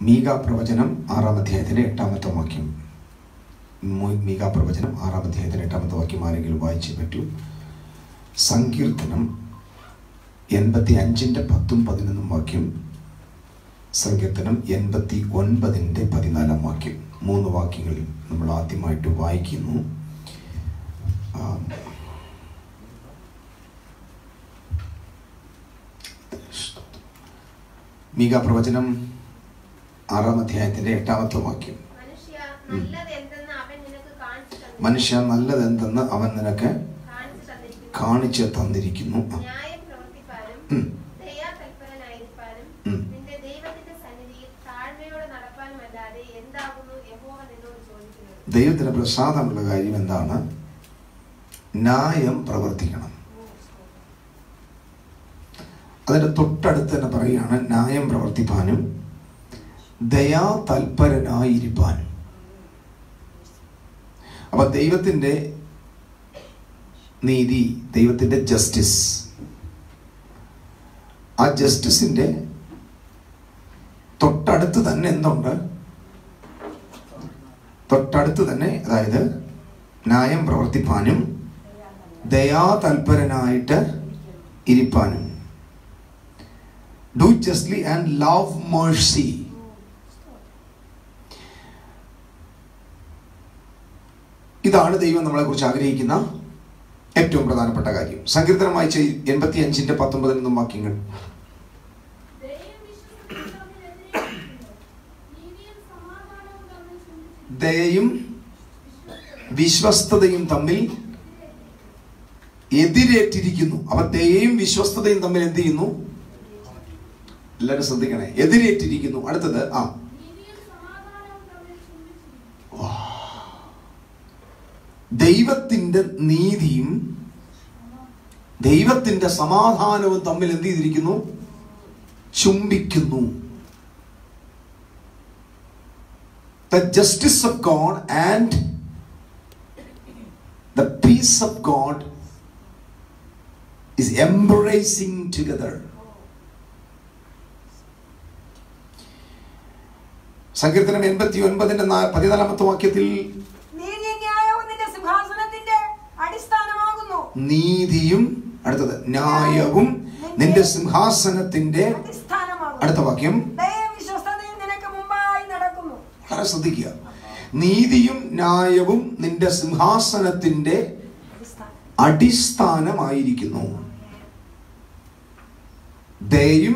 മീക പ്രവചനം ആറാം അധ്യായത്തിൻ്റെ എട്ടാമത്തെ വാക്യം മു- മീക പ്രവചനം ആറാം അധ്യായത്തിൻ്റെ എട്ടാമത്തെ വാക്യം ആരെങ്കിലും വായിച്ചേ പറ്റൂ സങ്കീർത്തനം എൺപത്തി അഞ്ചിൻ്റെ പത്തും പതിനൊന്നും വാക്യം സങ്കീർത്തനം എൺപത്തി ഒൻപതിൻ്റെ പതിനാലാം വാക്യം മൂന്ന് വാക്യങ്ങൾ നമ്മൾ ആദ്യമായിട്ട് വായിക്കുന്നു ആ, മീക പ്രവചനം ആറാം അധ്യായത്തിൻ്റെ എട്ടാമത്തെ വാക്യം മനുഷ്യ നല്ലതെന്തെന്ന് അവൻ നിനക്ക് കാണിച്ചു തന്നിരിക്കുന്നു. മനുഷ്യ നല്ലതെന്തെന്ന് അവൻ നിനക്ക് കാണിച്ചു തന്നിരിക്കുന്നു. കാണിച്ച് തന്നിരിക്കുന്നു ന്യായം പ്രവർത്തിപ്പാനും ഉം. ദയാതൽപരനായിരിക്കാനും ഉം. നിന്റെ ദൈവത്തിന്റെ സന്നിധിയിൽ താഴ്മയോടെ നടപ്പാനുമല്ലാതെ എന്താകുന്നു യഹോവ നിന്നോട് ചോദിക്കുന്നത് ദൈവത്തിന് പ്രസാദമുള്ള കാര്യം എന്താണ് ന്യായം പ്രവർത്തിക്കണം അതിന്റെ തൊട്ടടുത്ത് തന്നെ പറയുകയാണ് ന്യായം പ്രവർത്തിപ്പാനും ദയാ തൽപരനായിരിക്കാനും അപ്പൊ ദൈവത്തിന്റെ നീതി ദൈവത്തിന്റെ ജസ്റ്റിസ് ആ ജസ്റ്റിസിന്റെ തൊട്ടടുത്ത് തന്നെ എന്തുണ്ട് തൊട്ടടുത്ത് തന്നെ അതായത് ന്യായം പ്രവർത്തിപ്പാനും ദയാതൽപരനായിട്ട് ഇരിപ്പാനും do justly and love mercy ഇതാണ് ദൈവം നമ്മളെ കുറിച്ച് ആഗ്രഹിക്കുന്ന ഏറ്റവും പ്രധാനപ്പെട്ട കാര്യം സങ്കീർത്തനം വായിച്ച എൺപത്തി അഞ്ചിന്റെ പത്തൊമ്പതിനൊന്നും വാക്യങ്ങൾ ദയയും വിശ്വസ്തതയും തമ്മിൽ എതിരേറ്റിരിക്കുന്നു അപ്പൊ ദയയും വിശ്വസ്തതയും തമ്മിൽ എന്ത് ചെയ്യുന്നു എല്ലാവരും ശ്രദ്ധിക്കണേ എതിരേറ്റിരിക്കുന്നു അടുത്തത് ആ ദൈവത്തിന്റെ നീതിയും ദൈവത്തിന്റെ സമാധാനവും തമ്മിൽ എന്ത് ചെയ്തിരിക്കുന്നു ചുംബിക്കുന്നു the justice of God and the peace of God is embracing together. സങ്കീർത്തനം എൺപത്തി ഒൻപതിന്റെ പതിനാലാമത്തെ വാക്യത്തിൽ നീതി ന്യായവും നിന്റെ സിംഹാസനത്തിന്റെ അടിസ്ഥാനമാകുന്നു നീതിയും അടുത്തത് ന്യായവും നിന്റെ സിംഹാസനത്തിന്റെ അടിസ്ഥാനമാകുന്നു അടുത്ത വാക്യം ദയയും വിശ്വസ്തതയും നിനക്ക് മുമ്പായി നടക്കുന്നു വളരെ ശ്രദ്ധിക്കുക നീതിയും ന്യായവും നിന്റെ സിംഹാസനത്തിന്റെ അടിസ്ഥാനം അടിസ്ഥാനമായിരിക്കുന്നു ദയയും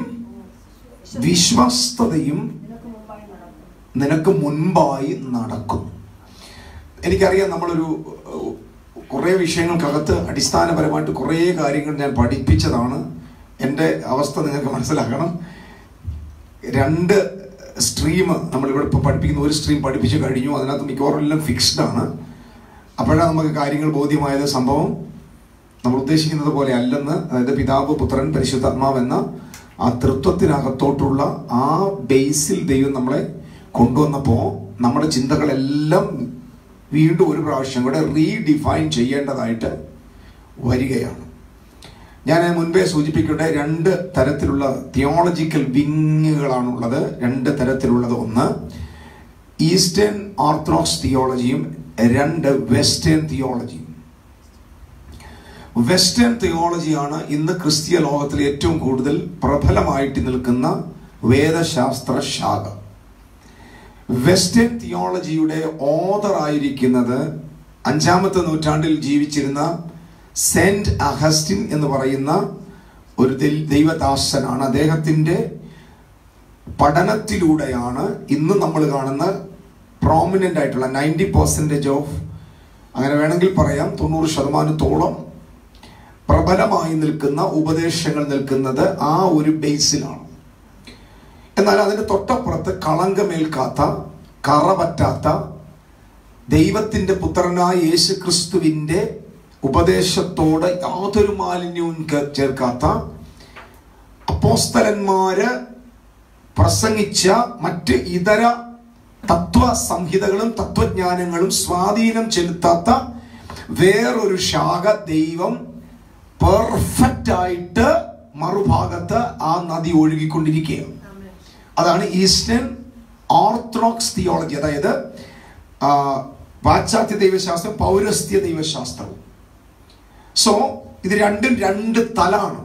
വിശ്വസ്തതയും നിനക്ക് മുമ്പായി നടക്കുന്നു നിനക്ക് മുൻപായി നടക്കുന്നു എനിക്കറിയാം നമ്മളൊരു ഏഹ്, കുറേ വിഷയങ്ങൾക്കകത്ത് അടിസ്ഥാനപരമായിട്ട് കുറേ കാര്യങ്ങൾ ഞാൻ പഠിപ്പിച്ചതാണ് എൻ്റെ അവസ്ഥ നിങ്ങൾക്ക് മനസ്സിലാക്കണം രണ്ട് സ്ട്രീം നമ്മളിവിടെ ഇപ്പോൾ പഠിപ്പിക്കുന്ന ഒരു സ്ട്രീം പഠിപ്പിച്ച് കഴിഞ്ഞു അതിനകത്ത് മിക്കവാറും എല്ലാം ഫിക്സ്ഡ് ആണ് അപ്പോഴാണ് നമുക്ക് കാര്യങ്ങൾ ബോധ്യമായത് സംഭവം നമ്മൾ ഉദ്ദേശിക്കുന്നത് പോലെ അല്ലെന്ന് അതായത് പിതാവ് പുത്രൻ പരിശുദ്ധാത്മാവ് എന്ന ആ തൃത്വത്തിനകത്തോട്ടുള്ള ആ ബേസിൽ ദൈവം നമ്മളെ കൊണ്ടുവന്നപ്പോൾ നമ്മുടെ ചിന്തകളെല്ലാം വീണ്ടും ഒരു പ്രാവശ്യം കൂടെ റീഡിഫൈൻ ചെയ്യേണ്ടതായിട്ട് വരികയാണ് ഞാൻ മുൻപേ സൂചിപ്പിക്കട്ടെ രണ്ട് തരത്തിലുള്ള തിയോളജിക്കൽ വിങ്ങുകളാണുള്ളത് രണ്ട് തരത്തിലുള്ളത് ഒന്ന് ഈസ്റ്റേൺ ഓർത്തഡോക്സ് തിയോളജിയും രണ്ട് വെസ്റ്റേൺ തിയോളജിയും വെസ്റ്റേൺ തിയോളജിയാണ് ഇന്ന് ക്രിസ്തീയ ലോകത്തിൽ ഏറ്റവും കൂടുതൽ പ്രബലമായിട്ട് നിൽക്കുന്ന വേദശാസ്ത്ര ശാഖ വെസ്റ്റേൺ തിയോളജിയുടെ ഓതർ ആയിരിക്കുന്നത് അഞ്ചാമത്തെ നൂറ്റാണ്ടിൽ ജീവിച്ചിരുന്ന സെന്റ് അഗസ്റ്റിൻ എന്ന് പറയുന്ന ഒരു ദൈ- ദൈവദാസനാണ് അദ്ദേഹത്തിൻ്റെ പഠനത്തിലൂടെയാണ് ഇന്ന് നമ്മൾ കാണുന്ന പ്രോമിനൻ്റ് ആയിട്ടുള്ള നയൻറ്റി പെർസെൻറ്റേജ് ഓഫ് അങ്ങനെ വേണമെങ്കിൽ പറയാം തൊണ്ണൂറ് ശതമാനത്തോളം പ്രബലമായി നിൽക്കുന്ന ഉപദേശങ്ങൾ നിൽക്കുന്നത് ആ ഒരു ബേസിലാണ് എന്നാൽ അതിന് തൊട്ടപ്പുറത്ത് കളങ്കമേൽക്കാത്ത കറ പറ്റാത്ത ദൈവത്തിൻ്റെ പുത്രനായ യേശു ക്രിസ്തുവിൻ്റെ ഉപദേശത്തോട് യാതൊരു മാലിന്യവും കേ- ചേർക്കാത്ത അപ്പോസ്തലന്മാര് പ്രസംഗിച്ച മറ്റ് ഇതര തത്വ സംഹിതകളും തത്വജ്ഞാനങ്ങളും സ്വാധീനം ചെലുത്താത്ത വേറൊരു ശാഖ ദൈവം പെർഫെക്റ്റ് ആയിട്ട് മറുഭാഗത്ത് ആ നദി ഒഴുകിക്കൊണ്ടിരിക്കുകയാണ് അതാണ് ഈസ്റ്റേൺ ഓർത്തഡോക്സ് തിയോളജി അതായത് ആ, പാശ്ചാത്യ ദൈവശാസ്ത്രം പൗരസ്ത്യ ദൈവശാസ്ത്രവും സോ ഇത് രണ്ടും രണ്ട് തലാണ്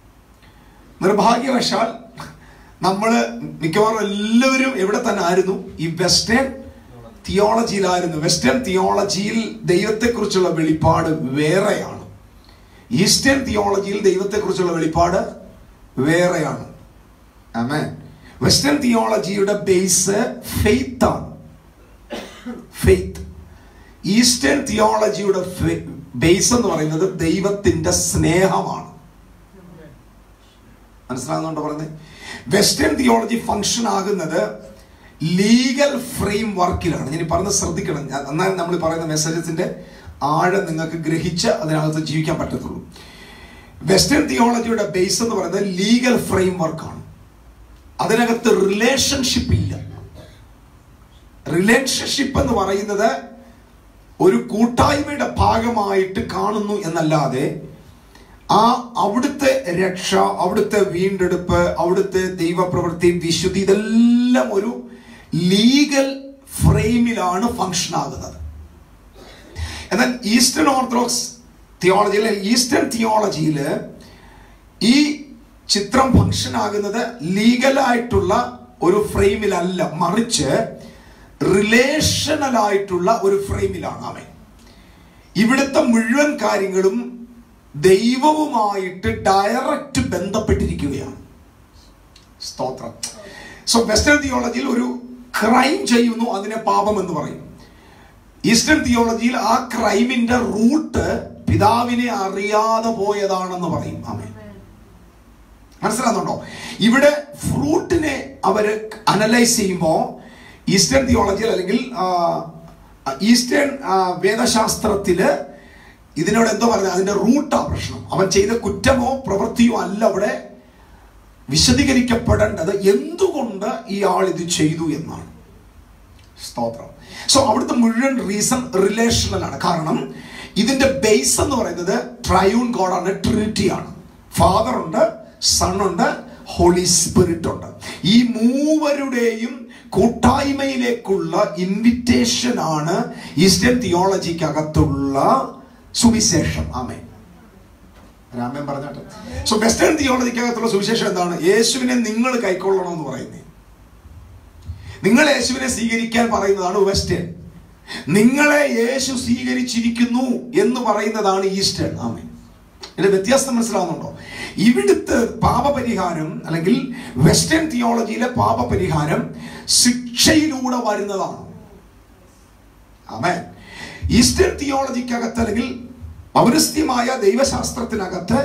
നിർഭാഗ്യവശാൽ നമ്മൾ മിക്കവാറും എല്ലാവരും എവിടെ തന്നെ ആയിരുന്നു ഈ വെസ്റ്റേൺ തിയോളജിയിലായിരുന്നു വെസ്റ്റേൺ തിയോളജിയിൽ ദൈവത്തെക്കുറിച്ചുള്ള വെളിപ്പാട് വേറെയാണ് ഈസ്റ്റേൺ തിയോളജിയിൽ ദൈവത്തെക്കുറിച്ചുള്ള വെളിപ്പാട് വേറെയാണ് ആമേ വെസ്റ്റേൺ തിയോളജിയുടെ ബേസ് ഫെയ്ത്ത് ആണ് ഫെയ്ത്ത് ഈസ്റ്റേൺ തിയോളജിയുടെ ബേസ് എന്ന് പറയുന്നത് ദൈവത്തിന്റെ സ്നേഹമാണ് മനസ്സിലാകുന്നുണ്ടോ പറയുന്നത് വെസ്റ്റേൺ തിയോളജി ഫങ്ഷൻ ആകുന്നത് ലീഗൽ ഫ്രെയിം വർക്കിലാണ് ഞാൻ ഈ പറഞ്ഞത് ശ്രദ്ധിക്കണം ഞാൻ- എന്നാൽ നമ്മൾ പറയുന്ന മെസ്സേജസിന്റെ ആഴം നിങ്ങൾക്ക് ഗ്രഹിച്ച് അതിനകത്ത് ജീവിക്കാൻ പറ്റത്തുള്ളൂ വെസ്റ്റേൺ തിയോളജിയുടെ ബേസ് എന്ന് പറയുന്നത് ലീഗൽ ഫ്രെയിം വർക്കാണ് അതിനകത്ത് റിലേഷൻഷിപ്പ് ഇല്ല റിലേഷൻഷിപ്പ് എന്ന് പറയുന്നത് ഒരു കൂട്ടായ്മയുടെ ഭാഗമായിട്ട് കാണുന്നു എന്നല്ലാതെ ആ അവിടുത്തെ രക്ഷ അവിടുത്തെ വീണ്ടെടുപ്പ് അവിടുത്തെ ദൈവപ്രവൃത്തി വിശുദ്ധി ഇതെല്ലാം ഒരു ലീഗൽ ഫ്രെയിമിലാണ് ഫങ്ഷൻ ആകുന്നത് എന്നാൽ ഈസ്റ്റേൺ ഓർത്തഡോക്സ് തിയോളജിയിൽ ഈസ്റ്റേൺ തിയോളജിയിൽ ഈ ചിത്രം ഫങ്ഷൻ ആകുന്നത് ലീഗലായിട്ടുള്ള ഒരു ഫ്രെയിമിലല്ല മറിച്ച് റിലേഷണൽ ആയിട്ടുള്ള ഒരു ഫ്രെയിമിലാണ് അവൻ ഇവിടുത്തെ മുഴുവൻ കാര്യങ്ങളും ദൈവവുമായിട്ട് ഡയറക്റ്റ് ബന്ധപ്പെട്ടിരിക്കുകയാണ് സ്തോത്രം സോ വെസ്റ്റേൺ തിയോളജിയിൽ ഒരു ക്രൈം ചെയ്യുന്നു അതിനെ പാപം എന്ന് പറയും ഈസ്റ്റേൺ തിയോളജിയിൽ ആ ക്രൈമിന്റെ റൂട്ട് പിതാവിനെ അറിയാതെ പോയതാണെന്ന് പറയും ആമേ മനസ്സിലാകുന്നുണ്ടോ ഇവിടെ ഫ്രൂട്ടിനെ അവര് അനലൈസ് ചെയ്യുമ്പോൾ ഈസ്റ്റേൺ തിയോളജിയിൽ അല്ലെങ്കിൽ ആ, ഈസ്റ്റേൺ ആ, വേദശാസ്ത്രത്തില് ഇതിനോട് എന്തോ പറയുന്നത് അതിന്റെ റൂട്ടാ പ്രശ്നം അവൻ ചെയ്ത കുറ്റമോ പ്രവൃത്തിയോ അല്ല അവിടെ വിശദീകരിക്കപ്പെടേണ്ടത് എന്തുകൊണ്ട് ഈ ആൾ ഇത് ചെയ്തു എന്നാണ് സ്തോത്രം സോ അവിടുത്തെ മുഴുവൻ റീസൺ റിലേഷണൽ ആണ് കാരണം ഇതിന്റെ ബേസ് എന്ന് പറയുന്നത് ട്രയൂൺ ഗോഡാണ് ട്രിനിറ്റി ആണ് ഫാദർ ഉണ്ട് സൺ ഉണ്ട് ഹോളി സ്പിരിറ്റ് ഉണ്ട് ഈ മൂവരുടെയും കൂട്ടായ്മയിലേക്കുള്ള ഇൻവിറ്റേഷൻ ആണ് ഈസ്റ്റേൺ തിയോളജിക്കകത്തുള്ള സുവിശേഷം ആമേ രാമൻ പറഞ്ഞാട്ടെ സോ വെസ്റ്റേൺ തിയോളജിക്കകത്തുള്ള സുവിശേഷം എന്താണ് യേശുവിനെ നിങ്ങൾ കൈക്കൊള്ളണം എന്ന് പറയുന്നത് നിങ്ങൾ യേശുവിനെ സ്വീകരിക്കാൻ പറയുന്നതാണ് വെസ്റ്റേൺ നിങ്ങളെ യേശു സ്വീകരിച്ചിരിക്കുന്നു എന്ന് പറയുന്നതാണ് ഈസ്റ്റേൺ ആമേ ഇതിന്റെ വ്യത്യാസം മനസ്സിലാവുന്നുണ്ടോ ഇവിടുത്തെ പാപപരിഹാരം അല്ലെങ്കിൽ വെസ്റ്റേൺ തിയോളജിയിലെ പാപപരിഹാരം ശിക്ഷയിലൂടെ വരുന്നതാണ് ആമേ ഈസ്റ്റേൺ തിയോളജിക്കകത്ത് അല്ലെങ്കിൽ പൗരസ്ത്യമായ ദൈവശാസ്ത്രത്തിനകത്ത്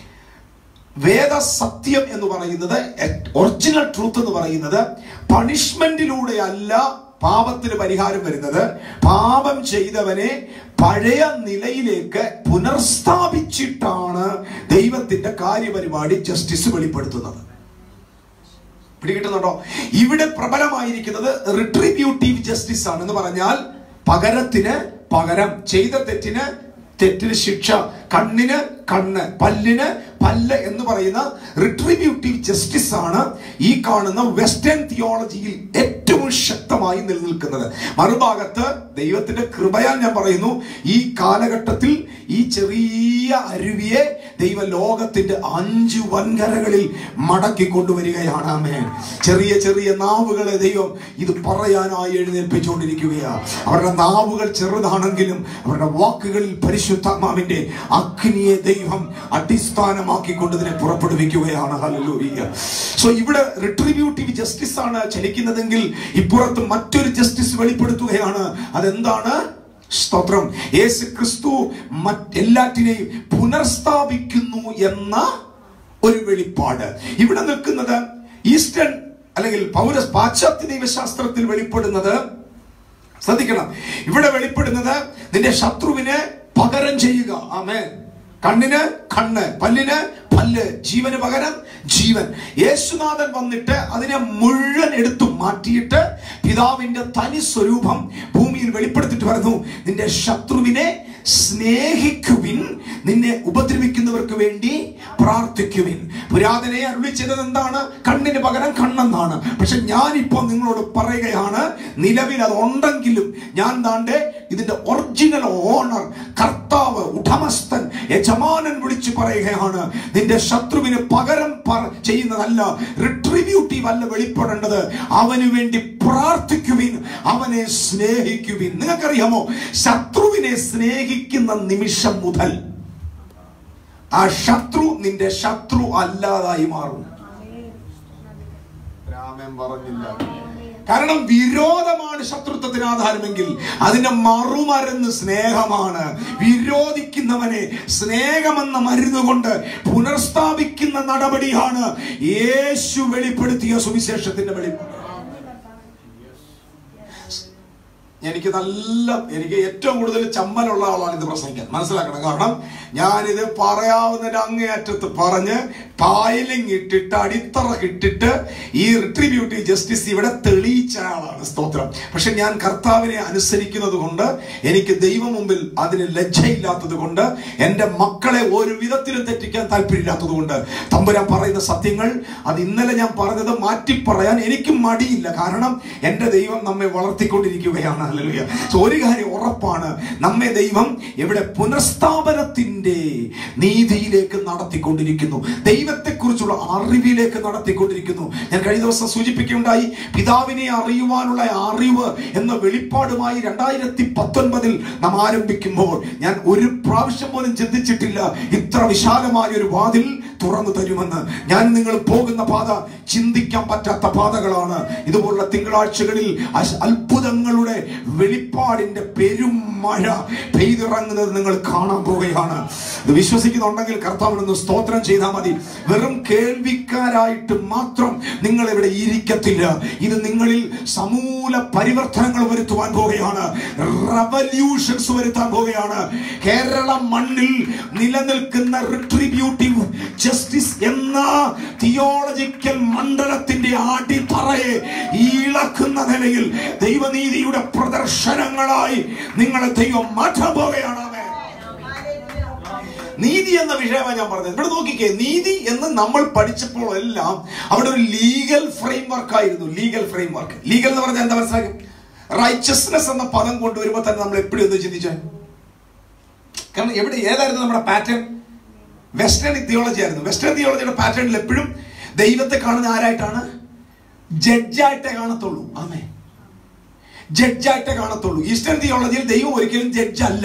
വേദസത്യം എന്ന് പറയുന്നത് ഒറിജിനൽ ട്രൂത്ത് എന്ന് പറയുന്നത് പണിഷ്മെന്റിലൂടെ അല്ല പാപത്തിന് പരിഹാരം വരുന്നത് പാപം ചെയ്തവനെ പഴയ നിലയിലേക്ക് പുനർസ്ഥാപിച്ചിട്ടാണ് ദൈവത്തിന്റെ കാര്യപരിപാടി ജസ്റ്റിസ് വെളിപ്പെടുത്തുന്നത് പിടികിട്ടുന്നുണ്ടോ ഇവിടെ പ്രബലമായിരിക്കുന്നത് റിട്രിബ്യൂട്ടീവ് ജസ്റ്റിസ് ആണ് എന്ന് പറഞ്ഞാൽ പകരത്തിന് പകരം ചെയ്ത തെറ്റിന് തെറ്റിന് ശിക്ഷ കണ്ണിന് കണ്ണ് പല്ലിന് പല്ല് എന്ന് പറയുന്ന റിട്രിബ്യൂട്ടീവ് ജസ്റ്റിസ് ആണ് ഈ കാണുന്ന വെസ്റ്റേൺ തിയോളജിയിൽ ഏറ്റവും ശക്തമായി നിലനിൽക്കുന്നത് മറുഭാഗത്ത് ദൈവത്തിന്റെ കൃപയാൽ ഞാൻ പറയുന്നു ഈ കാലഘട്ടത്തിൽ ഈ ചെറിയ അരുവിയെ ദൈവ ലോകത്തിന്റെ അഞ്ചു വൻകരകളിൽ മടക്കി കൊണ്ടുവരികയാണ് ആമേൻ ചെറിയ ചെറിയ നാവുകളെ ദൈവം ഇത് പറയാനായി എഴുന്നേൽപ്പിച്ചുകൊണ്ടിരിക്കുകയാണ് അവരുടെ നാവുകൾ ചെറുതാണെങ്കിലും അവരുടെ വാക്കുകളിൽ പരിശുദ്ധാത്മാവിന്റെ അഗ്നിയെ ദൈവം അടിസ്ഥാനമാക്കിക്കൊണ്ട് ഇതിനെ പുറപ്പെടുവിക്കുകയാണ് ഹല്ലേലൂയ സോ ഇവിടെ റിട്രിബ്യൂട്ടീവ് ജസ്റ്റിസ് ആണ് ചലിക്കുന്നതെങ്കിൽ ഇപ്പുറത്ത് മറ്റൊരു ജസ്റ്റിസ് വെളിപ്പെടുത്തുകയാണ് അതെന്താണ് സ്തോത്രം യേശു ക്രിസ്തു മറ്റെല്ലാറ്റിനെയും പുനർസ്ഥാപിക്കുന്നു എന്ന ഒരു വെളിപ്പാട് ഇവിടെ നിൽക്കുന്നത് ഈസ്റ്റേൺ അല്ലെങ്കിൽ പൗര പാശ്ചാത്യ ദൈവശാസ്ത്രത്തിൽ വെളിപ്പെടുന്നത് ശ്രദ്ധിക്കണം ഇവിടെ വെളിപ്പെടുന്നത് നിന്റെ ശത്രുവിനെ പകരം ചെയ്യുക ആമേൻ കണ്ണിന് കണ്ണ് പല്ലിന് പല്ല് ജീവന് പകരം ജീവൻ യേശുനാഥൻ വന്നിട്ട് അതിനെ മുഴുവൻ എടുത്തു മാറ്റിയിട്ട് പിതാവിന്റെ തനി സ്വരൂപം ഭൂമിയിൽ വെളിപ്പെടുത്തിയിട്ട് പറഞ്ഞു നിന്റെ ശത്രുവിനെ സ്നേഹിക്കുവിൻ നിന്നെ ഉപദ്രവിക്കുന്നവർക്ക് വേണ്ടി പ്രാർത്ഥിക്കുവിൻ പുരാതനെ അരുളി ചെയ്തത് എന്താണ് കണ്ണിന് പകരം കണ്ണെന്നാണ് പക്ഷെ ഞാനിപ്പോ നിങ്ങളോട് പറയുകയാണ് നിലവിൽ അത് ഉണ്ടെങ്കിലും ഞാൻ താണ്ടെ ഇതിന്റെ ഒറിജിനൽ ഓണർ കർത്താവ് ഉടമസ്ഥൻ യജമാനൻ വിളിച്ചു പറയുകയാണ് നിന്റെ ശത്രുവിന് പകരം പറ- ചെയ്യുന്നതല്ല റിട്രിബ്യൂട്ടീവ് അല്ല വെളിപ്പെടേണ്ടത് അവന് വേണ്ടി പ്രാർത്ഥിക്കുവിൻ അവനെ സ്നേഹിക്കുവിൻ നിങ്ങൾക്കറിയാമോ ശത്രുവിനെ സ്നേഹിക്കുന്ന നിമിഷം മുതൽ ആ ശത്രു നിന്റെ ശത്രു അല്ലാതായി മാറും രാമൻ പറഞ്ഞില്ല കാരണം വിരോധമാണ് ശത്രുത്വത്തിന് ആധാരമെങ്കിൽ അതിന്റെ മറുമരുന്ന് സ്നേഹമാണ് വിരോധിക്കുന്നവനെ സ്നേഹമെന്ന മരുന്ന് കൊണ്ട് പുനർസ്ഥാപിക്കുന്ന നടപടിയാണ് യേശു വെളിപ്പെടുത്തിയ സുവിശേഷത്തിന്റെ വെളിപ്പാട് എനിക്ക് നല്ല എനിക്ക് ഏറ്റവും കൂടുതൽ ചമ്മലുള്ള ആളാണ് ഇത് പ്രസംഗിക്കാൻ മനസ്സിലാക്കണം കാരണം ഞാനിത് പറയാവുന്നതിന്റെ അങ്ങേയറ്റത്ത് പറഞ്ഞ് പായലിംഗ് ഇട്ടിട്ട് അടിത്തറ ഇട്ടിട്ട് ഈ റിട്രിബ്യൂട്ടീവ് ജസ്റ്റിസ് ഇവിടെ തെളിയിച്ച ആളാണ് സ്തോത്രം പക്ഷെ ഞാൻ കർത്താവിനെ അനുസരിക്കുന്നത് കൊണ്ട് എനിക്ക് ദൈവം മുമ്പിൽ അതിന് ലജ്ജയില്ലാത്തത് കൊണ്ട് എൻ്റെ മക്കളെ ഒരു വിധത്തിലും തെറ്റിക്കാൻ താല്പര്യമില്ലാത്തത് കൊണ്ട് തമ്പുരാൻ പറയുന്ന സത്യങ്ങൾ അത് ഇന്നലെ ഞാൻ പറഞ്ഞത് മാറ്റി പറയാൻ എനിക്കും മടിയില്ല കാരണം എൻ്റെ ദൈവം നമ്മെ വളർത്തിക്കൊണ്ടിരിക്കുകയാണ് ഹല്ലേലൂയ സോ ഒരു കാര്യം ഉറപ്പാണ് നമ്മെ ദൈവം ഇവിടെ പുനഃസ്ഥാപനത്തിന്റെ നീതിയിലേക്ക് നടത്തിക്കൊണ്ടിരിക്കുന്നു ദൈവത്തെക്കുറിച്ചുള്ള അറിവിലേക്ക് നടത്തിക്കൊണ്ടിരിക്കുന്നു ഞാൻ കഴിഞ്ഞ ദിവസം സൂചിപ്പിക്കുകയുണ്ടായി പിതാവിനെ അറിയുവാനുള്ള അറിവ് എന്ന വെളിപ്പാടുമായി രണ്ടായിരത്തി പത്തൊൻപതിൽ നാം ആരംഭിക്കുമ്പോൾ ഞാൻ ഒരു പ്രാവശ്യം പോലും ചിന്തിച്ചിട്ടില്ല ഇത്ര വിശാലമായ ഒരു വാതിൽ തുറന്നു തരുമെന്ന് ഞാൻ നിങ്ങൾ പോകുന്ന പാത ചിന്തിക്കാൻ പറ്റാത്ത പാതകളാണ് ഇതുപോലുള്ള തിങ്കളാഴ്ചകളിൽ അശ്- അത്ഭുതങ്ങളുടെ വെളിപ്പാടിന്റെ പെരും മഴ പെയ്തിറങ്ങുന്നത് നിങ്ങൾ കാണാൻ പോവുകയാണ് ഇത് വിശ്വസിക്കുന്നുണ്ടെങ്കിൽ കർത്താവിനൊന്ന് സ്തോത്രം ചെയ്താൽ മതി വെറും കേൾവിക്കാരായിട്ട് മാത്രം നിങ്ങൾ ഇവിടെ ഇരിക്കത്തില്ല ഇത് നിങ്ങളിൽ സമൂല പരിവർത്തനങ്ങൾ വരുത്തുവാൻ പോവുകയാണ് റവല്യൂഷൻസ് വരുത്താൻ പോവുകയാണ് കേരള മണ്ണിൽ നിലനിൽക്കുന്ന റിട്രിബ്യൂട്ടീവ് ജസ്റ്റിസ് എന്ന തിയോളജിക്കൽ മണ്ഡലത്തിന്റെ അടിത്തറയെ ഇളക്കുന്ന നിലയിൽ ദൈവനീതിയുടെ പ്രദർശനങ്ങളായി നിങ്ങളെ ദൈവം മാറ്റാൻ പോവുകയാണ് ആമേൻ. നീതി എന്ന വിഷയമാണ് ഞാൻ പറഞ്ഞത് ഇവിടെ നോക്കിക്കേ നീതി എന്ന് നമ്മൾ പഠിച്ചപ്പോൾ എല്ലാം അവിടെ ഒരു ലീഗൽ ഫ്രെയിം വർക്ക് ആയിരുന്നു ലീഗൽ ഫ്രെയിം വർക്ക് ലീഗൽ എന്ന് പറഞ്ഞാൽ എന്താ മനസ്സിലാക്കി റൈച്ചസ്നെസ് എന്ന പദം കൊണ്ടുവരുമ്പോൾ തന്നെ നമ്മൾ എപ്പോഴും ഒന്ന് ചിന്തിച്ചേ കാരണം എവിടെ ഏതായിരുന്നു നമ്മുടെ പാറ്റേൺ വെസ്റ്റേൺ തിയോളജി ആയിരുന്നു വെസ്റ്റേൺ തിയോളജിയുടെ പാറ്റേണിൽ എപ്പോഴും ദൈവത്തെ കാണുന്ന ആരായിട്ടാണ് ജഡ്ജായിട്ടേ കാണത്തുള്ളൂ ആമേ ജഡ്ജായിട്ടേ കാണത്തുള്ളൂ ഈസ്റ്റേൺ തിയോളജിയിൽ ദൈവം ഒരിക്കലും ജഡ്ജ് അല്ല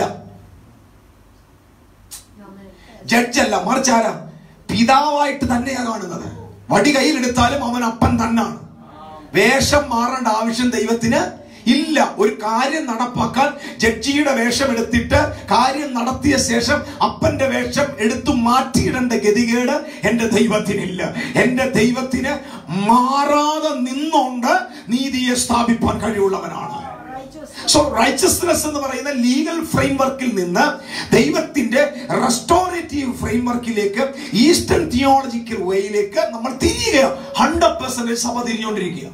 ജഡ്ജ് അല്ല മറിച്ച് ആരാ പിതാവായിട്ട് തന്നെയാ കാണുന്നത് വടി കയ്യിലെടുത്താലും അവൻ അപ്പൻ തന്നാണ് വേഷം മാറേണ്ട ആവശ്യം ദൈവത്തിന് ഇല്ല ഒരു കാര്യം നടപ്പാക്കാൻ ജഡ്ജിയുടെ വേഷം എടുത്തിട്ട് കാര്യം നടത്തിയ ശേഷം അപ്പന്റെ വേഷം എടുത്തു മാറ്റിയിടേണ്ട ഗതികേട് എന്റെ ദൈവത്തിനില്ല എന്റെ ദൈവത്തിന് മാറാതെ നിന്നുകൊണ്ട് നീതിയെ സ്ഥാപിപ്പാൻ കഴിവുള്ളവനാണ് സോ റൈച്ചസ്നെസ് എന്ന് പറയുന്ന ലീഗൽ ഫ്രെയിംവർക്കിൽ നിന്ന് ദൈവത്തിന്റെ റെസ്റ്റോറേറ്റീവ് ഫ്രെയിംവർക്കിലേക്ക് ഈസ്റ്റേൺ തിയോളജിക്കൽ വേയിലേക്ക് നമ്മൾ തിരിയുക ഹൺഡ്രഡ് പെർസെന്റേജ് സഭ തിരിഞ്ഞുകൊണ്ടിരിക്കുക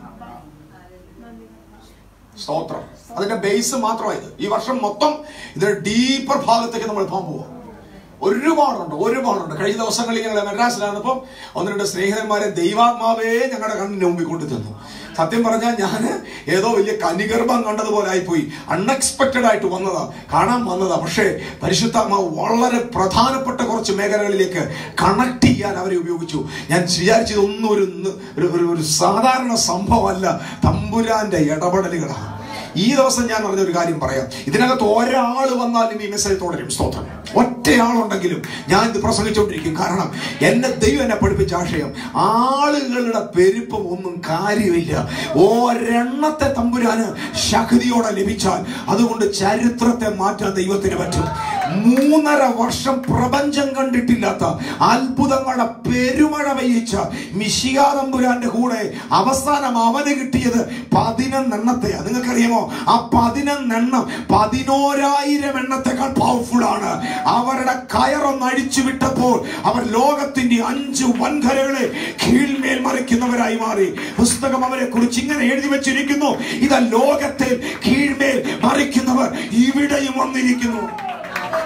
സ്തോത്രം അതിന്റെ ബേസ് മാത്രമായത് ഈ വർഷം മൊത്തം ഇതിന്റെ ഡീപ്പർ ഭാഗത്തേക്ക് നമ്മൾ പോകാൻ പോവാം ഒരുപാടുണ്ട് ഒരുപാടുണ്ട് കഴിഞ്ഞ ദിവസങ്ങളിൽ ഞങ്ങൾ മെഡ്രാസിലായിരുന്നപ്പം ഒന്ന് രണ്ട് സ്നേഹിതന്മാരെ ദൈവാത്മാവേ ഞങ്ങളുടെ കണ്ണിന് മുമ്പിൽ കൊണ്ടു തന്നു സത്യം പറഞ്ഞാൽ ഞാൻ ഏതോ വലിയ കനിഗർഭം കണ്ടതുപോലെ ആയിപ്പോയി അൺഎക്സ്പെക്റ്റഡ് ആയിട്ട് വന്നതാ കാണാൻ വന്നതാ പക്ഷേ പരിശുദ്ധാത്മാവ് വളരെ പ്രധാനപ്പെട്ട കുറച്ച് മേഖലകളിലേക്ക് കണക്ട് ചെയ്യാൻ അവരെ ഉപയോഗിച്ചു ഞാൻ വിചാരിച്ചത് ഒന്നും ഒരു ഒരു ഒരു- ഒരു സാധാരണ സംഭവമല്ല തമ്പുരാന്റെ ഇടപെടലുകളാണ് ഈ ദിവസം ഞാൻ പറഞ്ഞ ഒരു കാര്യം പറയാം ഇതിനകത്ത് ഒരാൾ വന്നാലും ഈ മെസ്സേജ് തുടരും സ്തോത്രം ഒറ്റയാളുണ്ടെങ്കിലും ഞാൻ ഇത് പ്രസംഗിച്ചുകൊണ്ടിരിക്കും കാരണം എന്നെ ദൈവം എന്നെ പഠിപ്പിച്ച ആശയം ആളുകളുടെ പെരുപ്പം ഒന്നും കാര്യമില്ല ഒരെണ്ണത്തെ തമ്പുരാന് ശക്തിയോടെ ലഭിച്ചാൽ അതുകൊണ്ട് ചരിത്രത്തെ മാറ്റാൻ ദൈവത്തിന് പറ്റും മൂന്നര വർഷം പ്രപഞ്ചം കണ്ടിട്ടില്ലാത്ത അത്ഭുതങ്ങളുടെ പെരുമഴ പെയ്യിച്ച മിശികാ തമ്പുരാന്റെ കൂടെ അവസാനം അവന് കിട്ടിയത് പതിനൊന്നെണ്ണത്തെയാ നിങ്ങൾക്കറിയാമോ ആ പതിനൊന്നെണ്ണം പതിനോരായിരം എണ്ണത്തെക്കാൾ പവർഫുൾ ആണ് അവരുടെ കയറൊന്ന് അഴിച്ചു വിട്ടപ്പോൾ അവർ ലോകത്തിന്റെ അഞ്ച് വൻകരകളെ കീഴ്മേൽ മറിക്കുന്നവരായി മാറി പുസ്തകം അവരെ കുറിച്ച് ഇങ്ങനെ എഴുതി വെച്ചിരിക്കുന്നു ഇതാ ലോകത്തെ കീഴ്മേൽ മറിക്കുന്നവർ ഇവിടെയും വന്നിരിക്കുന്നു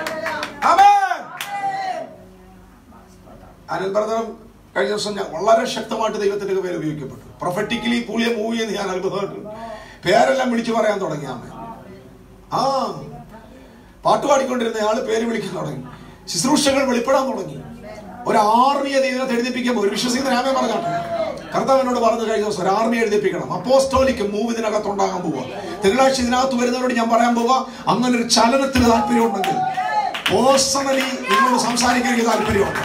ആമേൻ. അനിൽ ബ്രദറും കഴിഞ്ഞ ദിവസം ഞാൻ വളരെ ശക്തമായിട്ട് ദൈവത്തിന്റെ പേര് ഉപയോഗിക്കപ്പെട്ടു പ്രൊഫറ്റിക്കലി പുളിയെ മൂവി എന്ന് ഞാൻ അത്ഭുതപ്പെട്ടു പേരെല്ലാം വിളിച്ചു പറയാൻ തുടങ്ങി ആമേ ആ പാട്ട് പാടിക്കൊണ്ടിരുന്ന ആള് പേര് വിളിക്കാൻ തുടങ്ങി ശുശ്രൂഷകൾ വെളിപ്പെടാൻ തുടങ്ങി ഒരു ആർമിയെ ദൈവത്തെ എഴുതിപ്പിക്കുമ്പോൾ ഒരു വിശ്വസിക്കുന്ന രാമേ പറഞ്ഞാട്ടെ കർത്താവ് എന്നോട് പറഞ്ഞു കഴിഞ്ഞ ദിവസം ഒരു ആർമി എഴുതിപ്പിക്കണം അപ്പോസ്റ്റോലിക്ക് മൂവ് ഇതിനകത്ത് ഉണ്ടാകാൻ പോവുക തിങ്കളാഴ്ച ഇതിനകത്ത് വരുന്നവരോട് ഞാൻ പറയാൻ പോവുക അങ്ങനെ ഒരു ചലനത്തിന് താല്പര്യമുണ്ടെങ്കിൽ പേഴ്സണലി നിങ്ങളോട് സംസാരിക്കാൻ എനിക്ക് താല്പര്യമുണ്ട്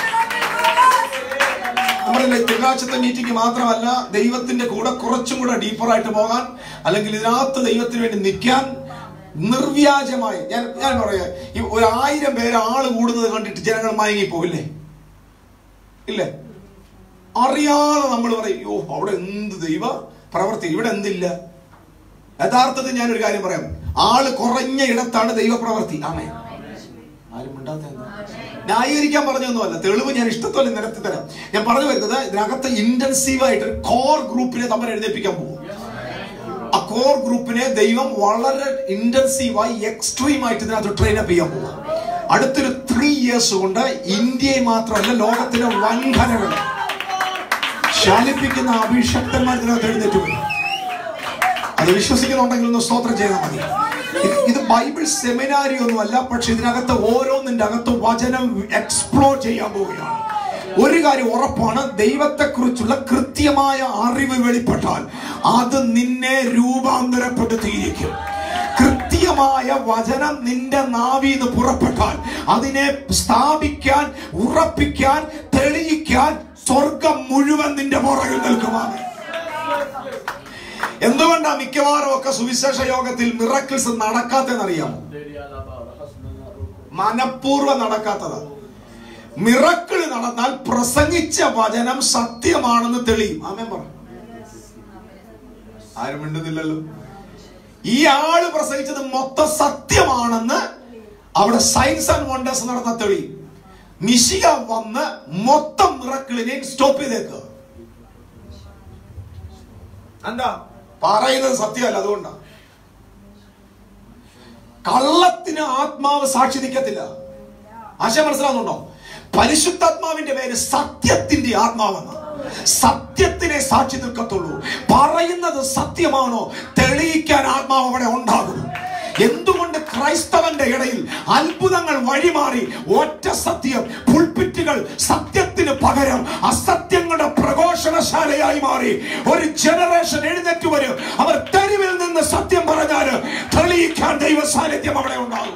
നമ്മളിലെ തിങ്കളാഴ്ചത്തെ മീറ്റിംഗ് മാത്രമല്ല ദൈവത്തിന്റെ കൂടെ കുറച്ചും കൂടെ ഡീപ്പറായിട്ട് പോകാൻ അല്ലെങ്കിൽ ഇതിനകത്ത് ദൈവത്തിന് വേണ്ടി നിൽക്കാൻ നിർവ്യാജമായി ഞാൻ ഞാൻ പറയാ ഈ ഒരു ആയിരം പേര് ആള് കൂടുന്നത് കണ്ടിട്ട് ജനങ്ങൾ മയങ്ങി പോവില്ലേ ഇല്ലേ അറിയാതെ നമ്മൾ പറയും അയ്യോ അവിടെ എന്ത് ദൈവ പ്രവർത്തി ഇവിടെ എന്തില്ല യഥാർത്ഥത്തിൽ ഞാനൊരു കാര്യം പറയാം ആള് കുറഞ്ഞ ഇടത്താണ് ദൈവപ്രവർത്തി ആമേ ആരും മിണ്ടാത്ത എന്താ? ന്യായീകരിക്കാൻ പറഞ്ഞൊന്നുമല്ല തെളിവ് ഞാൻ ഇഷ്ടത്തോലെ നിരത്തി തരാം ഞാൻ പറഞ്ഞു വരുന്നത് ഇതിനകത്ത് ഇന്റൻസീവ് ആയിട്ട് ഒരു കോർ ഗ്രൂപ്പിനെ തമ്മിൽ എഴുന്നേപ്പിക്കാൻ പോകും ആ കോർ ഗ്രൂപ്പിനെ ദൈവം വളരെ ഇന്റൻസീവായി എക്സ്ട്രീം ആയിട്ട് ഇതിനകത്ത് ട്രെയിൻ അപ്പ് ചെയ്യാൻ പോകും അടുത്തൊരു ത്രീ ഇയേഴ്സ് കൊണ്ട് ഇന്ത്യയെ മാത്രമല്ല ലോകത്തിലെ വൻഘനകൾ ശാലിപ്പിക്കുന്ന അഭിഷക്തന്മാർ ഇതിനകത്ത് എഴുന്നേറ്റ് വരും അത് വിശ്വസിക്കുന്നുണ്ടെങ്കിൽ ഒന്ന് സ്തോത്രം ചെയ്താൽ മതി ഇത് ഇത് ബൈബിൾ സെമിനാരി ഒന്നുമല്ല പക്ഷെ ഇതിനകത്ത് ഓരോന്നിന്റെ അകത്ത് വചനം എക്സ്പ്ലോർ ചെയ്യാൻ പോവുകയാണ് ഒരു കാര്യം ഉറപ്പാണ് ദൈവത്തെക്കുറിച്ചുള്ള കൃത്യമായ അറിവ് വെളിപ്പെട്ടാൽ അത് നിന്നെ രൂപാന്തരപ്പെടുത്തിയിരിക്കും കൃത്യമായ വചനം നിന്റെ നാവിന്ന് പുറപ്പെട്ടാൽ അതിനെ സ്ഥാപിക്കാൻ ഉറപ്പിക്കാൻ തെളിയിക്കാൻ സ്വർഗം മുഴുവൻ നിന്റെ പുറകിൽ നിൽക്കുമാണ് എന്തുകൊണ്ടാ മിക്കവാറും ഒക്കെ സുവിശേഷ യോഗത്തിൽ മിറക്കിൾസ് നടക്കാത്തെന്നറിയാമോ മനഃപൂർവ്വം നടക്കാത്തതാ മിറക്കിൾ നടന്നാൽ പ്രസംഗിച്ച വചനം സത്യമാണെന്ന് തെളിയും ആമേൻ പറ ആരും മിണ്ടുന്നില്ലല്ലോ ഈ ആള് പ്രസംഗിച്ചത് മൊത്തം സത്യമാണെന്ന് അവിടെ സയൻസ് ആൻഡ് വണ്ടേഴ്സ് നടന്ന തെളിയും മിശിക വന്ന് മൊത്തം മിറക്കിളിനെയും സ്റ്റോപ്പ് ചെയ്തേക്കുക എന്താ പറയുന്നത് സത്യമല്ല അതുകൊണ്ടാ കള്ളത്തിന് ആത്മാവ് സാക്ഷി നിൽക്കത്തില്ല ആശയം മനസ്സിലാവുന്നുണ്ടോ പരിശുദ്ധാത്മാവിന്റെ പേര് സത്യത്തിന്റെ ആത്മാവെന്ന് സത്യത്തിനെ സാക്ഷി നിൽക്കത്തുള്ളൂ പറയുന്നത് സത്യമാണോ തെളിയിക്കാൻ ആത്മാവ് അവിടെ ഉണ്ടാകും എന്തുകൊണ്ട് ക്രൈസ്തവന്റെ ഇടയിൽ അത്ഭുതങ്ങൾ വഴിമാറി ഒറ്റ സത്യം പുൾപിറ്റുകൾ സത്യത്തിന് പകരം അസത്യങ്ങളുടെ പ്രഘോഷണശാലയായി മാറി ഒരു ജനറേഷൻ എഴുന്നേറ്റ് വരും അവർ തെരുവിൽ നിന്ന് സത്യം പറഞ്ഞാൽ തെളിയിക്കാൻ ദൈവ സാന്നിധ്യം അവിടെ ഉണ്ടാകും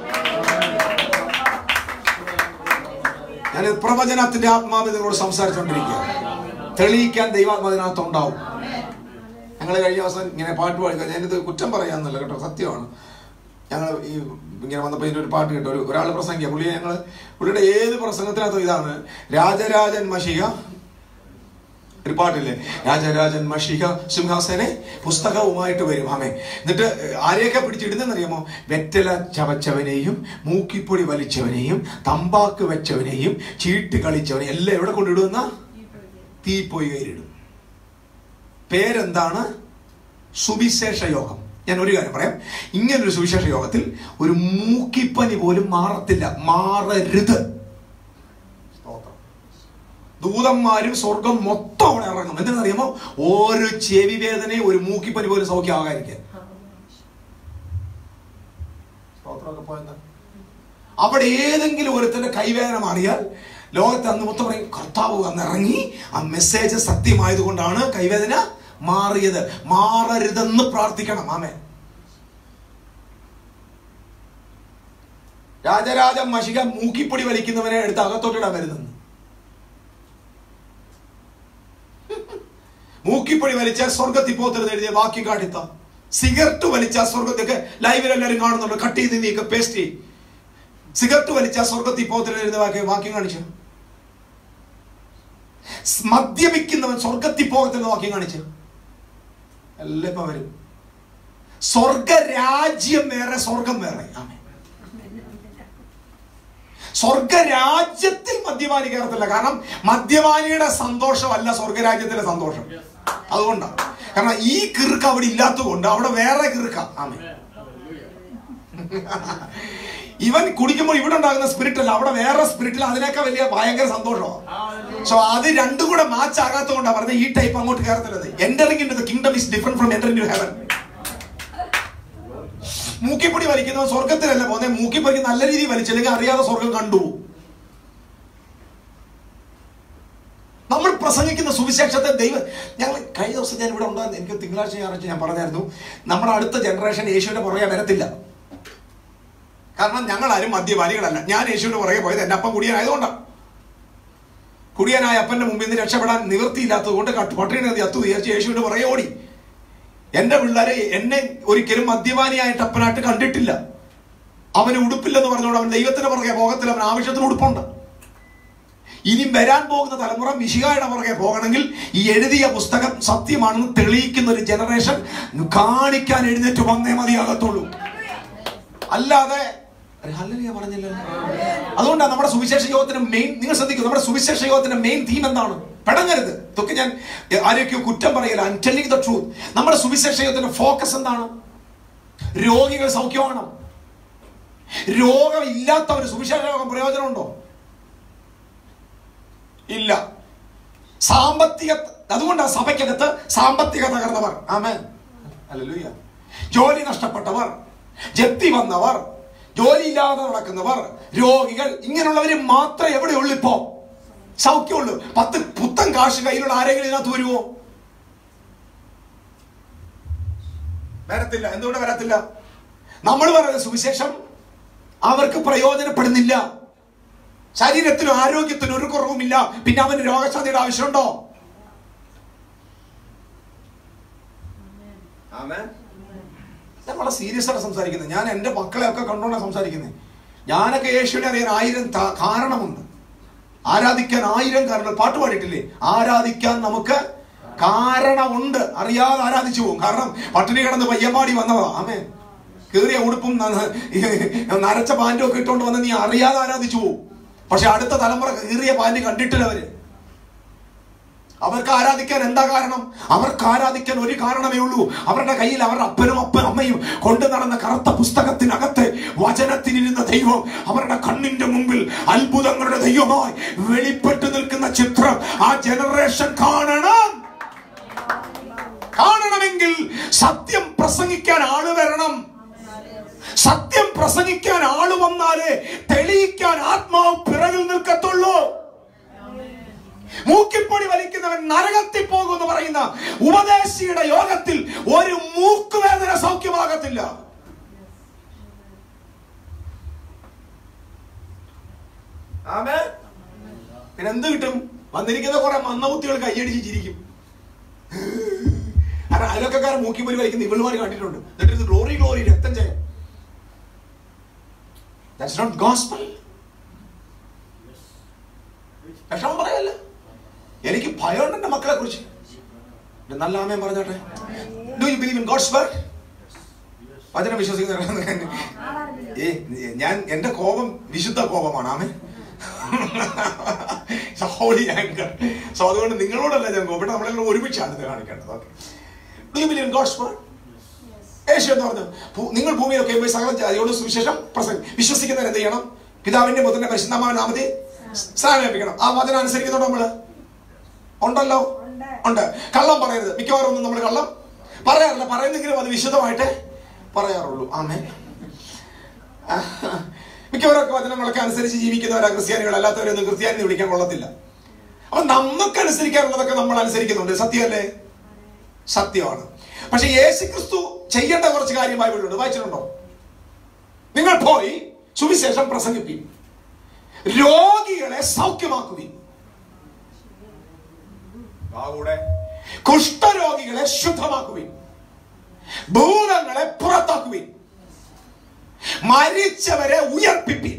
ഞാൻ പ്രവചനത്തിന്റെ ആത്മാവ് നിങ്ങളോട് സംസാരിച്ചുകൊണ്ടിരിക്കുക തെളിയിക്കാൻ ദൈവാത്മാവിനകത്ത് ഉണ്ടാവും ഞങ്ങൾ കഴിഞ്ഞ ദിവസം ഇങ്ങനെ പാട്ട് പാടി ഞാനിത് കുറ്റം പറയാന്നല്ല കേട്ടോ സത്യമാണ് ഞങ്ങൾ ഈ ഇങ്ങനെ വന്നപ്പോൾ ഇതിൻ്റെ ഒരു പാട്ട് കേട്ടോ ഒരു ഒരാൾ പ്രസംഗിക്കുക പുള്ളി ഞങ്ങൾ പുള്ളിയുടെ ഏത് പ്രസംഗത്തിനകത്തും ഇതാണ് രാജരാജൻ മഷിക ഒരു പാട്ടില്ലേ രാജരാജൻ മഷിക സിംഹാസനെ പുസ്തകവുമായിട്ട് വരും ആമേ എന്നിട്ട് ആരെയൊക്കെ പിടിച്ചിടുന്നറിയാമോ വെറ്റല ചവച്ചവനെയും മൂക്കിപ്പൊടി വലിച്ചവനെയും തമ്പാക്ക് വെച്ചവനെയും ചീട്ട് കളിച്ചവനെയും എല്ലാം എവിടെ കൊണ്ടിടുന്ന തീപ്പൊയി കയ്യിലിടും പേരെന്താണ് സുവിശേഷ യോഗം ഞാൻ ഒരു കാര്യം പറയാം ഇങ്ങനൊരു സുവിശേഷ യോഗത്തിൽ ഒരു മൂക്കിപ്പനി പോലും മാറത്തില്ല മാറരുത് ദൂതന്മാരും സ്വർഗം മൊത്തം അവിടെ ഇറങ്ങും എന്തിനറിയാമോ ഓരോ ചെവി വേദനയും ഒരു മൂക്കിപ്പനി പോലും സൗഖ്യമാകാതിരിക്കാൻ അവിടെ ഏതെങ്കിലും ഒരുത്തന്റെ കൈവേദന മാറിയാൽ ലോകത്ത് അന്ന് മൊത്തം പറയും കർത്താവ് വന്ന് ഇറങ്ങി ആ മെസ്സേജ് സത്യമായതുകൊണ്ടാണ് കൈവേദന മാറിയത് മാറരുതെന്ന് പ്രാർത്ഥിക്കണം ആമേ രാജരാജ മഷിക മൂക്കിപ്പൊടി വലിക്കുന്നവനെ എടുത്ത് അകത്തോട്ടിടാൻ വരുന്നെന്ന് മൂക്കിപ്പൊടി വലിച്ചാൽ സ്വർഗത്തിൽ പോത്തരുത് എഴുതിയ വാക്യം കാട്ടിത്ത സിഗരറ്റ് വലിച്ചാൽ സ്വർഗത്തൊക്കെ ലൈവിൽ എല്ലാവരും കാണുന്നുണ്ട് കട്ട് ചെയ്ത് നീക്ക പേസ്റ്റ് ചെയ്യും സിഗരറ്റ് വലിച്ചാൽ സ്വർഗത്തിൽ പോത്തരുത് എഴുതിയ വാക്യം വാക്യം കാണിച്ചു മദ്യപിക്കുന്നവൻ സ്വർഗത്തിൽ പോകത്തില്ല വാക്യം കാണിച്ചു എല്ലാം ഇപ്പൊ വരും സ്വർഗരാജ്യം വേറെ സ്വർഗം വേറെ ആമേ സ്വർഗരാജ്യത്തിൽ മദ്യപാനി കയറത്തില്ല കാരണം മദ്യപാനിയുടെ സന്തോഷമല്ല സ്വർഗരാജ്യത്തിലെ സന്തോഷം അതുകൊണ്ടാണ് കാരണം ഈ കിറുക്ക് അവിടെ ഇല്ലാത്തതുകൊണ്ട് അവിടെ വേറെ കിറുക്ക ആമേ ഇവൻ കുടിക്കുമ്പോൾ ഇവിടെ ഉണ്ടാകുന്ന സ്പിരിറ്റ് അല്ല അവിടെ വേറെ സ്പിരിറ്റിൽ അതിനേക്കാൾ വലിയ ഭയങ്കര സന്തോഷമാണ് സോ അത് രണ്ടും കൂടെ മാച്ച് ആകാത്തതുകൊണ്ടാണ് പറഞ്ഞത് ഈ ടൈപ്പ് അങ്ങോട്ട് കയറത്തില്ലത് entering in the kingdom is different from entering to heaven മൂക്കിപ്പൊടി വലിക്കുന്നവൻ സ്വർഗത്തിലല്ല പോകുന്നത് മൂക്കിപ്പൊടി നല്ല രീതിയിൽ വലിച്ചില്ലെങ്കിൽ അറിയാതെ സ്വർഗം കണ്ടു നമ്മൾ പ്രസംഗിക്കുന്ന സുവിശേഷത്തെ ദൈവം ഞങ്ങൾ കഴിഞ്ഞ ദിവസം ഞാൻ ഇവിടെ ഉണ്ടായിരുന്നു എനിക്ക് തിങ്കളാഴ്ച ഞായറാഴ്ച ഞാൻ പറഞ്ഞായിരുന്നു നമ്മുടെ അടുത്ത ജനറേഷൻ യേശുവിന്റെ പുറകെ വരത്തില്ല കാരണം ഞങ്ങൾ ആരും മദ്യപാനികളല്ല ഞാൻ യേശുവിന്റെ പുറകെ പോയത് എൻ്റെ അപ്പം കുടിയനായതുകൊണ്ടാണ് കുടിയനായ അപ്പന്റെ മുമ്പിൽ നിന്ന് രക്ഷപ്പെടാൻ നിവൃത്തിയില്ലാത്തത് കൊണ്ട് കട്ട് പട്ടിണി നദി അത്തു വിചാരിച്ച് യേശുവിന്റെ പുറകെ ഓടി എന്റെ പിള്ളേരെ എന്നെ ഒരിക്കലും മദ്യപാനിയായിട്ട് അപ്പനായിട്ട് കണ്ടിട്ടില്ല അവന് ഉടുപ്പില്ലെന്ന് പറഞ്ഞുകൊണ്ട് അവൻ ദൈവത്തിന്റെ പുറകെ പോകത്തില്ല അവൻ ആവശ്യത്തിന് ഉടുപ്പുണ്ട് ഇനി വരാൻ പോകുന്ന തലമുറ മിശികായുടെ പുറകെ പോകണമെങ്കിൽ ഈ എഴുതിയ പുസ്തകം സത്യമാണെന്ന് തെളിയിക്കുന്ന ഒരു ജനറേഷൻ കാണിക്കാൻ എഴുന്നേറ്റ് വന്നേ മതിയാകത്തുള്ളൂ അല്ലാതെ ഒരു ഹല്ലേലൂയ പറഞ്ഞല്ലോ അതുകൊണ്ടാണ് നമ്മുടെ സുവിശേഷ യോഗത്തിന്റെ മെയിൻ നിങ്ങൾ ശ്രദ്ധിക്കും നമ്മുടെ സുവിശേഷ യോഗത്തിന്റെ മെയിൻ തീം എന്താണ് പെടങ്ങരുത് ഇതൊക്കെ ഞാൻ ആരൊക്കെയോ കുറ്റം പറയില്ല ഐ ടെല്ലിംഗ് ദ ട്രൂത്ത് നമ്മുടെ സുവിശേഷ യോഗത്തിന്റെ ഫോക്കസ് എന്താണ് രോഗികൾ സൗഖ്യമാകണം രോഗമില്ലാത്തവര് സുവിശേഷ യോഗം പ്രയോജനമുണ്ടോ ഇല്ല സാമ്പത്തിക അതുകൊണ്ടാണ് സഭയ്ക്കകത്ത് സാമ്പത്തിക തകർന്നവർ ആമേൻ ഹല്ലേലൂയ ജോലി നഷ്ടപ്പെട്ടവർ ജപ്തി വന്നവർ ജോലിയില്ലാതെ നടക്കുന്നവർ രോഗികൾ ഇങ്ങനെയുള്ളവര് മാത്രമേ എവിടെ ഉള്ളൂ ഇപ്പോ സൗഖ്യമുള്ളൂ പത്ത് പുത്തൻ കാശ് കയ്യിലുള്ള ആരെങ്കിലും ഇതിനകത്ത് വരുമോ വരത്തില്ല എന്തുകൊണ്ട് വരത്തില്ല നമ്മൾ പറയുന്ന സുവിശേഷം അവർക്ക് പ്രയോജനപ്പെടുന്നില്ല ശരീരത്തിനും ആരോഗ്യത്തിനും ഒരു കുറവുമില്ല പിന്നെ അവന് രോഗശാന്തിയുടെ ആവശ്യമുണ്ടോ ഞാൻ വളരെ സീരിയസ് ആയിട്ട് സംസാരിക്കുന്നത് ഞാൻ എൻ്റെ മക്കളെ ഒക്കെ കണ്ടോണ്ടാണ് സംസാരിക്കുന്നത് ഞാനൊക്കെ യേശുവിനെ അറിയാൻ ആയിരം ത- കാരണമുണ്ട് ആരാധിക്കാൻ ആയിരം കാരണം പാട്ട് പാടിയിട്ടില്ലേ ആരാധിക്കാൻ നമുക്ക് കാരണമുണ്ട് അറിയാതെ ആരാധിച്ചു പോകും കാരണം പട്ടിണി കിടന്ന് പയ്യമ്പാടി വന്നതാ ആമേ കീറിയ ഉടുപ്പും ന- ഈ നരച്ച പാൻറ്റും ഒക്കെ ഇട്ടുകൊണ്ട് വന്ന് നീ അറിയാതെ ആരാധിച്ചു പോകും പക്ഷെ അടുത്ത തലമുറ കീറിയ പാൻറ് കണ്ടിട്ടില്ല അവര് അവർക്ക് ആരാധിക്കാൻ എന്താ കാരണം അവർക്ക് ആരാധിക്കാൻ ഒരു കാരണമേ ഉള്ളൂ അവരുടെ കയ്യിൽ അവരുടെ അപ്പനും അപ്പനും അമ്മയും കൊണ്ടു നടന്ന കറുത്ത പുസ്തകത്തിനകത്ത് വചനത്തിലിരുന്ന ദൈവം അവരുടെ കണ്ണിന്റെ മുമ്പിൽ അത്ഭുതങ്ങളുടെ ദൈവമായി വെളിപ്പെട്ടു നിൽക്കുന്ന ചിത്രം ആ ജനറേഷൻ കാണണം കാണണമെങ്കിൽ സത്യം പ്രസംഗിക്കാൻ ആള് വരണം സത്യം പ്രസംഗിക്കാൻ ആള് വന്നാലേ തെളിയിക്കാൻ ആത്മാവ് പിറകിൽ നിൽക്കത്തുള്ളൂ മൂക്കിപ്പൊടി വലിക്കുന്നവൻ നരകത്തിൽ പോകുമെന്ന് പറയുന്ന ഉപദേശിയുടെ യോഗത്തിൽ ഒരു മൂക്കുവേദന സൗഖ്യമാകത്തില്ല ആമേൻ. പിന്നെ എന്ത് കിട്ടും വന്നിരിക്കുന്ന കുറെ മന്നകുത്തികൾ കൈയടിച്ച് ചിരിക്കും കാരണം അയലൊക്കെക്കാരൻ മൂക്കിപ്പൊടി വലിക്കുന്ന ഇവളുമാർ കണ്ടിട്ടുണ്ട് എന്നിട്ട് ഗ്ലോറി ഗ്ലോറി രക്തം ചെയ്യാം ദാറ്റ്സ് നോട്ട് ഗോസ്പൽ വിഷമം പറയല്ല എനിക്ക് ഭയമുണ്ട് എന്റെ മക്കളെ കുറിച്ച് ഒരു നല്ല ആമയം പറഞ്ഞോട്ടെ do you believe in God's word വചനം വിശ്വസിക്കുന്ന ഏ ഞാൻ എന്റെ കോപം വിശുദ്ധ കോപമാണ് ആമേ ഹോളി ആങ്കർ സോ അതുകൊണ്ട് നിങ്ങളോടല്ല ഞാൻ കോപിട്ട് നമ്മളെല്ലാം ഒരുമിച്ചാണ് ഇത് കാണിക്കേണ്ടത് okay do you believe in God's word യേശു എന്ന് പറഞ്ഞു ഭൂ- നിങ്ങൾ ഭൂമിയിലൊക്കെ പോയി സകല ജാതിയോട് സുവിശേഷം പ്രസംഗം വിശ്വസിക്കുന്നവർ എന്ത് ചെയ്യണം പിതാവിന്റെ മുതലിന്റെ പരിശുദ്ധമായ നാമത്തെ സ്നാനമേൽപ്പിക്കണം ആ വചനം അനുസരിക്കുന്നുണ്ടോ നമ്മള് ഉണ്ടല്ലോ ഉണ്ട്. ഉണ്ട് കള്ളം പറയരുത് മിക്കവാറും ഒന്നും നമ്മൾ കള്ളം പറയാറില്ല പറയുന്നെങ്കിലും അത് വിശദമായിട്ട് പറയാറുള്ളൂ ആമേ മിക്കവരൊക്കെ വചനങ്ങളൊക്കെ അനുസരിച്ച് ജീവിക്കുന്നവരാ ക്രിസ്ത്യാനികൾ അല്ലാത്തവരൊന്നും ക്രിസ്ത്യാനി വിളിക്കാൻ കൊള്ളത്തില്ല അപ്പൊ നമുക്ക് അനുസരിക്കാനുള്ളതൊക്കെ നമ്മൾ അനുസരിക്കുന്നുണ്ട് സത്യമല്ലേ സത്യമാണ് പക്ഷെ യേശു ക്രിസ്തു ചെയ്യേണ്ട കുറച്ച് കാര്യം ബൈബിളിലുണ്ട് വായിച്ചിട്ടുണ്ടോ നിങ്ങൾ പോയി സുവിശേഷം പ്രസംഗിപ്പി രോഗികളെ സൗഖ്യമാക്കുവിൻ ബാബുടെ കുഷ്ഠരോഗികളെ ശുദ്ധമാക്കുവിൻ ഭൂതങ്ങളെ പുറത്താക്കുവിൻ മരിച്ചവരെ ഉയർപ്പിപ്പിൻ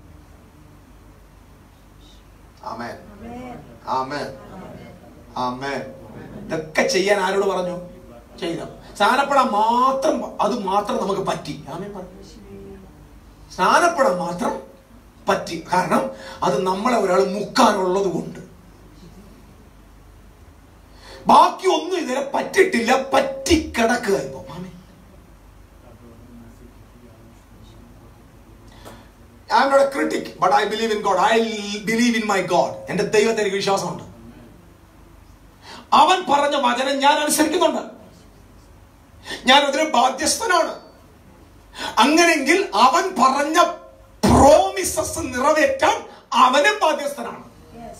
ആമേൻ ആമേൻ ആമേൻ ഇതൊക്കെ ചെയ്യാൻ ആരോട് പറഞ്ഞു ചെയ്ത സ്നാനപ്പെടാൻ മാത്രം അത് മാത്രം നമുക്ക് പറ്റി ആമേൻ പറഞ്ഞു സ്നാനപ്പെടാൻ മാത്രം പറ്റി കാരണം അത് നമ്മളെ ഒരാൾ മുക്കാനുള്ളത് കൊണ്ട് ബാക്കി ഒന്നും ഇതുവരെ പറ്റിട്ടില്ല പറ്റിക്കിടക്കുക ഇപ്പൊ ആമേൻ I'm not a critic but I believe in God I believe in my God എന്റെ ദൈവത്തെ എനിക്ക് വിശ്വാസമുണ്ട് അവൻ പറഞ്ഞ വചനം ഞാൻ അനുസരിക്കുന്നുണ്ട് ഞാൻ അതിന് ബാധ്യസ്ഥനാണ് അങ്ങനെങ്കിൽ അവൻ പറഞ്ഞ പ്രോമിസസ് നിറവേറ്റാൻ അവനും ബാധ്യസ്ഥനാണ് Yes.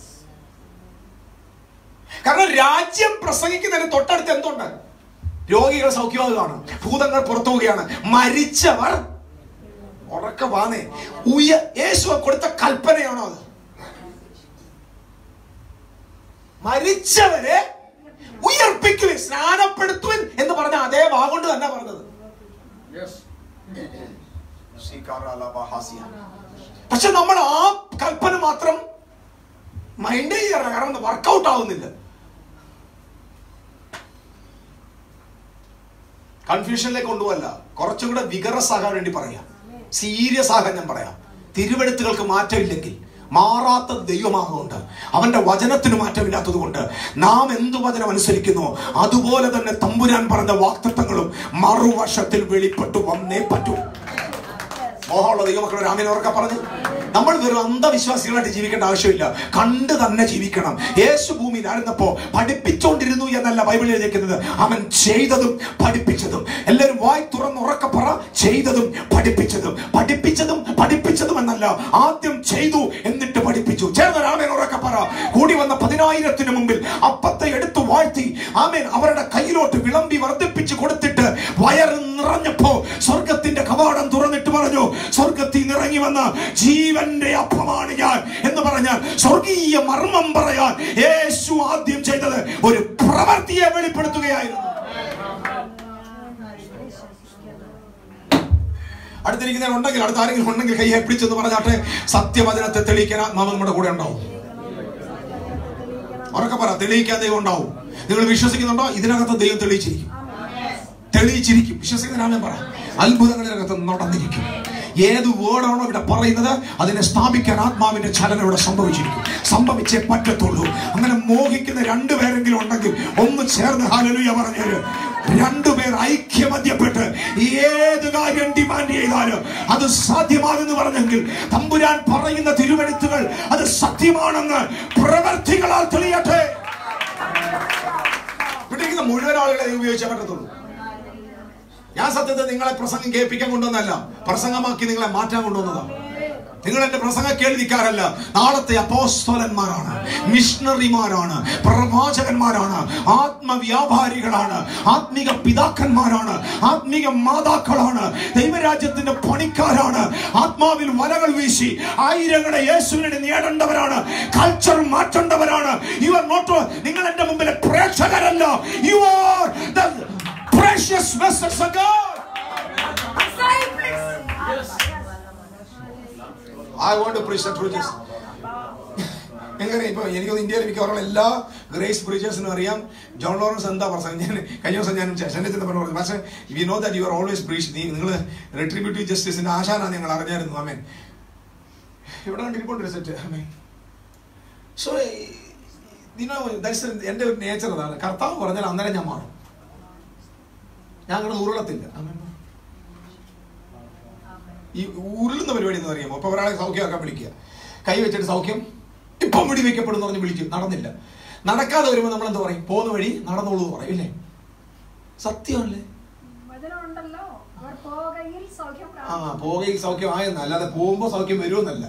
കാരണം രാജ്യം പ്രസംഗിക്കുന്നതിന് തൊട്ടടുത്ത് എന്തുണ്ട് രോഗികൾ സൗഖ്യമാകുകയാണ് ഭൂതങ്ങൾ പുറത്തു പോവുകയാണ് മരിച്ചവർ ഉറക്ക വാന്നേ ഉയ യേശു കൊടുത്ത കൽപ്പനയാണോ അത് മരിച്ചവരെ ഉയർപ്പിക്കുവിൻ സ്നാനപ്പെടുത്തുവിൻ എന്ന് പറഞ്ഞ അതേ വാഗൊണ്ട് തന്നെ പറഞ്ഞത് പക്ഷെ നമ്മൾ ആ കൽപ്പന മാത്രം മൈൻഡ് ചെയ്യാറില്ല കാരണം വർക്കൗട്ട് ആവുന്നില്ല കൺഫ്യൂഷനിലേക്ക് കൊണ്ടുപോകല്ല കുറച്ചും കൂടെ വികറസ് ആകാൻ വേണ്ടി പറയാം സീരിയസ് ആകാൻ ഞാൻ പറയാം തിരുവെടുത്തുകൾക്ക് മാറ്റമില്ലെങ്കിൽ മാറാത്ത ദൈവമാകൊണ്ട് അവന്റെ വചനത്തിന് മാറ്റമില്ലാത്തത് കൊണ്ട് നാം എന്തു വചനം അനുസരിക്കുന്നു അതുപോലെ തന്നെ തമ്പുരാൻ പറഞ്ഞ വാക്തത്വങ്ങളും മറുവശത്തിൽ വെളിപ്പെട്ടു വന്നേ പറ്റൂ മോഹമുള്ള ദൈവമക്കളെ രാമൻ ഉറക്കെ പറഞ്ഞു നമ്മൾ വെറും അന്ധവിശ്വാസികളായിട്ട് ജീവിക്കേണ്ട ആവശ്യമില്ല കണ്ട് തന്നെ ജീവിക്കണം യേശു ഭൂമിയിലായിരുന്നപ്പോ പഠിപ്പിച്ചുകൊണ്ടിരുന്നു എന്നല്ല ബൈബിളിൽ എഴുതിയിരിക്കുന്നത് അവൻ ചെയ്തതും പഠിപ്പിച്ചതും എല്ലാവരും വായി തുറന്ന് ഉറക്കെ പറ ചെയ്തതും പഠിപ്പിച്ചതും പഠിപ്പിച്ചതും പഠിപ്പിച്ചതും എന്നല്ല ആദ്യം ചെയ്തു എന്നിട്ട് പഠിപ്പിച്ചു ചേർന്ന രാമൻ ഉറക്കെ പറ കൂടി വന്ന പതിനായിരത്തിന് മുമ്പിൽ അപ്പത്തെ എടുത്തു വാഴ്ത്തി ആമേൻ അവരുടെ കയ്യിലോട്ട് വിളമ്പി വർദ്ധിപ്പിച്ചു കൊടുത്തിട്ട് വയറ് നിറഞ്ഞപ്പോ സ്വർഗത്തിന്റെ കവാടം തുറന്നിട്ട് പറഞ്ഞു സ്വർഗത്തിൽ നിന്ന് ഇറങ്ങി വന്ന ജീവന്റെ അപ്പമാണ് ഞാൻ എന്ന് പറഞ്ഞാൽ സ്വർഗീയ മർമ്മം പറയാൻ യേശു ആദ്യം ചെയ്തത് ഒരു പ്രവൃത്തിയെ വെളിപ്പെടുത്തുകയായിരുന്നു അടുത്തിരിക്കുന്നവരുണ്ടെങ്കിൽ അടുത്ത ആരെങ്കിലും ഉണ്ടെങ്കിൽ കയ്യെ പിടിച്ചെന്ന് പറഞ്ഞാട്ടെ സത്യവചനത്തെ തെളിയിക്കാൻ ആത്മാവ് നമ്മുടെ കൂടെ ഉണ്ടാവും ഉറക്കെ പറ തെളിയിക്കാൻ ദൈവം ഉണ്ടാവും നിങ്ങൾ വിശ്വസിക്കുന്നുണ്ടോ ഇതിനകത്ത് ദൈവം തെളിയിച്ചിരിക്കും തെളിയിച്ചിരിക്കും വിശ്വസിക്കുന്ന രാമൻ പറ അത്ഭുതങ്ങളിനകത്ത് നടന്നിരിക്കും ഏത് വേർഡാണോ ഇവിടെ പറയുന്നത് അതിനെ സ്ഥാപിക്കാൻ ആത്മാവിന്റെ ചലനം ഇവിടെ സംഭവിച്ചിരിക്കും സംഭവിച്ചേ പറ്റത്തുള്ളൂ അങ്ങനെ മോഹിക്കുന്ന രണ്ടുപേരെങ്കിലും ഉണ്ടെങ്കിൽ ഒന്ന് ചേർന്ന് ഹാലലുയ പറഞ്ഞേര് രണ്ടുപേർ ഐക്യമധ്യപ്പെട്ട് ഏത് കാര്യം ഡിമാൻഡ് ചെയ്താലും അത് സാധ്യമാകുന്നു പറഞ്ഞെങ്കിൽ തമ്പുരാൻ പറയുന്ന തിരുവെഴുത്തുകൾ അത് സത്യമാണെന്ന് പ്രവർത്തികളാൽ തെളിയട്ടെ ഇവിടെ മുഴുവൻ ആളുകളെ ഇത് ഉപയോഗിച്ചാൽ പറ്റത്തുള്ളൂ ഞാൻ സത്യത്തെ നിങ്ങളെ പ്രസംഗം കേൾപ്പിക്കാൻ കൊണ്ടുവന്നല്ല പ്രസംഗമാക്കി നിങ്ങളെ മാറ്റാൻ കൊണ്ടുവന്നതാണ് നിങ്ങൾ എന്റെ പ്രസംഗം കേൾവിക്കാരല്ല നാളത്തെ അപ്പോസ്തലന്മാരാണ് മിഷണറിമാരാണ് പ്രവാചകന്മാരാണ് ആത്മവ്യാപാരികളാണ് ആത്മിക പിതാക്കന്മാരാണ് ആത്മിക മാതാക്കളാണ് ദൈവരാജ്യത്തിന്റെ പണിക്കാരാണ് ആത്മാവിൽ വലകൾ വീശി ആയിരങ്ങളെ യേശുവിനെ നേടേണ്ടവരാണ് കൾച്ചർ മാറ്റേണ്ടവരാണ് യു ആർ നോട്ട് നിങ്ങൾ എന്റെ മുമ്പിലെ പ്രേക്ഷകരല്ല you are the precious vessels of God. I want to preach the truth. എങ്ങനെ ഇപ്പൊ എനിക്ക് തോന്നുന്നു ഇന്ത്യയിൽ മിക്കവാറും എല്ലാ ഗ്രേസ് പ്രീച്ചേഴ്സിനും അറിയാം ജോൺ ലോറൻസ് എന്താ പ്രസംഗം ഞാൻ കഴിഞ്ഞ ദിവസം ഞാൻ ചെന്നൈ പറഞ്ഞു പക്ഷേ we know that you are always preach നീ നിങ്ങൾ റെട്രിബ്യൂട്ടീവ് ജസ്റ്റിസിന്റെ ആശാനാണ് ഞങ്ങൾ അറിഞ്ഞായിരുന്നു ആമേൻ ഇവിടെ കണ്ടിരിപ്പുണ്ട് സെറ്റ് ആമേൻ സോ ദിനോ ദാറ്റ്സ് എൻ്റെ ഒരു നേച്ചർ അതാണ് കർത്താവ് പറഞ്ഞാൽ അന്നേരം ഞാൻ മാറും ഞാൻ അങ്ങനെ ഉരുളത്തില്ല ആമേൻ. ഈ ഉരുളുന്ന പരിപാടി എന്ന് അറിയാമോ അപ്പൊ ഒരാളെ സൗഖ്യമാക്കാൻ വിളിക്കുക കൈ വെച്ചിട്ട് സൗഖ്യം ഇപ്പം വെടി വെക്കപ്പെടും പറഞ്ഞ് വിളിച്ചു നടന്നില്ല നടക്കാതെ വരുമ്പോൾ നമ്മൾ എന്താ പറയും പോകുന്ന വഴി നടന്നോളൂ എന്ന് പറയും ഇല്ലേ സത്യമല്ലേ വചനമുണ്ടല്ലോ അവർ പോകയിൽ സൗഖ്യം ആ പ്രാപിക്കും. പോകുകയും സൗഖ്യമായെന്ന് അല്ലാതെ പോകുമ്പോ സൗഖ്യം വരുമെന്നല്ല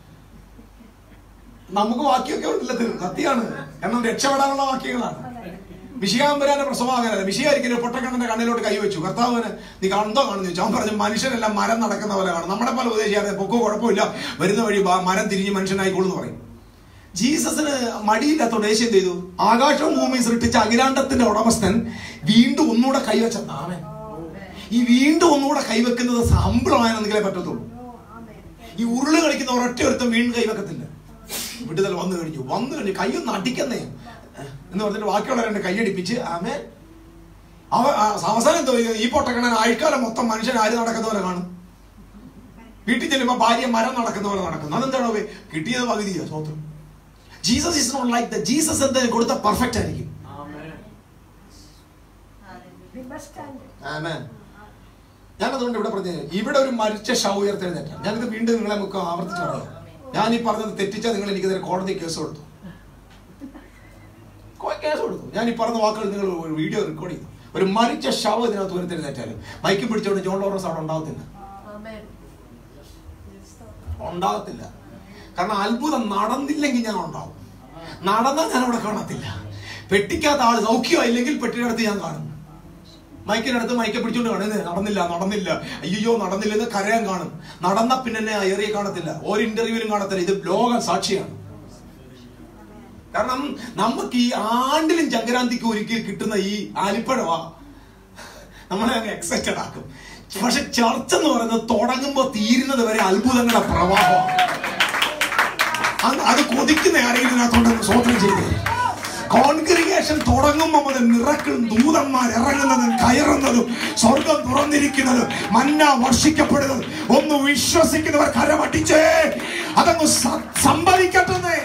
നമുക്ക് വാക്യമൊക്കെ ഉണ്ടല്ലോ ഇത് സത്യമാണ് കാരണം രക്ഷപ്പെടാനുള്ള വാക്യങ്ങളാണ് വിഷയാമ്പരാന്റെ പ്രസവമാകാനല്ല വിഷയായിരിക്കും പൊട്ടക്കണ്ണന്റെ കണ്ണിലോട്ട് കൈവച്ചു കർത്താവിന് നീ കണ്ടോ കാണുന്നു ചോദിച്ചു അവൻ പറഞ്ഞു മനുഷ്യരെല്ലാം മരം നടക്കുന്ന പോലെ കാണും നമ്മളെ പോലെ ഉപദേശിക്കാതെ പൊക്കോ കുഴപ്പമില്ല വരുന്ന വഴി വാ, മരം തിരിഞ്ഞ് മനുഷ്യനായിക്കോളൂ എന്ന് പറയും ജീസസിന് മടിയില്ലാത്തോണ്ട് യേശു എന്ത് ചെയ്തു ആകാശവും ഭൂമിയും സൃഷ്ടിച്ച അഖിലാണ്ടത്തിന്റെ ഉടമസ്ഥൻ വീണ്ടും ഒന്നുകൂടെ കൈവച്ചെന്നാമൻ ഈ വീണ്ടും ഒന്നുകൂടെ കൈവെക്കുന്നത് സംബളമായെന്നെങ്കിലേ പറ്റത്തുള്ളൂ ഓ, ആമേൻ. ഈ ഉരുള് കളിക്കുന്ന ഒരൊറ്റ ഒരുത്തം വീണ്ടും കൈവെക്കത്തില്ല വിടുതൽ വന്നു കഴിഞ്ഞു വന്നു കഴിഞ്ഞു കൈയൊന്ന് അടിക്കുന്നേ എന്ന് പറഞ്ഞിട്ട് ബാക്കിയുള്ള രണ്ട് കൈയടിപ്പിച്ച് ആമേ അവ ആ, അവസാനം എന്തോ ചെയ്തു? ഈ പൊട്ടക്കണൻ ആഴ്ക്കാലം മൊത്തം മനുഷ്യൻ ആര് നടക്കുന്ന പോലെ കാണും വീട്ടിൽ ചെല്ലുമ്പോ ഭാര്യ മരം നടക്കുന്ന പോലെ നടക്കുന്നു അതെന്താണോ വേ? കിട്ടിയത് പകുതിയോ സ്വന്തം Jesus is not like the Jesus എന്തായാലും കൊടുത്ത പെർഫെക്റ്റ് ആയിരിക്കും The best stand. ആമേൻ ഞാനതുകൊണ്ട് ഇവിടെ പറഞ്ഞു ഇവിടെ ഒരു മരിച്ച ശവ ഉയർത്തെഴുന്നേറ്റാണ് ഞാനിത് വീണ്ടും നിങ്ങളെ മുഖം ആവർത്തിച്ച് പറയാം ഞാൻ ഈ പറഞ്ഞത് തെറ്റിച്ചാൽ നിങ്ങൾ എനിക്കെതിരെ കോടതി കേസ് കൊടുത്തു കോ- കേസ് കൊടുത്തു ഞാൻ ഈ പറഞ്ഞ വാക്കുകൾ നിങ്ങൾ ഒരു വീഡിയോ റെക്കോർഡ് ചെയ്തു ഒരു മരിച്ച ശവം ഇതിനകത്ത് ഉയർത്തെഴുന്നേറ്റാലും മൈക്കും പിടിച്ചോണ്ട് ജോൺ ലോറൻസ് അവിടെ ഉണ്ടാകത്തില്ല ഉണ്ടാകത്തില്ല കാരണം അത്ഭുതം നടന്നില്ലെങ്കിൽ ഞാൻ ഉണ്ടാവും നടന്നാൽ ഞാൻ അവിടെ കാണത്തില്ല പെട്ടിക്കാത്ത ആള് സൗഖ്യമായില്ലെങ്കിൽ പെട്ടിയുടെ അടുത്ത് ഞാൻ കാണും മൈക്കിനടുത്ത് മൈക്കെ പിടിച്ചോണ്ട് കാണും "ഇത് നടന്നില്ല നടന്നില്ല അയ്യോ നടന്നില്ല എന്ന് കരയാൻ കാണും നടന്ന പിന്നെ എന്നെ ഏറിയ കാണത്തില്ല ഒരു ഇന്റർവ്യൂവിലും കാണത്തില്ല ഇത് ലോക സാക്ഷിയാണ് കാരണം നമുക്ക് ഈ ആണ്ടിലും ചങ്കരാന്തിക്ക് ഒരിക്കൽ കിട്ടുന്ന ഈ ആലിപ്പഴവാ നമ്മളെ അങ്ങ് എക്സൈറ്റഡ് ആക്കും പക്ഷെ ചർച്ച എന്ന് പറയുന്നത് തുടങ്ങുമ്പോൾ തീരുന്നത് വരെ അത്ഭുതങ്ങളുടെ പ്രവാഹമാണ് അത് അത് കൊതിക്കുന്ന ആരെങ്കിലും ഇതിനകത്തോണ്ട് സ്വോത്രം ചെയ്തേ കോൺഗ്രിഗേഷൻ തുടങ്ങുമ്പോൾ മുതൽ നിറക്കും ദൂതന്മാർ ഇറങ്ങുന്നതും കയറുന്നതും സ്വർഗം തുറന്നിരിക്കുന്നതും മന്ന വർഷിക്കപ്പെടുന്നതും ഒന്ന് വിശ്വസിക്കുന്നവർ കരമട്ടിച്ചേ അതങ്ങ് സ- സംഭവിക്കട്ടെന്നേ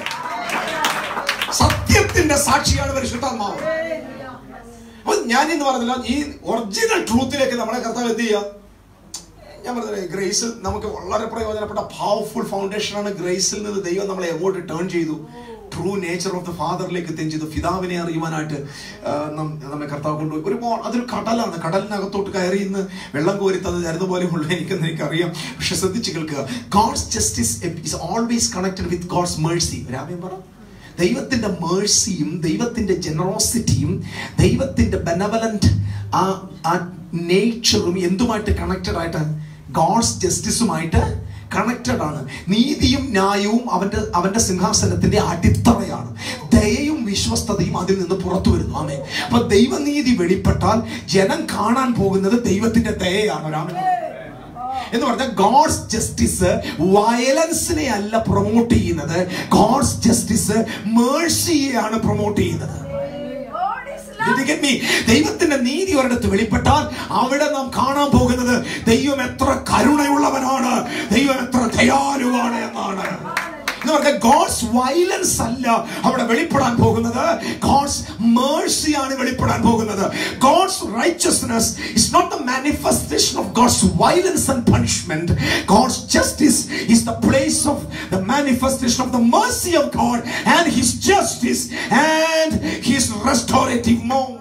സത്യത്തിന്റെ സാക്ഷിയാണ് പരിശുദ്ധാത്മാവ് അപ്പൊ ഞാൻ ഇന്ന് പറഞ്ഞില്ല ഈ ഒറിജിനൽ ട്രൂത്തിലേക്ക് നമ്മളെ കർത്താവ് എന്ത് ചെയ്യുക ഞാൻ പറഞ്ഞില്ലേ ഗ്രേസിൽ നമുക്ക് വളരെ പ്രയോജനപ്പെട്ട പവർഫുൾ ഫൗണ്ടേഷൻ ആണ് ഗ്രേസിൽ നിന്ന് ദൈവം നമ്മളെ എങ്ങോട്ട് ടേൺ ചെയ്തു ട്രൂ നേച്ചർ ഓഫ് ദ ഫാദറിലേക്ക് എത്തുകയും ചെയ്തു പിതാവിനെ അറിയുവാനായിട്ട് ആ, നം- നമ്മെ കർത്താവ് കൊണ്ടുപോയി ഒരു മോ- അതൊരു കടലാണ് കടലിനകത്തോട്ട് കയറി ഇന്ന് വെള്ളം കോരി തന്നത് അരുതുപോലെ ഉള്ള എനിക്കെന്ന് എനിക്കറിയാം പക്ഷെ ശ്രദ്ധിച്ച് കേൾക്കുക God's justice is always connected with God's mercy രാമ്യം പറ ദൈവത്തിന്റെ മേഴ്സിയും ദൈവത്തിന്റെ ജനറോസിറ്റിയും ദൈവത്തിന്റെ ബെനവലന്റ് ആ ആ നേച്ചറും എന്തുമായിട്ട് കണക്റ്റഡ് ആയിട്ട് ഗോഡ്സ് ജസ്റ്റിസുമായിട്ട് കണക്റ്റഡ് ആണ് നീതിയും ന്യായവും അവന്റെ അവന്റെ സിംഹാസനത്തിന്റെ അടിത്തറയാണ് ദയയും വിശ്വസ്തതയും അതിൽ നിന്ന് പുറത്തു വരുന്നു ആമേ അപ്പൊ ദൈവനീതി വെളിപ്പെട്ടാൽ ജനം കാണാൻ പോകുന്നത് ദൈവത്തിന്റെ ദയയാണ് രാമൻ എന്ന് പറഞ്ഞാൽ ഗോഡ്സ് ജസ്റ്റിസ് വയലൻസിനെ അല്ല പ്രൊമോട്ട് ചെയ്യുന്നത് ഗോഡ്സ് ജസ്റ്റിസ് മേഴ്സിയെയാണ് പ്രൊമോട്ട് ചെയ്യുന്നത് God is Did you get me? ദൈവത്തിന്റെ നീതി ഒരിടത്ത് വെളിപ്പെട്ടാൽ അവിടെ നാം കാണാൻ പോകുന്നത് ദൈവം എത്ര കരുണയുള്ളവനാണ് ദൈവം എത്ര ദയാലുവാണ് എന്നാണ് എന്ന് പറഞ്ഞാൽ ഗോഡ്സ് വയലൻസ് അല്ല അവിടെ വെളിപ്പെടാൻ പോകുന്നത് ഗോഡ്സ് മേഴ്സി ആണ് വെളിപ്പെടാൻ പോകുന്നത് God's righteousness is not the manifestation of God's violence and punishment God's justice is the place of the manifestation of the mercy of God and his justice and his restorative mode.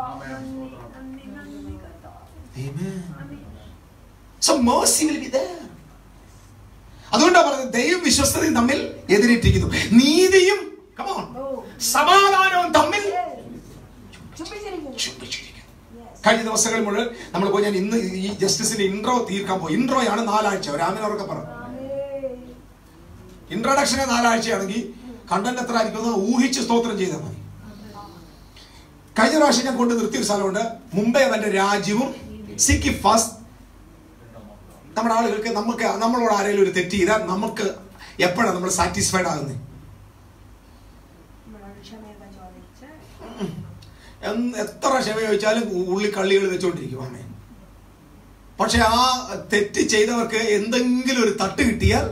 നന്ദി നന്ദി കർത്താവ് Amen. So mercy will be there. അതുകൊണ്ടാണ് പറഞ്ഞത് ദൈവം വിശ്വസ്തതയും തമ്മിൽ എതിരേറ്റിരിക്കുന്നു നീതിയും come on, ഓ സമാധാനവും തമ്മിൽ ചുംബിച്ചിരിക്കുന്നു ചുംബിച്ചിരിക്കുന്നു. Yes. കഴിഞ്ഞ ദിവസങ്ങളിൽ മുഴുവൻ നമ്മൾ പോയി ഞാൻ ഇന്ന് ഈ ജസ്റ്റിസിന്റെ ഇൻട്രോ തീർക്കാൻ പോയി ഇൻട്രോയാണ് നാലാഴ്ച രാമിനവർക്ക് പറ ആമേൻ. ഇൻട്രൊഡക്ഷനെ നാലാഴ്ചയാണെങ്കിൽ കണ്ടന്റ് എത്ര ആയിരിക്കും എന്ന് ഊഹിച്ച് സ്തോത്രം ചെയ്താൽ മതി കഴിഞ്ഞ പ്രാവശ്യം ഞാൻ കൊണ്ട് നിർത്തിയ ഒരു സ്ഥലമുണ്ട് മുംബൈ അവന്റെ രാജ്യവും സിക്കി ഫസ്റ്റ് നമ്മുടെ ആളുകൾക്ക് നമുക്ക് നമ്മളോട് ആരെങ്കിലും ഒരു തെറ്റ് ചെയ്താൽ നമുക്ക് എപ്പോഴാണ് നമ്മൾ സാറ്റിസ്ഫൈഡ് ആകുന്നത് നമ്മളോട് ക്ഷമയൊക്കെ ചോദിച്ച് എന്ന് എത്ര ക്ഷമ ചോദിച്ചാലും ഉള്ളി കള്ളികൾ വെച്ചോണ്ടിരിക്കും ആമേ പക്ഷെ ആ തെറ്റ് ചെയ്തവർക്ക് എന്തെങ്കിലും ഒരു തട്ട് കിട്ടിയാൽ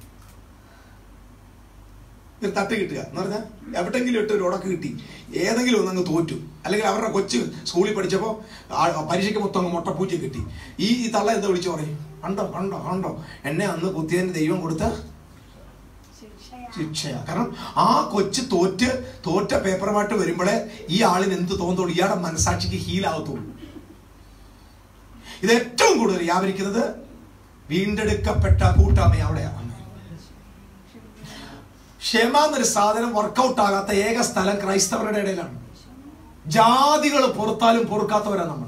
ഒരു തട്ട് കിട്ടുക എന്ന് പറഞ്ഞാൽ എവിടെങ്കിലും ഇട്ട് ഒരു ഉടക്ക് കിട്ടി ഏതെങ്കിലും ഒന്ന് അങ്ങ് തോറ്റു അല്ലെങ്കിൽ അവരുടെ കൊച്ച് സ്കൂളിൽ പഠിച്ചപ്പോൾ പരീക്ഷയ്ക്ക് മൊത്തം അങ്ങ് മുട്ടപ്പൂച്ച കിട്ടി ഈ ഈ തള്ള എന്താ വിളിച്ചു പറയും കണ്ടോ കണ്ടോ കണ്ടോ എന്നെ അന്ന് കുത്തിയതിന് ദൈവം കൊടുത്ത ശിക്ഷയാ ശിക്ഷയാ കാരണം ആ കൊച്ച് തോറ്റ് തോറ്റ പേപ്പറുമായിട്ട് വരുമ്പോഴേ ഈ ആളിന് എന്ത് തോന്നുള്ളൂ ഇയാളുടെ മനസാക്ഷിക്ക് ഹീലാകത്തുള്ളൂ ഇത് ഏറ്റവും കൂടുതൽ വ്യാപരിക്കുന്നത് വീണ്ടെടുക്കപ്പെട്ട കൂട്ടായ്മ അവിടെയാണ് ക്ഷമ എന്നൊരു സാധനം വർക്കൗട്ട് ആകാത്ത ഏക സ്ഥലം ക്രൈസ്തവരുടെ ഇടയിലാണ് ജാതികൾ പുറത്താലും പൊറുക്കാത്തവരാ നമ്മൾ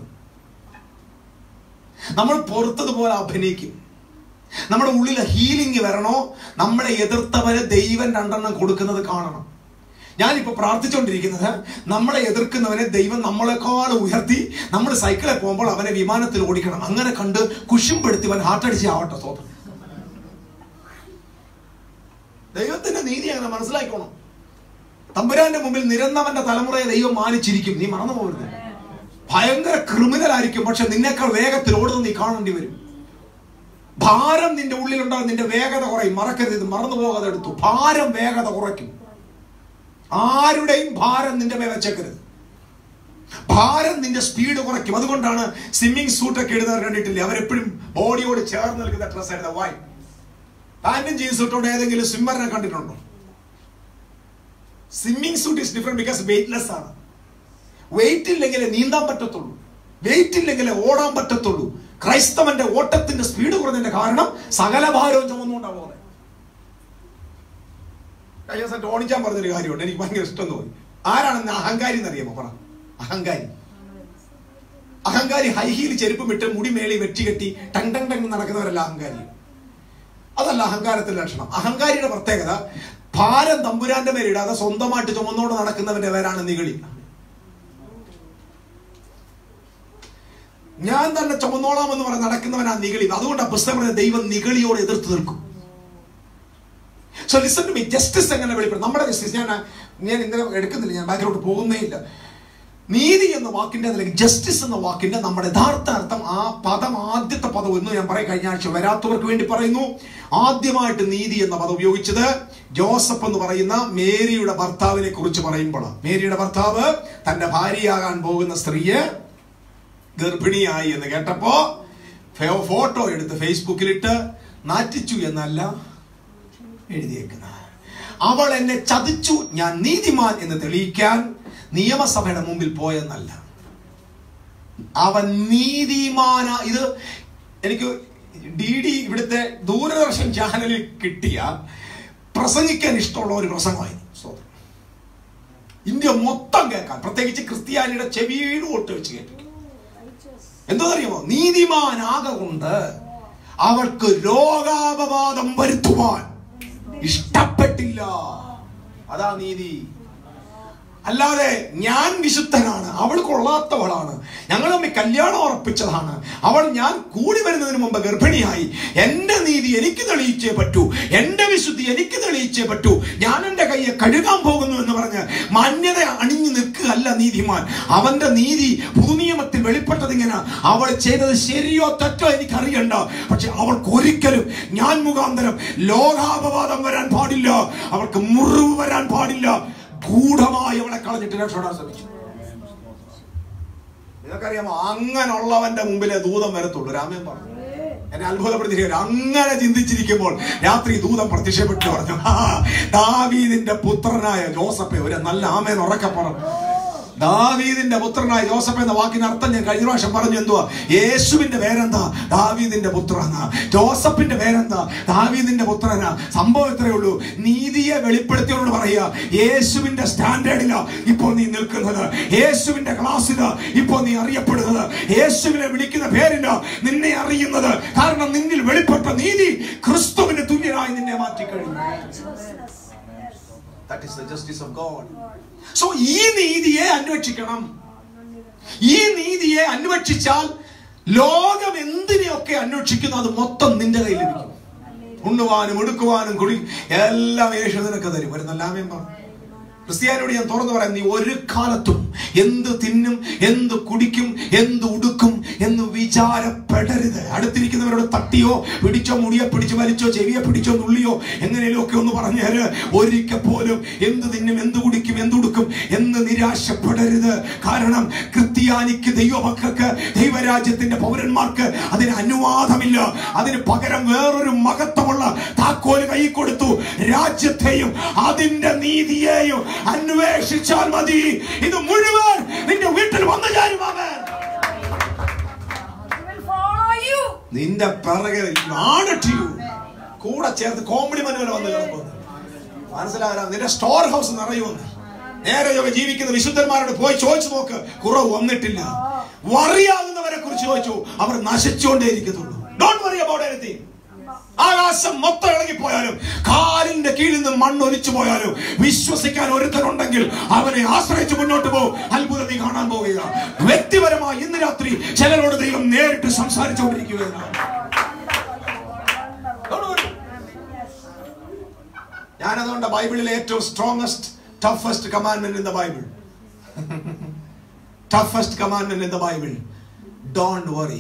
നമ്മൾ പുറത്തതുപോലെ അഭിനയിക്കും നമ്മുടെ ഉള്ളിൽ ഹീലിംഗ് വരണോ നമ്മളെ എതിർത്തവരെ ദൈവം രണ്ടെണ്ണം കൊടുക്കുന്നത് കാണണം ഞാനിപ്പോ പ്രാർത്ഥിച്ചുകൊണ്ടിരിക്കുന്നത് നമ്മളെ എതിർക്കുന്നവനെ ദൈവം നമ്മളെക്കാൾ ഉയർത്തി നമ്മൾ സൈക്കിളിൽ പോകുമ്പോൾ അവനെ വിമാനത്തിൽ ഓടിക്കണം അങ്ങനെ കണ്ട് കുശുമ്പെടുത്തിവൻ ഹാർട്ടടിച്ച് ആവട്ടെ സ്വന്തം ദൈവത്തിന്റെ നീതി അങ്ങനെ മനസ്സിലാക്കണം തമ്പുരാന്റെ മുമ്പിൽ നിരന്നവന്റെ തലമുറയെ ദൈവം മാനിച്ചിരിക്കും നീ മറന്നു പോകരുത് ഭയങ്കര ക്രിമിനൽ ആയിരിക്കും പക്ഷെ നിന്നേക്കാൾ വേഗത്തിൽ ഓടുന്നത് നീ കാണേണ്ടി വരും ഭാരം നിന്റെ ഉള്ളിലുണ്ടാകും നിന്റെ വേഗത കുറയും മറക്കരുത് ഇത് മറന്നു പോകാതെ എടുത്തു ഭാരം വേഗത കുറയ്ക്കും ആരുടെയും ഭാരം നിന്റെ മേ വെച്ചേക്കരുത് ഭാരം നിന്റെ സ്പീഡ് കുറയ്ക്കും അതുകൊണ്ടാണ് സ്വിമ്മിങ് സൂട്ട് ഒക്കെ ഇടുന്നവർ കണ്ടിട്ടില്ലേ അവരെപ്പോഴും ബോഡിയോട് ചേർന്ന് നിൽക്കുന്ന ഡ്രസ് ആയിരുന്നു വൈ പാന്റും ജീൻസ് ഇട്ടുകൊണ്ട് ഏതെങ്കിലും സ്വിമ്മറിനെ കണ്ടിട്ടുണ്ടോ swimming suit is different because weightless ആണ് വെയിറ്റ് ഇല്ലെങ്കിൽ നീന്താൻ പറ്റത്തുള്ളൂ വെയിറ്റ് ഇല്ലെങ്കിൽ ഓടാൻ പറ്റത്തുള്ളൂ ക്രൈസ്തവന്റെ ഓട്ടത്തിന്റെ സ്പീഡ് കുറഞ്ഞതിന്റെ കാരണം സകല ഭാരവും ചുമന്നുകൊണ്ടാണ് പോകുന്നത് കഴിഞ്ഞ ദിവസം ടോണിച്ചാൻ പറഞ്ഞൊരു കാര്യമുണ്ട് എനിക്ക് ഭയങ്കര ഇഷ്ടം തോന്നി ആരാണെന്ന് അഹങ്കാരി എന്നറിയാമോ പറ അഹങ്കാരി അഹങ്കാരി ഹൈ ഹീൽ ചെരുപ്പും ഇട്ട് മുടി മേളി വെട്ടി കെട്ടി ടങ് ടങ് ടങ് നടക്കുന്നവരല്ല അഹങ്കാരി അതല്ല അഹങ്കാരത്തിന്റെ ലക്ഷണം അഹങ്കാരിയുടെ പ്രത്യേകത ഭാരം തമ്പുരാന്റെ മേലിടാതെ സ്വന്തമായിട്ട് ചുമന്നോട് നടക്കുന്നവന്റെ പേരാണ് നിഗളി ഞാൻ തന്നെ ചുമന്നോളാം എന്ന് പറഞ്ഞ് നടക്കുന്നവനാ നിഗളി അതുകൊണ്ടാണ് പുസ്തകം പറയുന്നത് ദൈവം നിഗളിയോട് എതിർത്ത് നിൽക്കും so listen to me justice എങ്ങനെ വെളിപ്പെടും നമ്മുടെ ജസ്റ്റിസ് ഞാൻ ഞാൻ ഇങ്ങനെ എടുക്കുന്നില്ല ഞാൻ ബാക്കിലോട്ട് പോകുന്നേ ഇല്ല നീതി എന്ന വാക്കിന്റെ അല്ലെങ്കിൽ ജസ്റ്റിസ് എന്ന വാക്കിന്റെ നമ്മുടെ യഥാർത്ഥ അർത്ഥം ആ പദം ആദ്യത്തെ പദം എന്ന് ഞാൻ പറയും കഴിഞ്ഞ ആഴ്ച വരാത്തവർക്ക് വേണ്ടി പറയുന്നു ആദ്യമായിട്ട് നീതി എന്ന പദം ഉപയോഗിച്ചത് ജോസഫ് എന്ന് പറയുന്ന മേരിയുടെ ഭർത്താവിനെ കുറിച്ച് പറയുമ്പോഴാണ് മേരിയുടെ ഭർത്താവ് തന്റെ ഭാര്യയാകാൻ പോകുന്ന സ്ത്രീയെ ഗർഭിണിയായി എന്ന് കേട്ടപ്പോ ഫെ- ഫോട്ടോ എടുത്ത് ഫേസ്ബുക്കിലിട്ട് നാറ്റിച്ചു എന്നല്ല എഴുതിയേക്കുന്നത് അവൾ എന്നെ ചതിച്ചു ഞാൻ നീതിമാൻ എന്ന് തെളിയിക്കാൻ നിയമസഭയുടെ മുമ്പിൽ പോയെന്നല്ല അവൻ നീതിമാന ഇത് എനിക്ക് ഡി ഡി ഇവിടുത്തെ ദൂരദർശൻ ചാനലിൽ കിട്ടിയ പ്രസംഗിക്കാൻ ഇഷ്ടമുള്ള ഒരു പ്രസംഗമായിരുന്നു സ്തോത്രം. ഇന്ത്യ മൊത്തം കേൾക്കാൻ പ്രത്യേകിച്ച് ക്രിസ്ത്യാനിയുടെ ചെവിയുടെ ഒട്ട് വെച്ച് കേൾപ്പിക്കും എന്തോന്നറിയാമോ നീതിമാനാകൊണ്ട് അവൾക്ക് രോഗാപവാദം വരുത്തുവാൻ ഇഷ്ടപ്പെട്ടില്ല അതാ നീതി അല്ലാതെ ഞാൻ വിശുദ്ധനാണ് അവൾ കൊള്ളാത്തവളാണ് ഞങ്ങൾ തമ്മിൽ കല്യാണം ഉറപ്പിച്ചതാണ് അവൾ ഞാൻ കൂടി വരുന്നതിന് മുമ്പ് ഗർഭിണിയായി എന്റെ നീതി എനിക്ക് തെളിയിച്ചേ പറ്റൂ എന്റെ വിശുദ്ധി എനിക്ക് തെളിയിച്ചേ പറ്റൂ ഞാൻ എന്റെ കയ്യെ കഴുകാൻ പോകുന്നു എന്ന് പറഞ്ഞ് മാന്യത അണിഞ്ഞു നിൽക്കുകയല്ല നീതിമാൻ അവന്റെ നീതി ഭൂനിയമത്തിൽ വെളിപ്പെട്ടത് ഇങ്ങനെ അവൾ ചെയ്തത് ശരിയോ തെറ്റോ എനിക്ക് അറിയണ്ട പക്ഷെ അവൾക്ക് ഒരിക്കലും ഞാൻ മുഖാന്തരം ലോകാപവാദം വരാൻ പാടില്ല അവൾക്ക് മുറിവ് വരാൻ പാടില്ല ഗൂഢമായി അവളെ കളഞ്ഞിട്ട് രക്ഷപ്പെടാൻ ശ്രമിച്ചു നിങ്ങൾക്കറിയാമോ അങ്ങനുള്ളവന്റെ മുമ്പിലെ ദൂതം വരത്തുള്ളൂ രാമൻ പറഞ്ഞു എന്നെ അത്ഭുതപ്പെടുത്തിയിരിക്കുക അങ്ങനെ ചിന്തിച്ചിരിക്കുമ്പോൾ രാത്രി ദൂതം പ്രത്യക്ഷപ്പെട്ടു പറഞ്ഞു "ആ, ദാവീദിന്റെ പുത്രനായ ജോസഫെ ഒരു നല്ല ആമേൻ ഉറക്കെ പറഞ്ഞു ദാവീദിന്റെ പുത്രനായ ജോസഫ് എന്ന വാക്കിന് അർത്ഥം ഞാൻ കഴിഞ്ഞ പ്രാവശ്യം പറഞ്ഞു എന്തുവാ യേശുവിന്റെ പേരെന്താ ദാവീദിന്റെ പുത്രനാ ജോസഫിന്റെ പേരെന്താ ദാവീദിന്റെ പുത്രനാ സംഭവം ഇത്രയേ ഉള്ളൂ നീതിയെ വെളിപ്പെടുത്തിയോട് പറയുക യേശുവിന്റെ സ്റ്റാൻഡേർഡിലാ ഇപ്പോൾ നീ നിൽക്കുന്നത് യേശുവിന്റെ ക്ലാസ്സിലാ ഇപ്പോൾ നീ അറിയപ്പെടുന്നത് യേശുവിനെ വിളിക്കുന്ന പേരില നിന്നെ അറിയുന്നത് കാരണം നിന്നിൽ വെളിപ്പെട്ട നീതി ക്രിസ്തുവിന് തുല്യനായി നിന്നെ മാറ്റിക്കഴിഞ്ഞു That is the justice of God. So ഈ നീതിയെ അന്വേഷിക്കണം ഈ നീതിയെ അന്വേഷിച്ചാൽ ലോകം എന്തിനെയൊക്കെ അന്വേഷിക്കുന്നു അത് മൊത്തം നിന്റെ കയ്യിൽ ലഭിക്കും ഉണ്ണുവാനും എടുക്കുവാനും കുടി എല്ലാം യേശു നിനക്ക് തരും ഒരു നല്ല ആമേൻ പറഞ്ഞു ക്രിസ്ത്യാനിയോട് ഞാൻ തുറന്നു പറയാം നീ ഒരു കാലത്തും എന്ത് തിന്നും എന്ത് കുടിക്കും എന്ത് ഉടുക്കും എന്ന് വിചാരപ്പെടരുത് അടുത്തിരിക്കുന്നവരോട് തട്ടിയോ പിടിച്ചോ മുടിയോ പിടിച്ചോ വലിച്ചോ ചെവിയെ പിടിച്ചോ നുള്ളിയോ എങ്ങനെയും ഒക്കെ ഒന്ന് പറഞ്ഞേര് ഒരിക്കൽ പോലും എന്ത് തിന്നും എന്ത് കുടിക്കും എന്ത് ഉടുക്കും എന്ന് നിരാശപ്പെടരുത് കാരണം ക്രിസ്ത്യാനിക്ക് ദൈവമക്കൾക്ക് ദൈവരാജ്യത്തിന്റെ പൗരന്മാർക്ക് അതിന് അനുവാദമില്ല അതിന് പകരം വേറൊരു മഹത്വമുള്ള താക്കോല് കൈ കൊടുത്തു രാജ്യത്തെയും അതിന്റെ നീതിയെയും അന്വേഷിച്ചാൽ മതി ഇത് മുഴുവൻ നിന്റെ വീട്ടിൽ വന്നു ചേരുമാവൻ നിന്റെ പിറകെ നാടട്ടിയു കൂടെ ചേർത്ത് കോമഡി മനുവല വന്ന് കിടക്കുന്നു മനസ്സിലാകാ നിന്റെ സ്റ്റോർ ഹൗസ് നിറയുമെന്ന് നേരെ ചൊവ്വെ ജീവിക്കുന്ന വിശുദ്ധന്മാരോട് പോയി ചോദിച്ചു നോക്ക് കുറവ് വന്നിട്ടില്ല വറിയാകുന്നവരെ കുറിച്ച് ചോദിച്ചു അവർ നശിച്ചുകൊണ്ടേ ഇരിക്കത്തുള്ളൂ ഡോണ്ട് വറി അബൌട്ട് എനിത്തിങ് ആകാശം മൊത്തം ഇളകിപ്പോയാലും കാലിന്റെ കീഴിൽ നിന്ന് മണ്ണ് ഒലിച്ചു പോയാലും വിശ്വസിക്കാൻ ഒരുത്തനുണ്ടെങ്കിൽ അവനെ ആശ്രയിച്ച് മുന്നോട്ട് പോകും അത്ഭുതം നീ കാണാൻ പോവുക വ്യക്തിപരമായി ഇന്ന് രാത്രി ചിലരോട് ദൈവം നേരിട്ട് സംസാരിച്ചുകൊണ്ടിരിക്കുകയാണ് Don't worry. ഞാനതുകൊണ്ട് ബൈബിളിലെ ഏറ്റവും strongest toughest commandment in the Bible toughest commandment in the Bible don't worry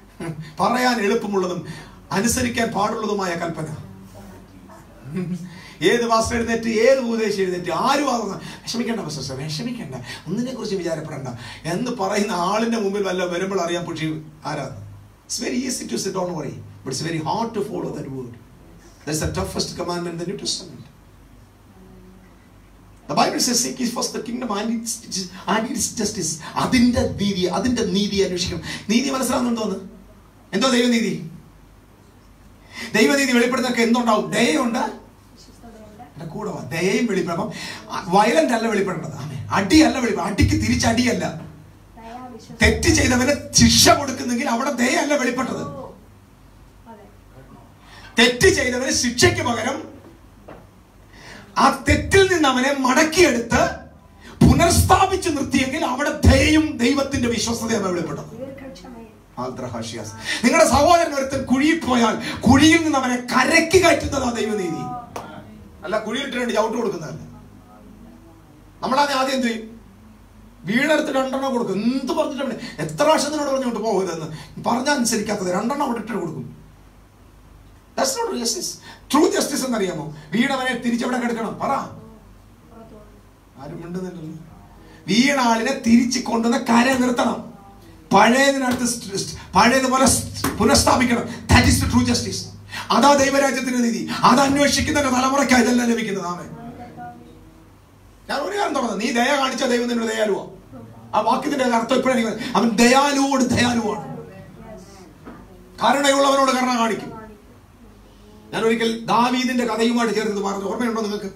പറയാൻ എളുപ്പമുള്ളതും അനുസരിക്കാൻ പാടുള്ളതുമായ കൽപ്പന ഏത് വാസ്തു എഴുന്നേറ്റ് ഏത് ഉപദേശം എഴുന്നേറ്റ് ആരും ആകുന്ന വിഷമിക്കേണ്ട പ്രൊഫസർ വിഷമിക്കേണ്ട ഒന്നിനെ കുറിച്ച് വിചാരപ്പെടണ്ട എന്ന് പറയുന്ന ആളിന്റെ മുമ്പിൽ വല്ല വരുമ്പോൾ അറിയാൻ പക്ഷേ ആരാന്ന് it's very easy to sit on worry but it's very hard to follow that word that's the toughest commandment the New Testament The Bible says seek ye first the kingdom and its, its, and its justice. അതിന്റെ നീതി അതിന്റെ നീതി അന്വേഷിക്കണം നീതി മനസ്സിലാവുന്നുണ്ടോന്ന് എന്തോ ദൈവനീതി ദൈവനീതി വെളിപ്പെടുന്നൊക്കെ എന്തുണ്ടാവും ദയുണ്ട് വിശ്വസ്തതയുണ്ട് എന്റെ കൂടെ വാ ദയയും വെളിപ്പെടുമ്പം വയലന്റ് അല്ല വെളിപ്പെടേണ്ടത് ആമേ അടിയല്ല വെളിപ്പെടും അടിക്ക് തിരിച്ചടിയല്ല ദയാ വിശ്വസ്ത തെറ്റ് ചെയ്തവന് ശിക്ഷ കൊടുക്കുന്നെങ്കിൽ അവിടെ ദയയല്ല വെളിപ്പെട്ടത് ഓ. അതെ തെറ്റ് ചെയ്തവന് ശിക്ഷയ്ക്ക് പകരം ആ തെറ്റിൽ നിന്ന് അവനെ മടക്കിയെടുത്ത് പുനഃസ്ഥാപിച്ച് നിർത്തിയെങ്കിൽ അവിടെ ദയയും ദൈവത്തിന്റെ വിശ്വസ്തതയാണ് വെളിപ്പെട്ടത് ദീർഘക്ഷമയും ആദ്രഹാഷ്യാസ് നിങ്ങളുടെ സഹോദരൻ ഒരുത്തൻ കുഴിയിൽ പോയാൽ കുഴിയിൽ നിന്ന് അവനെ കരക്കി കയറ്റുന്നതാ ദൈവനീതി അല്ല കുഴിയിലിട്ട് രണ്ട് ചവിട്ട് കൊടുക്കുന്നതല്ല നമ്മളാണ് ആദ്യം എന്ത് ചെയ്യും വീടെടുത്ത് രണ്ടെണ്ണം കൊടുക്കും എന്ത് പറഞ്ഞിട്ടുണ്ട് എത്ര പ്രാവശ്യം നിന്നോട് പറഞ്ഞോട്ട് പോകരുതെന്ന് പറഞ്ഞാൽ അനുസരിക്കാത്തത് രണ്ടെണ്ണം അവിടെ ഇട്ട് കൊടുക്കും That's not justice. True justice എന്നറിയാമോ വീണവനെ തിരിച്ചെവിടെ കിടക്കണം പറ പുറത്തു വന്നു. ആരും മിണ്ടുന്നില്ലല്ലോ വീണ ആളിനെ തിരിച്ചു കൊണ്ടുവന്ന് കര നിർത്തണം പഴയതിനടുത്ത് സ്റ്റ്- സ്റ്റ്- പഴയതുപോലെ സ്റ്റ്- പുനഃസ്ഥാപിക്കണം that is the true justice അതാ ദൈവരാജ്യത്തിന്റെ നീതി അത് അന്വേഷിക്കുന്ന തലമുറയ്ക്ക് ഇതെല്ലാം ലഭിക്കുന്നത് ആമേ ഞാൻ ഒരു കാര്യം തുറന്നത് നീ ദയ കാണിച്ച ദൈവം നിന്നോട് ദയാലുവാ ആ വാക്യത്തിന്റെ അർത്ഥം ഇപ്പോഴാണ് എനിക്ക് മനസ്സിലായത്. അവൻ ദയാലുവോട് ദയാലുവാണ് കരുണയുള്ളവനോട് കരുണ കാണിക്കും ഞാൻ ഒരിക്കൽ ദാവീദിന്റെ കഥയുമായിട്ട് ചേർത്ത് പറഞ്ഞു ഓർമ്മയുണ്ടോ നിങ്ങൾക്ക്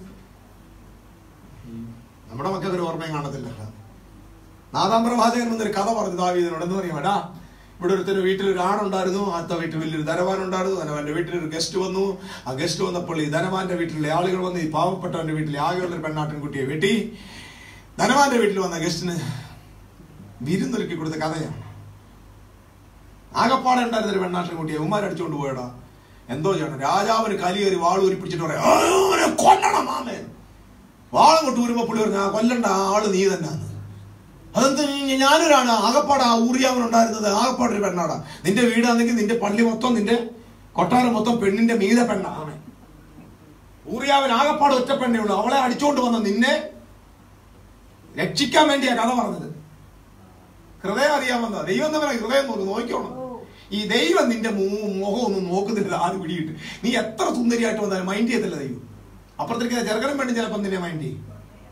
നമ്മുടെ മക്കൾക്ക് ഒരു ഓർമ്മയും കാണത്തില്ല നാദാം പ്രവാചകൻ വന്നൊരു കഥ പറഞ്ഞു ദാവീദിനോട് എന്ന് പറയാം എടാ ഇവിടെ ഒരുത്തൊരു വീട്ടിൽ ഒരു ആണുണ്ടായിരുന്നു അടുത്ത വീട്ടിൽ വലിയൊരു ധനവാൻ ഉണ്ടായിരുന്നു ധനവാന്റെ വീട്ടിൽ ഒരു ഗസ്റ്റ് വന്നു ആ ഗസ്റ്റ് വന്നപ്പോൾ ഈ ധനവാന്റെ വീട്ടിലെ ആളുകൾ വന്ന് ഈ പാവപ്പെട്ടവന്റെ വീട്ടിലെ ആകെയുള്ള ഒരു പെണ്ണാട്ടിൻകുട്ടിയെ വെട്ടി ധനവാന്റെ വീട്ടിൽ വന്ന ഗസ്റ്റിന് വിരുന്നൊരുക്കി കൊടുത്ത കഥയാണ് ആകപ്പാടെ ഉണ്ടായിരുന്ന ഒരു പെണ്ണാട്ടിൻകുട്ടിയെ ഉമ്മാരടിച്ചുകൊണ്ട് പോയടാ എന്തോ ചെയ്യണം രാജാവിന് കലിയേറി വാളൂരി പിടിച്ചിട്ട് പറയാം "ആ, അവനെ കൊല്ലണം മാമൻ വാളം കൊണ്ട് ഊരുമ്പോ പുള്ളി പറഞ്ഞു "ആ, കൊല്ലണ്ട ആ ആള് നീ തന്നെയാണ് അതെന്ത് ഞാനൊരാണ് ആകപ്പാട് ആ ഊറിയാവനുണ്ടായിരുന്നത് ആകപ്പാട് ഒരു പെണ്ണാടാ നിന്റെ വീടാണെങ്കിൽ നിന്റെ പള്ളി മൊത്തം നിന്റെ കൊട്ടാരം മൊത്തം പെണ്ണിന്റെ മീത പെണ്ണാണ് ഊറിയാവൻ ആകപ്പാട് ഒറ്റ പെണ്ണേ ഉള്ളൂ അവളെ അടിച്ചോണ്ട് വന്ന നിന്നെ രക്ഷിക്കാൻ വേണ്ടിയാ കഥ പറഞ്ഞത് ഹൃദയം അറിയാമെന്ന ദൈവം തന്നെ ഹൃദയം നോക്ക് നോക്കിക്കോണം ഈ ദൈവം നിന്റെ മൂ- മുഖം ഒന്നും നോക്കുന്നില്ല ആദ്യം പിടിയിട്ട് നീ എത്ര സുന്ദരിയായിട്ട് വന്നാലും മൈൻഡ് ചെയ്യത്തില്ല ദൈവം അപ്പുറത്തേക്ക് ചെറുക്കനും വേണ്ടി ചിലപ്പം നിന്നെ മൈൻഡ് ചെയ്യും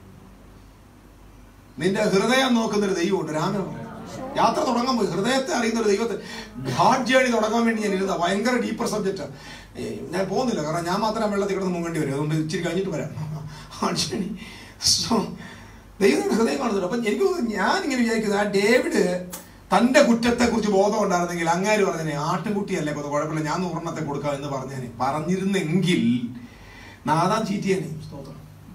നിന്റെ ഹൃദയം നോക്കുന്ന ഒരു ദൈവമുണ്ട് രാമൻ യാത്ര തുടങ്ങാൻ പോയി ഹൃദയത്തെ അറിയുന്ന ഒരു ദൈവത്തെ ഹാർഡ് ജേണി തുടങ്ങാൻ വേണ്ടി ഞാൻ ഇരുന്ന ഭയങ്കര ഡീപ്പർ സബ്ജക്റ്റ് ഞാൻ പോകുന്നില്ല കാരണം ഞാൻ മാത്രം വെള്ളത്തിൽ കിടന്ന് മുങ്ങേണ്ടി വരും അതുകൊണ്ട് ഇച്ചിരി കഴിഞ്ഞിട്ട് വരാം ഹാർഡ് ജേണി സോ ദൈവത്തിന്റെ ഹൃദയം കാണുന്നുണ്ട് അപ്പൊ എനിക്ക് തോന്നുന്നു ഞാൻ ഇങ്ങനെ വിചാരിക്കുന്നത് ആ ഡേവിഡ് തന്റെ കുറ്റത്തെ കുറിച്ച് ബോധം ഉണ്ടായിരുന്നെങ്കിൽ അങ്ങാര് പറഞ്ഞേ ആട്ടിൻകുട്ടിയല്ലേ കൊ- കുഴപ്പമില്ല ഞാൻ നൂറെണ്ണത്തെ കൊടുക്കാം എന്ന് പറഞ്ഞേനെ പറഞ്ഞിരുന്നെങ്കിൽ നാദാൻ ചീറ്റിയേനെ സ്തോത്രം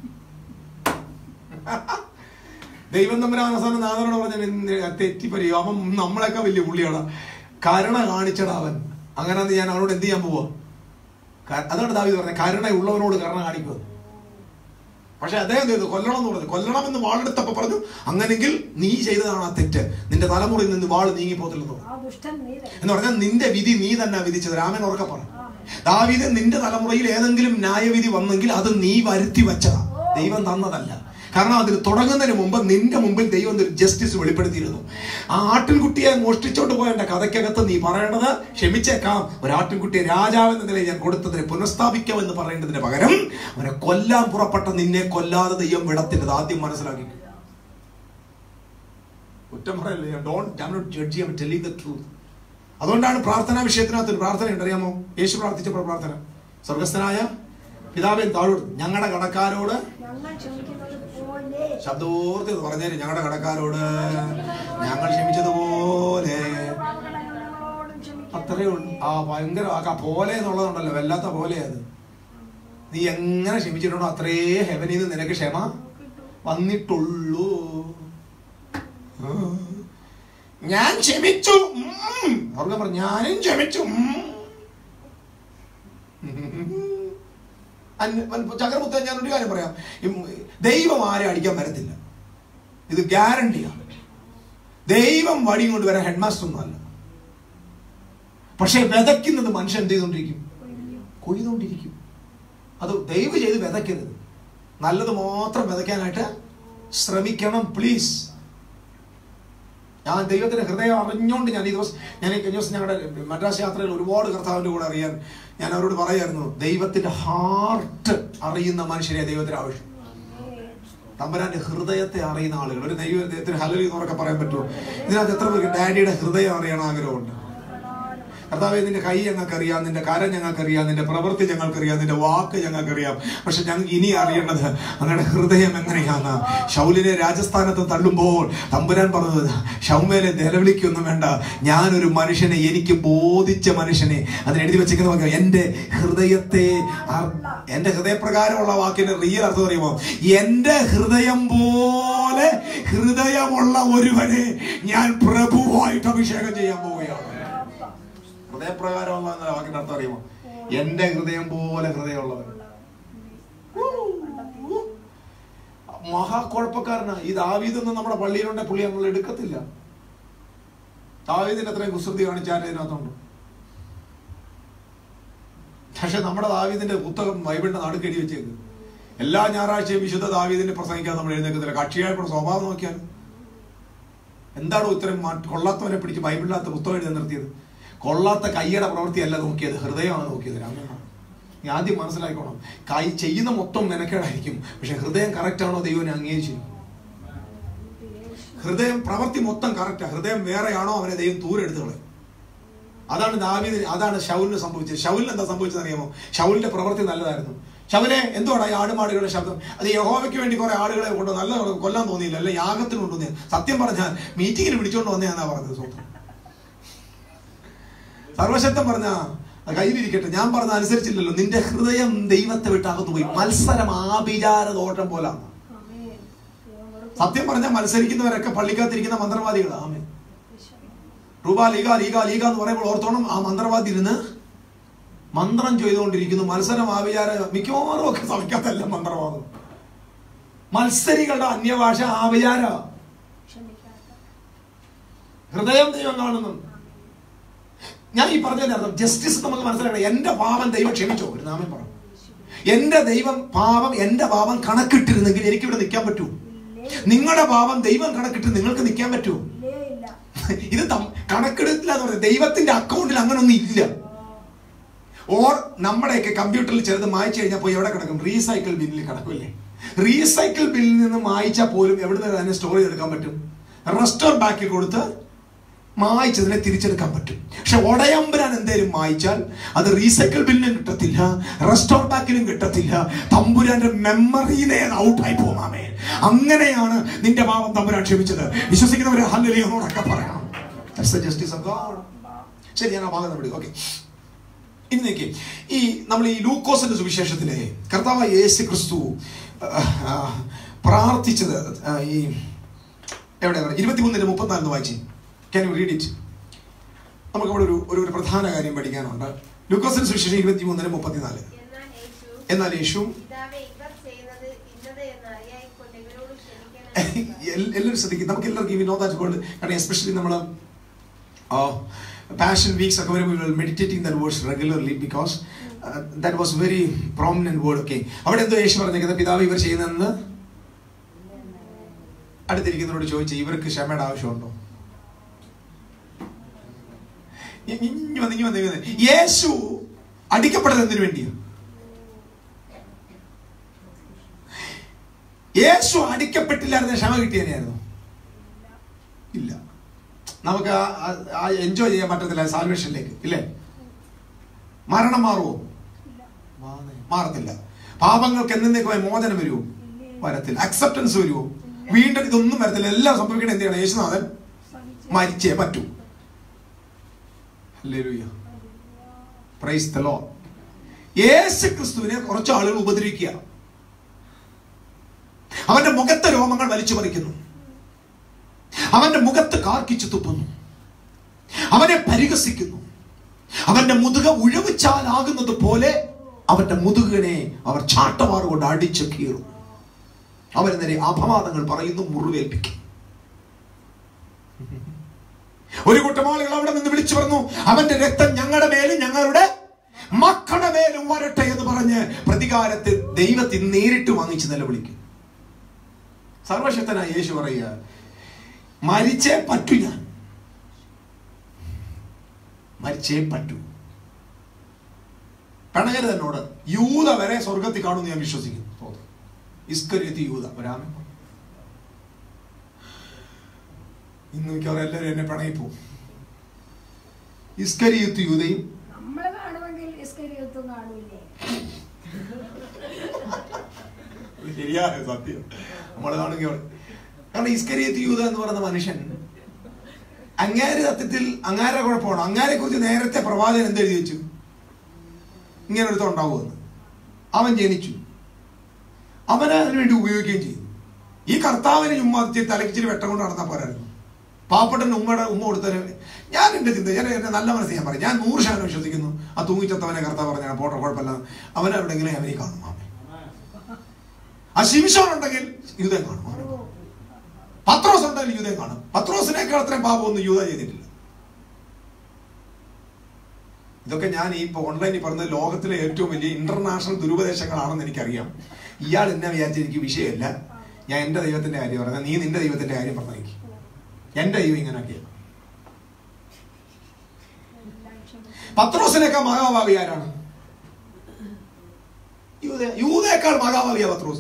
ദൈവം തമ്മിൽ അവസാനം നാഥനോട് പറഞ്ഞ തെറ്റിപ്പരി അവൻ നമ്മളെക്കാൾ വലിയ പുള്ളിയാണ് കരുണ കാണിച്ചടാ അവൻ അങ്ങനെയാന്ന് ഞാൻ അവനോട് എന്ത് ചെയ്യാൻ പോവാ ക- അതാണ് ദാവീദ് പറഞ്ഞത് കരുണയുള്ളവനോട് കരുണ കാണിക്കുക പക്ഷെ അദ്ദേഹം എന്ത് ചെയ്തു കൊല്ലണം എന്ന് പറഞ്ഞു കൊല്ലണം എന്ന് വാളെടുത്തപ്പോ പറഞ്ഞു അങ്ങനെങ്കിൽ നീ ചെയ്തതാണ് ആ തെറ്റ് നിന്റെ തലമുറയിൽ നിന്ന് വാൾ നീങ്ങിപ്പോത്തില്ലെന്ന് പറഞ്ഞു ആ ദുഷ്ടൻ നീ തന്നെ എന്ന് പറഞ്ഞാൽ നിന്റെ വിധി നീ തന്നെ വിധിച്ചത് രാമൻ ഉറക്കെ പറഞ്ഞു ആമേൻ. ദാവീദ് നിന്റെ തലമുറയിൽ ഏതെങ്കിലും ന്യായവിധി വന്നെങ്കിൽ അത് നീ വരുത്തി വെച്ചതാ ദൈവം തന്നതല്ല കാരണം അതിന് തുടങ്ങുന്നതിന് മുമ്പ് നിന്റെ മുമ്പിൽ ദൈവം ഒരു ജസ്റ്റിസ് വെളിപ്പെടുത്തിയിരുന്നു ആ ആട്ടിൻകുട്ടിയെ മോഷ്ടിച്ചോണ്ട് പോയ എന്റെ കഥയ്ക്കകത്ത് നീ പറയേണ്ടത് ക്ഷമിച്ചേക്കാം ഒരു ആട്ടിൻകുട്ടിയെ രാജാവെന്ന നിലയിൽ ഞാൻ കൊടുത്തതിനെ പുനഃസ്ഥാപിക്കാം എന്ന് പറയേണ്ടതിന് പകരം അവനെ കൊല്ലാൻ പുറപ്പെട്ട നിന്നെ കൊല്ലാതെ ദൈവം വിടത്തില്ലത് ആദ്യം മനസ്സിലാക്കി കുറ്റം പറയല്ലേ don't I not judge I telling the truth അതുകൊണ്ടാണ് പ്രാർത്ഥനാ വിഷയത്തിനകത്ത് ഒരു പ്രാർത്ഥന ഉണ്ട് അറിയാമോ യേശു പ്രാർത്ഥിച്ചപ്പോൾ പ്രാർത്ഥന സ്വർഗസ്ഥനായ പിതാവേ താഴോട്ട് ഞങ്ങളുടെ കടക്കാരോട് ഞങ്ങൾ ക്ഷമിക്കുന്നത് പോലെ ശബ്ദോർത്തി പറഞ്ഞേര് ഞങ്ങളുടെ കടക്കാരോട് ഞങ്ങൾ ക്ഷമിച്ചതുപോലെ പാപങ്ങളോടും ക്ഷമിക്കുക അത്രേ ഉള്ളൂ ആ ഭയങ്കര ആ പോലെ എന്നുള്ളതുണ്ടല്ലോ വല്ലാത്ത പോലെ അത് നീ എങ്ങനെ ക്ഷമിച്ചിട്ടുണ്ടോ അത്രേ ഹെവനിൽ നിന്ന് നിനക്ക് ക്ഷമ വന്നിട്ടുള്ളൂ ആ. ഞാൻ ക്ഷമിച്ചു ഉം. അവർക്ക് പറഞ്ഞു ഞാനും ക്ഷമിച്ചു ഉം. അന്യ- അൻ- ചക്രമുത്ത ഞാൻ ഒരു കാര്യം പറയാം ഈ ദൈവം ആരെ അടിക്കാൻ വരത്തില്ല ഇത് ഗ്യാരണ്ടിയാണ് ദൈവം വടി കൊണ്ട് വരാൻ ഹെഡ് മാസ്റ്റർ ഒന്നും അല്ല പക്ഷെ വിതയ്ക്കുന്നത് മനുഷ്യൻ എന്ത് ചെയ്തോണ്ടിരിക്കും കൊയ്തുകൊണ്ടിരിക്കും അത് ദയവ് ചെയ്ത് വിതയ്ക്കരുത് നല്ലത് മാത്രം വിതയ്ക്കാനായിട്ട് ശ്രമിക്കണം പ്ലീസ് ഞാൻ ദൈവത്തിന്റെ ഹൃദയം അറിഞ്ഞുകൊണ്ട് ഞാൻ ഈ ദിവസം ഞാൻ ഈ കഴിഞ്ഞ ദിവസം ഞങ്ങളുടെ മദ്രാസ് യാത്രയിൽ ഒരുപാട് കർത്താവിന്റെ കൂടെ അറിയാൻ ഞാൻ അവരോട് പറയായിരുന്നു ദൈവത്തിന്റെ ഹാർട്ട് അറിയുന്ന മനുഷ്യരെ ദൈവത്തിന് ആവശ്യം തമ്പരാന്റെ ഹൃദയത്തെ അറിയുന്ന ആളുകൾ ഒരു ദൈവ ദൈവത്തിന് ഹലലി എന്നൊക്കെ പറയാൻ പറ്റുമോ ഇതിനകത്ത് എത്ര പേർക്ക് ഡാഡിയുടെ ഹൃദയം അറിയണ ആഗ്രഹമുണ്ട് കർത്താവെ നിന്റെ കൈ ഞങ്ങൾക്കറിയാം നിന്റെ കരം ഞങ്ങൾക്കറിയാം നിന്റെ പ്രവൃത്തി ഞങ്ങൾക്കറിയാം നിന്റെ വാക്ക് ഞങ്ങൾക്കറിയാം പക്ഷെ ഞങ്ങൾക്ക് ഇനി അറിയേണ്ടത് അങ്ങയുടെ ഹൃദയം എങ്ങനെയാണ് ഷൗലിനെ രാജസ്ഥാനത്ത് തള്ളുമ്പോൾ തമ്പുരാൻ പറഞ്ഞത് ഷൗമേലെ നിലവിളിക്കൊന്നും വേണ്ട ഞാനൊരു മനുഷ്യനെ എനിക്ക് ബോധിച്ച മനുഷ്യനെ അതിന് എഴുതി വെച്ചിരിക്കുന്ന വാക്ക് എന്റെ ഹൃദയത്തെ അർ- എന്റെ ഹൃദയപ്രകാരമുള്ള വാക്കിന്റെ റിയൽ അർത്ഥം അറിയുമോ എന്റെ ഹൃദയം പോലെ ഹൃദയമുള്ള ഒരുവനെ ഞാൻ പ്രഭുവായിട്ട് അഭിഷേകം ചെയ്യാൻ പോവുകയാണ് ഹൃദയപ്രകാരമുള്ള എന്ന വാക്കിന്റെ അർത്ഥം അറിയുമോ എന്റെ ഹൃദയം പോലെ ഹൃദയമുള്ളവൻ മഹാക്കുഴപ്പക്കാരനാ ഈ ദാവീദൊന്നും നമ്മുടെ പള്ളിയിലുണ്ടെ പുള്ളി നമ്മൾ എടുക്കത്തില്ല ദാവീദിന്റെ അത്രയും കുസൃതി കാണിച്ചാൽ ഇതിനകത്തുണ്ട് പക്ഷെ നമ്മുടെ ദാവീദിന്റെ പുസ്തകം ബൈബിളിന്റെ നടുക്കടി വെച്ചേക്ക് എല്ലാ ഞായറാഴ്ചയും വിശുദ്ധ ദാവീദിനെ പ്രസംഗിക്കാൻ നമ്മൾ എഴുന്നേക്കത്തില്ല കക്ഷിയായപ്പോൾ സ്വഭാവം നോക്കിയാൽ എന്താണോ ഇത്രയും മാ- കൊള്ളാത്തവനെ പിടിച്ച് ബൈബിളിനകത്ത് പുസ്തകം എഴുതി നിർത്തിയത് കൊള്ളാത്ത കൈയുടെ പ്രവൃത്തിയല്ല നോക്കിയത് ഹൃദയമാണ് നോക്കിയത് രാമനാണ് നീ ആദ്യം മനസ്സിലാക്കണം കൈ ചെയ്യുന്ന മൊത്തം മെനക്കേടായിരിക്കും പക്ഷെ ഹൃദയം കറക്റ്റ് ആണോ ദൈവനെ അംഗീകരിച്ചു ഹൃദയം പ്രവൃത്തി മൊത്തം കറക്റ്റാ ഹൃദയം വേറെയാണോ അവനെ ദൈവം ദൂരെടുത്ത് കളയും അതാണ് ദാവീദിന് അതാണ് ഷൗലിന് സംഭവിച്ചത് ഷൗലിന് എന്താ സംഭവിച്ചത് അറിയാമോ ഷൗലിന്റെ പ്രവൃത്തി നല്ലതായിരുന്നു ഷൗലെ എന്തുവാടാ ഈ ആടുമാടുകളുടെ ശബ്ദം അത് യഹോവയ്ക്ക് വേണ്ടി കുറെ ആളുകളെ കൊണ്ട് നല്ല കൊല്ലാൻ തോന്നിയില്ല അല്ലെ യാഗത്തിന് കൊണ്ടുവന്നേ സത്യം പറഞ്ഞാൽ മീറ്റിങ്ങിന് വിളിച്ചോണ്ട് വന്നേന്നാ പറഞ്ഞത് സുഹൃത്ത് സർവശക്തം പറഞ്ഞ കയ്യിലിരിക്കട്ടെ ഞാൻ പറഞ്ഞ അനുസരിച്ചില്ലല്ലോ നിന്റെ ഹൃദയം ദൈവത്തെ വിട്ട് അകന്നു പോയി മത്സരം ആഭിചാര തോട്ടം പോലാണ് സത്യം പറഞ്ഞാൽ മത്സരിക്കുന്നവരൊക്കെ പള്ളിക്കകത്തിരിക്കുന്ന മന്ത്രവാദികളാണ് ആമേ റൂബ ലീഗ ലീഗ ലീഗ എന്ന് പറയുമ്പോൾ ഓർത്തോണം ആ മന്ത്രവാദി ഇരുന്ന് മന്ത്രം ചെയ്തുകൊണ്ടിരിക്കുന്നു മത്സരം ആവിചാര മിക്കവാറും ഒക്കെ സഭയ്ക്കകത്തല്ല മന്ത്രവാദം മത്സരികളുടെ അന്യഭാഷ ആവിചാര ഹൃദയം ദൈവം കാണുന്നു ഞാൻ ഈ പറഞ്ഞതിന്റെ അർത്ഥം ജസ്റ്റിസ് നമുക്ക് മനസ്സിലാക്കണം എന്റെ പാപം ദൈവം ക്ഷമിച്ചോ ഒരു നാമം പറഞ്ഞു എന്റെ ദൈവം പാപം എന്റെ പാപം കണക്കിട്ടിരുന്നെങ്കിൽ എനിക്ക് ഇവിടെ നിൽക്കാൻ പറ്റൂ നിങ്ങളുടെ പാപം ദൈവം കണക്കിട്ട് നിങ്ങൾക്ക് നിൽക്കാൻ പറ്റുമോ ഇത് തം- കണക്കെടുത്തില്ല എന്ന് പറയുന്നത് ദൈവത്തിന്റെ അക്കൗണ്ടിൽ അങ്ങനൊന്നും ഇല്ല ഓർ നമ്മുടെയൊക്കെ കമ്പ്യൂട്ടറിൽ ചിലത് മായ്ച്ചു കഴിഞ്ഞാൽ പോയി എവിടെ കിടക്കും റീസൈക്കിൾ ബില്ലിൽ കിടക്കില്ലേ റീസൈക്കിൾ ബില്ലിൽ നിന്ന് മായ്ച്ചാൽ പോലും എവിടെ നിന്ന് തന്നെ സ്റ്റോർ ചെയ്തെടുക്കാൻ പറ്റും റെസ്റ്റോർ ബാക്കിൽ കൊടുത്ത് മായ്ച്ചതിനെ തിരിച്ചെടുക്കാൻ പറ്റും പക്ഷെ ഒടയമ്പരാൻ എന്തേലും മായ്ച്ചാൽ അത് റീസൈക്കിൾ ബില്ലിനും കിട്ടത്തില്ല റെസ്റ്റോർ ബാക്കിലും കിട്ടത്തില്ല തമ്പുരാന്റെ മെമ്മറിയിലെ ഔട്ടായി പോകാമേ അങ്ങനെയാണ് നിന്റെ പാപം തമ്പുരാൻ ക്ഷമിച്ചത് വിശ്വസിക്കുന്നവരെ ഹല്ലേലൂയോടൊക്കെ പറയണം That's the justice of God. ശരി ഞാൻ ആ ഭാഗം നമ്മൾ ഓക്കെ ഇനി നോക്കി ഈ നമ്മൾ ഈ ലൂക്കോസിന്റെ സുവിശേഷത്തിലെ കർത്താവ് യേശു ക്രിസ്തു ആ, ആ, പ്രാർത്ഥിച്ചത് ആ, ഈ എവിടെയാണ് ഇരുപത്തിമൂന്നിന്റെ മുപ്പത്തിനാലിന് വായിച്ചു ക്യാൻ യു റീഡ് ഇറ്റ് നമുക്ക് അവിടെ ഒരു ഒരു ഒരു പ്രധാന കാര്യം പഠിക്കാനുണ്ട് ലൂക്കോസിന്റെ സുവിശേഷം ഇരുപത്തിമൂന്നിന് മുപ്പത്തിനാല് എന്നാൽ യേശു എന്നാൽ യേശു പിതാവേ ഇവർ ചെയ്യുന്നത് ഇന്നത് എന്ന് അറിയായിക്കൊണ്ട് ഇവരോട് ക്ഷമിക്കണം എൽ- എല്ലാവരും ശ്രദ്ധിക്കും നമുക്ക് എല്ലാവർക്കും ഈ വിനോദാറ്റ് കൊണ്ട് കാരണം എസ്പെഷ്യലി നമ്മൾ പാഷൻ വീക്സ് ഒക്കെ വരുമ്പോൾ meditating that words regularly because that was very prominent word okay അവിടെ എന്തോ യേശു പറഞ്ഞേക്കുന്നത് പിതാവ് ഇവർ ചെയ്യുന്നതെന്ന് അടുത്തിരിക്കുന്നവരോട് ചോദിച്ചു ഇവർക്ക് ക്ഷമയുടെ ആവശ്യമുണ്ടോ ഇ- ഇഞ്ഞി വന്ന് ഇഞ്ഞി വന്ന് ഇഞ്ഞി വന്ന്. യേശു അടിക്കപ്പെട്ടത് എന്തിനു വേണ്ടിയാ യേശു അടിക്കപ്പെട്ടില്ലായിരുന്ന ക്ഷമ കിട്ടിയതിനായിരുന്നു ഇല്ല നമുക്ക് ആ എൻജോയ് ചെയ്യാൻ പറ്റത്തില്ല സാൽവേഷനിലേക്ക് ഇല്ലേ മരണം മാറുമോ മാറത്തില്ല പാപങ്ങൾക്ക് എന്നേക്കുമായി മോചനം വരുമോ വരത്തില്ല അക്സെപ്റ്റൻസ് വരുമോ വീണ്ടും ഇതൊന്നും വരത്തില്ല എല്ലാം സംഭവിക്കണം എന്ത് ചെയ്യണം യേശുനാഥൻ മരിച്ചേ പറ്റൂ ഹല്ലേലൂയ പ്രൈസ് ദ ലോർഡ് യേശു ക്രിസ്തുവിനെ കുറച്ച് ആളുകൾ ഉപദ്രവിക്കുക അവന്റെ മുഖത്തെ രോമങ്ങൾ വലിച്ചു പറിക്കുന്നു അവന്റെ മുഖത്ത് കാർക്കിച്ചു തുപ്പുന്നു അവനെ പരിഹസിക്കുന്നു അവന്റെ മുതുക ഉഴവുച്ചാലാകുന്നത് പോലെ അവന്റെ മുതുകിനെ അവർ ചാട്ടമാറ് കൊണ്ട് അടിച്ചു കീറും അവന് നേരെ അപവാദങ്ങൾ പറയുന്നു മുറിവേൽപ്പിക്കും ഒരു കൂട്ടം ആളുകൾ അവിടെ നിന്ന് വിളിച്ചു പറഞ്ഞു അവന്റെ രക്തം ഞങ്ങളുടെ മേലും ഞങ്ങളുടെ മക്കളുടെ മേലും വരട്ടെ എന്ന് പറഞ്ഞ് പറഞ്ഞ് പ്രതികാരത്തെ ദൈവത്തിൽ നേരിട്ട് വാങ്ങിച്ച് നിലവിളിക്കും സർവശക്തനായ യേശു പറയുക മരിച്ചേ പറ്റൂ ഞാൻ മരിച്ചേ പറ്റൂ പിണകരുത് എന്നോട് യൂത വരെ സ്വർഗത്തിൽ കാണുമെന്ന് ഞാൻ വിശ്വസിക്കുന്നു ഇസ്കരിയത്തി യൂത ഒരാമൻ ഇന്ന് മിക്കവാറും എല്ലാവരും എന്നെ പിണങ്ങിപ്പോ ഇസ്കരിയത്ത് യൂതയും നമ്മള് കാണുമെങ്കിൽ ഇസ്കരിയത്തും കാണൂലേ ഇത് ശരിയാണ് സത്യം നമ്മൾ കാണുക കാരണം ഇസ്കരിയത്ത് യൂത എന്ന് പറയുന്ന മനുഷ്യൻ അങ്ങാര് സത്യത്തിൽ അങ്ങാരെ കുഴപ്പമാണ് അങ്ങാരെ കുറിച്ച് നേരത്തെ പ്രവാചകൻ എന്ത് എഴുതി വെച്ചു ഇങ്ങനെ ഒരുത്തം ഉണ്ടാവുമെന്ന് അവൻ ജനിച്ചു അവനെ അതിനുവേണ്ടി ഉപയോഗിക്കുകയും ചെയ്തു ഈ കർത്താവിന് ചുമ്മാ ഇച്ചിരി തലക്കിച്ചിരി വെട്ടം കൊണ്ട് നടന്നാൽ പോരായിരുന്നു പാവപ്പെട്ടൻ ഉമ്മയുടെ ഉമ്മ കൊടുത്തതിന് ഞാൻ എൻ്റെ ചിന്ത ഞാൻ എൻ്റെ നല്ല മനസ്സ് ഞാൻ പറയും ഞാൻ നൂറ് ശതമാനം വിശ്വസിക്കുന്നു ആ തൂങ്ങിച്ചത്തവനെ കർത്താവ് പറഞ്ഞാണ് പോട്ടെ കുഴപ്പമില്ല അവനെ എവിടെയെങ്കിലും അവനെ കാണും ആമേൻ. ആ ശിംശോൻ ഉണ്ടെങ്കിൽ യൂതൻ കാണും ആമേൻ. പത്രോസ് ഉണ്ടെങ്കിൽ യൂതൻ കാണും പത്രോസിനേക്കാൾ അത്രയും പാപമൊന്നും യൂത ചെയ്തിട്ടില്ല ഇതൊക്കെ ഞാൻ ഈ ഇപ്പൊ ഓൺലൈനിൽ പറഞ്ഞ ലോകത്തിലെ ഏറ്റവും വലിയ ഇന്റർനാഷണൽ ദുരുപദേശങ്ങളാണെന്ന് എനിക്കറിയാം ഇയാൾ എന്നെ വിചാരിച്ച എനിക്ക് വിഷയമല്ല ഞാൻ എന്റെ ദൈവത്തിന്റെ കാര്യം പറഞ്ഞത് നീ നിന്റെ ദൈവത്തിന്റെ കാര്യം പറഞ്ഞേക്ക് എന്റെ ദൈവം ഇങ്ങനെയൊക്കെയാണ് പത്രോസിനേക്കാൾ മഹാഭാവി ആരാണ് യൂത യൂതയേക്കാൾ മഹാഭാവിയാ പത്രോസ്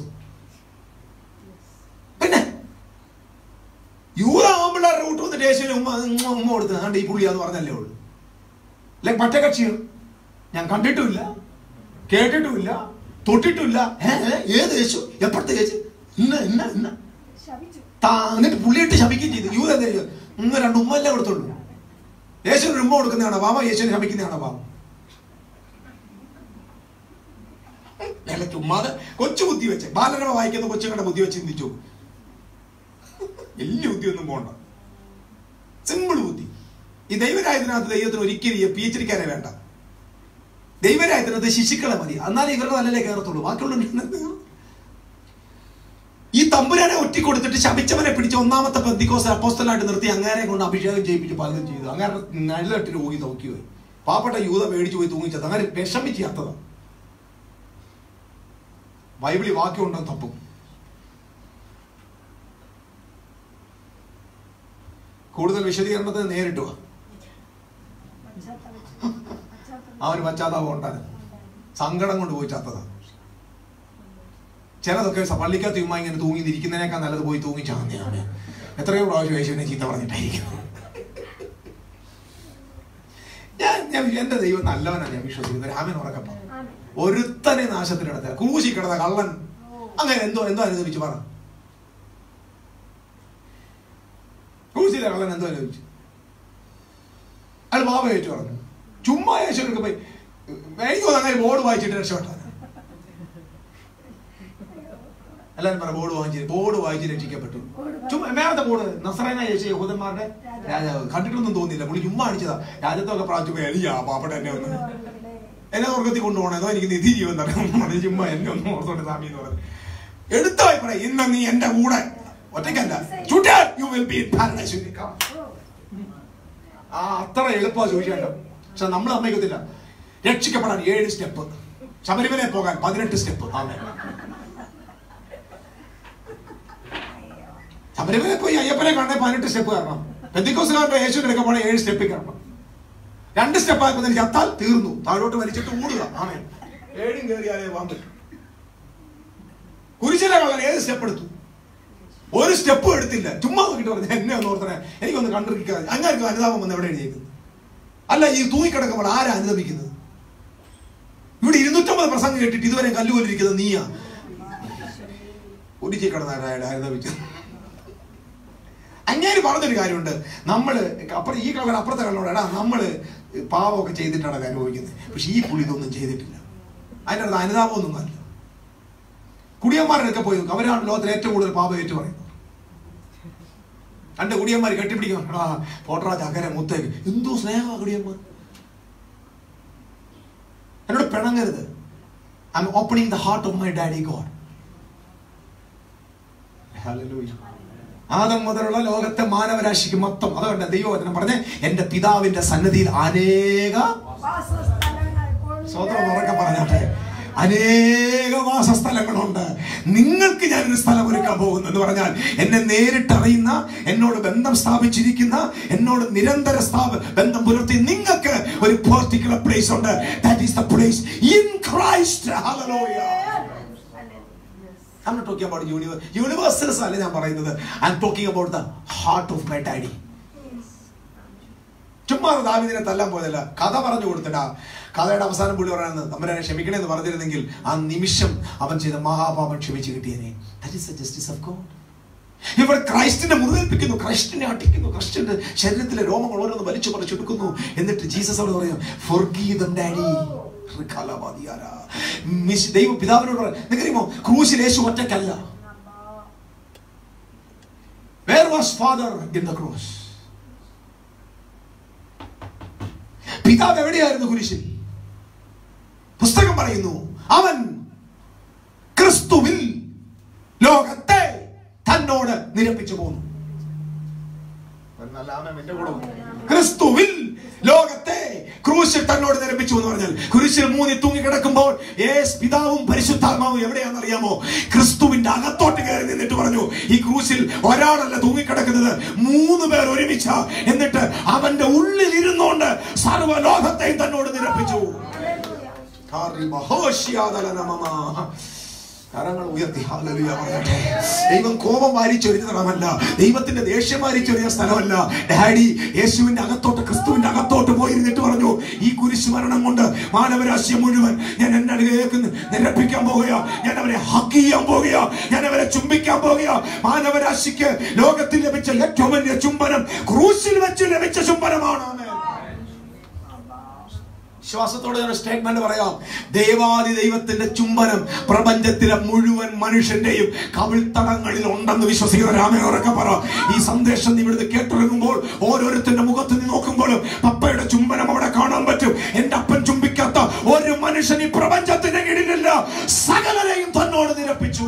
പിന്നെ യൂത ആമ്പിള്ളേരുടെ റൂട്ട് വന്നിട്ട് യേശുവിന് ഉമ്മ ഉമ്മ ഉമ്മ കൊടുത്ത് ആണ്ട് ഈ പുള്ളിയാന്ന് പറഞ്ഞല്ലേ ഉള്ളൂ അല്ലെ മറ്റേ കക്ഷിയോ ഞാൻ കണ്ടിട്ടുമില്ല കേട്ടിട്ടുമില്ല തൊട്ടിട്ടുമില്ല ഏ, ഏ, ഏത് യേശു എപ്പോഴത്തെ യേശു ഇന്ന ഇന്ന ഇന്ന ശപിച്ചു താ എന്നിട്ട് പുള്ളിയിട്ട് ശപിക്കുകയും ചെയ്തു യൂത എന്താ ചെയ്തു ഇന്ന് രണ്ട് ഉമ്മല്ലേ കൊടുത്തുള്ളൂ യേശുവിന് ഉമ്മ കൊടുക്കുന്നതാണോ പാവ യേശുവിനെ ശപിക്കുന്നതാണോ പാവം അല്ല ചുമ്മാതെ കൊച്ചു ബുദ്ധി വെച്ച് ബാലരമ വായിക്കുന്ന കൊച്ചുങ്ങളുടെ ബുദ്ധി വെച്ച് ചിന്തിച്ചു വലിയ ബുദ്ധി ഒന്നും പോണ്ട സിമ്പിൾ ബുദ്ധി ഈ ദൈവരായതിനകത്ത് ദൈവത്തിന് ഒരിക്കലും ഈ പി എച്ച് ഡിക്കാരെ വേണ്ട ദൈവരായതിനകത്ത് ശിശുക്കളെ മതി എന്നാലേ ഇവരുടെ നല്ലല്ലേ കയറത്തുള്ളൂ ബാക്കിയുള്ള ഈ തമ്പുരാനെ ഒറ്റി കൊടുത്തിട്ട് ശപിച്ചവനെ പിടിച്ച് ഒന്നാമത്തെ പെന്തിക്കോസ് അപ്പോസ്റ്റലായിട്ട് നിർത്തി അങ്ങാരെ കൊണ്ട് അഭിഷേകം ചെയ്യിപ്പിച്ച് പലതും ചെയ്തു അങ്ങനെ നല്ലട്ടിന് ഊങ്ങി നോക്കി പോയി പാവപ്പെട്ട യൂത മേടിച്ചു പോയി തൂങ്ങിച്ചത് അങ്ങനെ വിഷമിച്ച് ചത്തതാ ബൈബിളിൽ വാക്യമുണ്ടെന്ന് തപ്പും കൂടുതൽ വിശദീകരണത്തിന് നേരിട്ട് വാ പശ്ചാത്തലം പശ്ചാത്തലം അവന് പശ്ചാത്താപം ഉണ്ടായിരുന്നു സങ്കടം കൊണ്ട് പോയി ചത്തതാ ചിലതൊക്കെ സ- പള്ളിക്കകത്ത് ചുമ്മാ ഇങ്ങനെ തൂങ്ങി ഇരിക്കുന്നതിനേക്കാൾ നല്ലത് പോയി തൂങ്ങി ചാന്നിയാണ് എത്രയോ പ്രാവശ്യം യേശുവിനെ ചീത്ത പറഞ്ഞിട്ടായിരിക്കും ഞാൻ ഞാൻ എന്റെ ദൈവം നല്ലവനാണ് ഞാൻ വിശ്വസിക്കുന്നത് രാമൻ ഉറക്കപ്പ ആമേൻ. ഒരുത്തനെ നാശത്തിനടത്ത ക്രൂശി കിടന്ന കള്ളൻ അങ്ങനെ എന്തോ എന്തോ അനുഭവിച്ചു പറ ക്രൂശിലെ കള്ളൻ എന്തോ അനുഭവിച്ചു അയാൾ ബാബ ഏറ്റു പറഞ്ഞു ചുമ്മാ യേശുവിനൊക്കെ പോയി എനിക്ക് തോന്നുന്നു അങ്ങനെ ബോർഡ് വായിച്ചിട്ട് രക്ഷപ്പെട്ടാണ് എല്ലാവരും പറ ബോർഡ് വാങ്ങിച്ച് ബോർഡ് വായിച്ച് രക്ഷിക്കപ്പെട്ടു ചുമ്മാ മേളത്തെ ബോർഡ് നസറേന യേശു യഹൂദന്മാരുടെ രാജാവ് കണ്ടിട്ടൊന്നും തോന്നിയില്ല പുള്ളി ചുമ്മാ അടിച്ചതാ രാജ്യത്തൊക്കെ പ്രാവശ്യം എലിയാ പാപ്പട്ട എന്നെ ഒന്ന് എന്നെ സ്വർഗത്തിൽ കൊണ്ടുപോകണേതോ എനിക്ക് നിധി ജീവൻ തരണം ചുമ്മാ എന്നെ ഒന്ന് ഓർത്തോട്ട് സ്വാമി എന്ന് പറഞ്ഞു എടുത്തു പോയി പറ ഇന്ന് നീ എന്റെ കൂടെ ഒറ്റയ്ക്കല്ല യു വിൽ ബി ആ അത്ര എളുപ്പമാണ് ചോദിച്ചാലോ പക്ഷെ നമ്മൾ സമ്മതിക്കത്തില്ല രക്ഷിക്കപ്പെടാൻ ഏഴ് സ്റ്റെപ്പ് ശബരിമല പോകാൻ പതിനെട്ട് സ്റ്റെപ്പ് ആമേ ശബരിമല പോയി അയ്യപ്പനെ കാണാൻ പതിനെട്ട് സ്റ്റെപ്പ് കയറണം പെന്തിക്കോസുകാരുടെ യേശുവിന്റെ എടുക്കാൻ പോണേ ഏഴ് സ്റ്റെപ്പിൽ കയറണം രണ്ട് സ്റ്റെപ്പ് ആയപ്പോൾ തന്നെ ചത്താൽ തീർന്നു താഴോട്ട് വലിച്ചിട്ട് ഓടുക ആമേ ഏഴും കയറിയാലേ പോകാൻ പറ്റും കുരിശിലെ കള്ളൻ ഏത് സ്റ്റെപ്പ് എടുത്തു ഒരു സ്റ്റെപ്പും എടുത്തില്ല ചുമ്മാ നോക്കിട്ട് പറഞ്ഞു എന്നെ ഒന്ന് ഓർത്തനെ എനിക്കൊന്ന് കണ്ടിരിക്കാതെ അങ്ങാർക്ക് അനുതാപം വന്ന് എവിടെ എഴുതിയേക്കുന്നത് അല്ല ഈ തൂങ്ങിക്കിടക്കുമ്പോൾ ആരാ അനുദപിക്കുന്നത് ഇവിടെ ഇരുന്നൂറ്റമ്പത് പ്രസംഗം കേട്ടിട്ട് ഇതുവരെ കല്ലുകൊല്ലിരിക്കുന്നത് നീയാ ഒരിച്ചു കിടന്നാരായുടെ അനുദപിച്ചത് അങ്ങേര് പറഞ്ഞൊരു കാര്യമുണ്ട് നമ്മള് അപ്പുറം ഈ കള്ളൻ അപ്പുറത്തെ കള്ളനോട് എടാ നമ്മള് പാവമൊക്കെ ചെയ്തിട്ടാണ് അത് അനുഭവിക്കുന്നത് പക്ഷെ ഈ പുള്ളി ഇതൊന്നും ചെയ്തിട്ടില്ല അതിൻ്റെ അടുത്ത് അനുതാപമൊന്നും അല്ല കുടിയന്മാരൊക്കെ പോയി നോക്കും അവരാണ് ലോകത്തിൽ ഏറ്റവും കൂടുതൽ പാപം ഏറ്റു പറയുന്നത് രണ്ട് കുടിയന്മാർ കെട്ടിപ്പിടിക്കണം ആ പോട്ടറാ ചക്കര മുത്തേക്ക് എന്തോ സ്നേഹമാ കുടിയന്മാർ എന്നോട് പിണങ്ങരുത് I'm opening the heart of my daddy God Adam മുതലുള്ള ലോകത്തെ മാനവരാശിക്ക് മൊത്തം അതുകൊണ്ട് ദൈവവചനം പറഞ്ഞ് എന്റെ പിതാവിന്റെ സന്നദ്ധിയിൽ അനേക വാസസ്ഥലങ്ങൾ കൊണ്ട് സ്വതന്ത്രം ഉറക്കെ പറഞ്ഞാട്ടെ അനേക വാസസ്ഥലങ്ങളുണ്ട് നിങ്ങൾക്ക് ഞാനൊരു സ്ഥലം ഒരുക്കാൻ പോകുന്നു എന്ന് പറഞ്ഞാൽ എന്നെ നേരിട്ട് അറിയുന്ന എന്നോട് ബന്ധം സ്ഥാപിച്ചിരിക്കുന്ന എന്നോട് നിരന്തര സ്ഥാപ ബന്ധം പുലർത്തി നിങ്ങൾക്ക് ഒരു പെർട്ടിക്കുലർ പ്ലേസ് ഉണ്ട് that is the place in Christ ഹല്ലേലൂയ I'm not talking about universe. Universals അല്ല ഞാൻ പറയുന്നത് I'm talking about the heart of my daddy ചുമ്മാ ദാവിദിനെ തല്ലാൻ പോയതല്ല കഥ പറഞ്ഞു കൊടുത്തിട്ടാ കഥയുടെ അവസാനം പുള്ളി പറയുന്നത് തമ്പുരാനെ ക്ഷമിക്കണേ എന്ന് പറഞ്ഞിരുന്നെങ്കിൽ ആ നിമിഷം അവൻ ചെയ്ത മഹാപാപം ക്ഷമിച്ച് കിട്ടിയനെ that is the justice of God ഇവിടെ ക്രൈസ്റ്റിനെ മുറിവേൽപ്പിക്കുന്നു ക്രൈസ്റ്റിനെ അടിക്കുന്നു ക്രിസ്ത്യന്റെ ശരീരത്തിലെ രോമങ്ങൾ ഓരോന്ന് വലിച്ചു പറിച്ചെടുക്കുന്നു എന്നിട്ട് ജീസസ് അവിടെ പറയും forgive ഡാഡി ദൈവ പിതാവിനോട് പറയും നിങ്ങറിയുമോ ക്രൂശിൽ യേശു ഒറ്റക്കല്ല where was father in the cross പിതാവ് എവിടെയായിരുന്നു കുരിശിൽ പുസ്തകം പറയുന്നു അവൻ ക്രിസ്തുവിൽ ലോകത്തെ തന്നോട് നിരപ്പിച്ചു പോന്നു ക്രിസ്തുവിൽ ലോകത്തെ ക്രൂശിൽ തന്നോട് നിരപ്പിച്ചു എന്ന് പറഞ്ഞാൽ കുരിശിൽ മൂന്നി തൂങ്ങി കിടക്കുമ്പോൾ യേസ് പിതാവും പരിശുദ്ധാത്മാവും എവിടെയാണെന്ന് അറിയാമോ ക്രിസ്തുവിന്റെ അകത്തോട്ട് കയറി നിന്നിട്ട് പറഞ്ഞു ഈ ക്രൂശിൽ ഒരാളല്ല തൂങ്ങിക്കിടക്കുന്നത് മൂന്ന് പേർ ഒരുമിച്ച എന്നിട്ട് അവന്റെ ഉള്ളിൽ ഇരുന്നുകൊണ്ട് സർവ്വലോകത്തെയും തന്നോട് നിരപ്പിച്ചു കരങ്ങൾ ഉയർത്തി ഹല്ലേലൂയ പറയട്ടെ ദൈവം കോപം വാരിച്ചൊരിഞ്ഞ സ്ഥലമല്ല ദൈവത്തിന്റെ ദേഷ്യം വാരിച്ചൊരിഞ്ഞ സ്ഥലമല്ല ഡാഡി യേശുവിന്റെ അകത്തോട്ട് ക്രിസ്തുവിന്റെ അകത്തോട്ട് പോയിരുന്നിട്ട് പറഞ്ഞു ഈ കുരിശ് മരണം കൊണ്ട് മാനവരാശിയെ മുഴുവൻ ഞാൻ എന്റെ അടുക്കലേക്ക് നിരപ്പിക്കാൻ പോകുക ഞാൻ അവരെ ഹക്ക് ചെയ്യാൻ പോകുക ഞാൻ അവരെ ചുംബിക്കാൻ പോകുക മാനവരാശിക്ക് ലോകത്തിൽ ലഭിച്ച ഏറ്റവും വലിയ ചുംബനം ക്രൂശിൽ വെച്ച് ലഭിച്ച ചുംബനമാണ് ആമേൻ. വിശ്വാസത്തോടെ ഞാൻ സ്റ്റേറ്റ്മെന്റ് പറയാം ദൈവാദി ദൈവത്തിന്റെ ചുംബനം പ്രപഞ്ചത്തിലെ മുഴുവൻ മനുഷ്യന്റെയും കവിൾത്തടങ്ങളിൽ ഉണ്ടെന്ന് വിശ്വസിക്കുന്ന രാമനോരൊക്കെ പറ ഈ സന്ദേശം നീ ഇവിടുന്ന് കേട്ടിറങ്ങുമ്പോൾ ഓരോരുത്തരുടെ മുഖത്ത് നീ നോക്കുമ്പോഴും പപ്പയുടെ ചുംബനം അവിടെ കാണാൻ പറ്റും എന്റെ അപ്പൻ ചുംബിക്കാത്ത ഒരു മനുഷ്യൻ ഈ പ്രപഞ്ചത്തിന്റെ കീഴിലില്ല സകലരെയും തന്നോട് നിരപ്പിച്ചു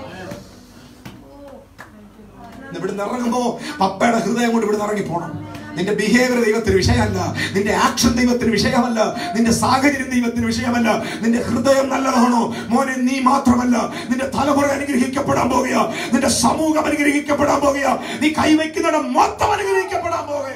ഇവിടുന്ന് ഇറങ്ങുമ്പോ പപ്പയുടെ ഹൃദയം കൊണ്ട് ഇവിടുന്ന് ഇറങ്ങി പോണം നിന്റെ ബിഹേവിയർ ദൈവത്തിന് വിഷയമല്ല നിന്റെ ആക്ഷൻ ദൈവത്തിന് വിഷയമല്ല നിന്റെ സാഹചര്യം ദൈവത്തിന് വിഷയമല്ല നിന്റെ ഹൃദയം നല്ലതാണോ മോനെ നീ മാത്രമല്ല നിന്റെ തലമുറ അനുഗ്രഹിക്കപ്പെടാൻ പോകുക നിന്റെ സമൂഹം അനുഗ്രഹിക്കപ്പെടാൻ പോകുക നീ കൈവയ്ക്കുന്നിടം മൊത്തം അനുഗ്രഹിക്കപ്പെടാൻ പോകുക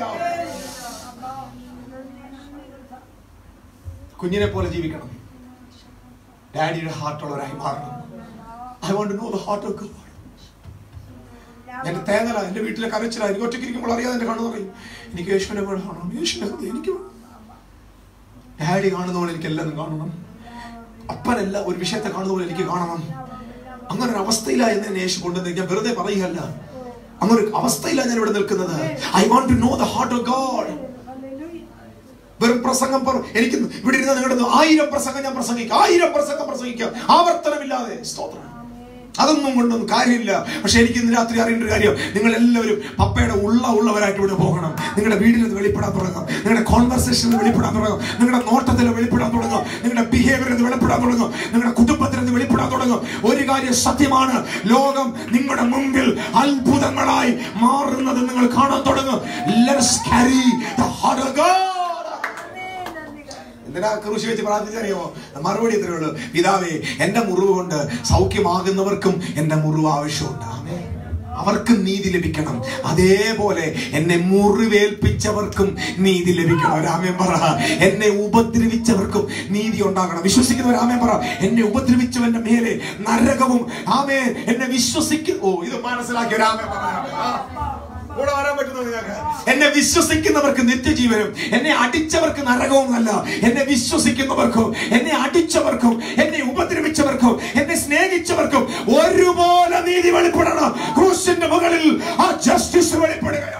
കുഞ്ഞിനെ പോലെ ജീവിക്കണം ഡാഡിയുടെ ഹാർട്ടുള്ളവരായി മാറണം I won't know the heart of God എന്റെ തേങ്ങല എന്റെ വീട്ടിലെ കരച്ചില എനിക്ക് ഒറ്റയ്ക്കിരിക്കുമ്പോൾ അറിയാതെ എന്റെ കണ്ണു പറയും എനിക്ക് യേശുവിനെ പോലെ കാണണം യേശുവിനെ ഹൃദയം എനിക്ക് വേണം. ഡാഡി കാണുന്ന പോലെ എനിക്ക് എല്ലാം കാണണം അപ്പനല്ല ഒരു വിഷയത്തെ കാണുന്ന പോലെ എനിക്ക് കാണണം അങ്ങനെ ഒരു അവസ്ഥയിലാണ് എന്ന് എന്നെ യേശു കൊണ്ടുവന്ന് ഞാൻ വെറുതെ പറയുകയല്ല അങ്ങനെ ഒരു അവസ്ഥയിലാണ് ഞാൻ ഇവിടെ നിൽക്കുന്നത് I want to know the heart of God വെറും പ്രസംഗം പറ എനിക്ക് ഇവിടെ ഇരുന്ന് നിങ്ങളുടെ ആയിരം പ്രസംഗം ഞാൻ പ്രസംഗിക്കാം ആയിരം പ്രസംഗം പ്രസംഗിക്കാം ആവർത്തനമില്ലാതെ സ്തോത്രം അതൊന്നും കൊണ്ടൊന്നും കാര്യമില്ല പക്ഷെ എനിക്ക് ഇന്ന് രാത്രി അറിയേണ്ട ഒരു കാര്യം നിങ്ങൾ എല്ലാവരും പപ്പയുടെ ഉള്ള ഉള്ളവരായിട്ട് ഇവിടെ പോകണം നിങ്ങളുടെ വീടിൽ ഇത് വെളിപ്പെടാൻ തുടങ്ങും നിങ്ങളുടെ കോൺവെർസേഷനിൽ വെളിപ്പെടാൻ തുടങ്ങും നിങ്ങളുടെ നോട്ടത്തിൽ വെളിപ്പെടാൻ തുടങ്ങും നിങ്ങളുടെ ബിഹേവിയറിൽ വെളിപ്പെടാൻ തുടങ്ങും നിങ്ങളുടെ കുടുംബത്തിൽ ഇത് വെളിപ്പെടാൻ തുടങ്ങും ഒരു കാര്യം സത്യമാണ് ലോകം നിങ്ങളുടെ മുമ്പിൽ അത്ഭുതങ്ങളായി മാറുന്നത് നിങ്ങൾ കാണാൻ തുടങ്ങും Let's carry the heart of God. എന്തിനാ കൃഷി വെച്ച് പ്രാർത്ഥിച്ചറിയോ മറുപടി ഇത്രയേ ഉള്ളൂ പിതാവേ എന്റെ മുറിവ് കൊണ്ട് സൗഖ്യമാകുന്നവർക്കും എന്റെ മുറിവ് ആവശ്യമുണ്ട് ആമേൻ. അവർക്കും നീതി ലഭിക്കണം അതേപോലെ എന്നെ മുറിവേൽപ്പിച്ചവർക്കും നീതി ലഭിക്കണം രാമൻ പറ എന്നെ ഉപദ്രവിച്ചവർക്കും നീതി ഉണ്ടാകണം വിശ്വസിക്കുന്ന രാമൻ പറ എന്നെ ഉപദ്രവിച്ചവന്റെ മേലെ നരകവും ആമേ എന്നെ വിശ്വസിക്കും ഓ ഇത് മനസ്സിലാക്കിയ രാമൻ പറ ആ. കൂടെ വരാൻ പറ്റുന്നു നിങ്ങൾക്ക് എന്നെ വിശ്വസിക്കുന്നവർക്ക് നിത്യജീവനും എന്നെ അടിച്ചവർക്ക് നരകവും അല്ല എന്നെ വിശ്വസിക്കുന്നവർക്കും എന്നെ അടിച്ചവർക്കും എന്നെ ഉപദ്രവിച്ചവർക്കും എന്നെ സ്നേഹിച്ചവർക്കും ഒരുപോലെ നീതി വെളിപ്പെടണം ക്രൂശിന്റെ മുകളിൽ ആ ജസ്റ്റിസ് വെളിപ്പെടുകയാണ്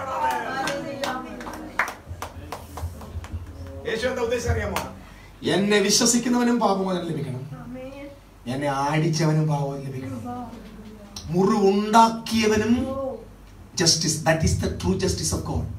യേശു എന്താ ഉദ്ദേശം അറിയാമോ എന്നെ വിശ്വസിക്കുന്നവനും പാപമോചനം ലഭിക്കണം എന്നെ അടിച്ചവനും പാപം ലഭിക്കണം മുറിവുണ്ടാക്കിയവനും justice that is the true justice of God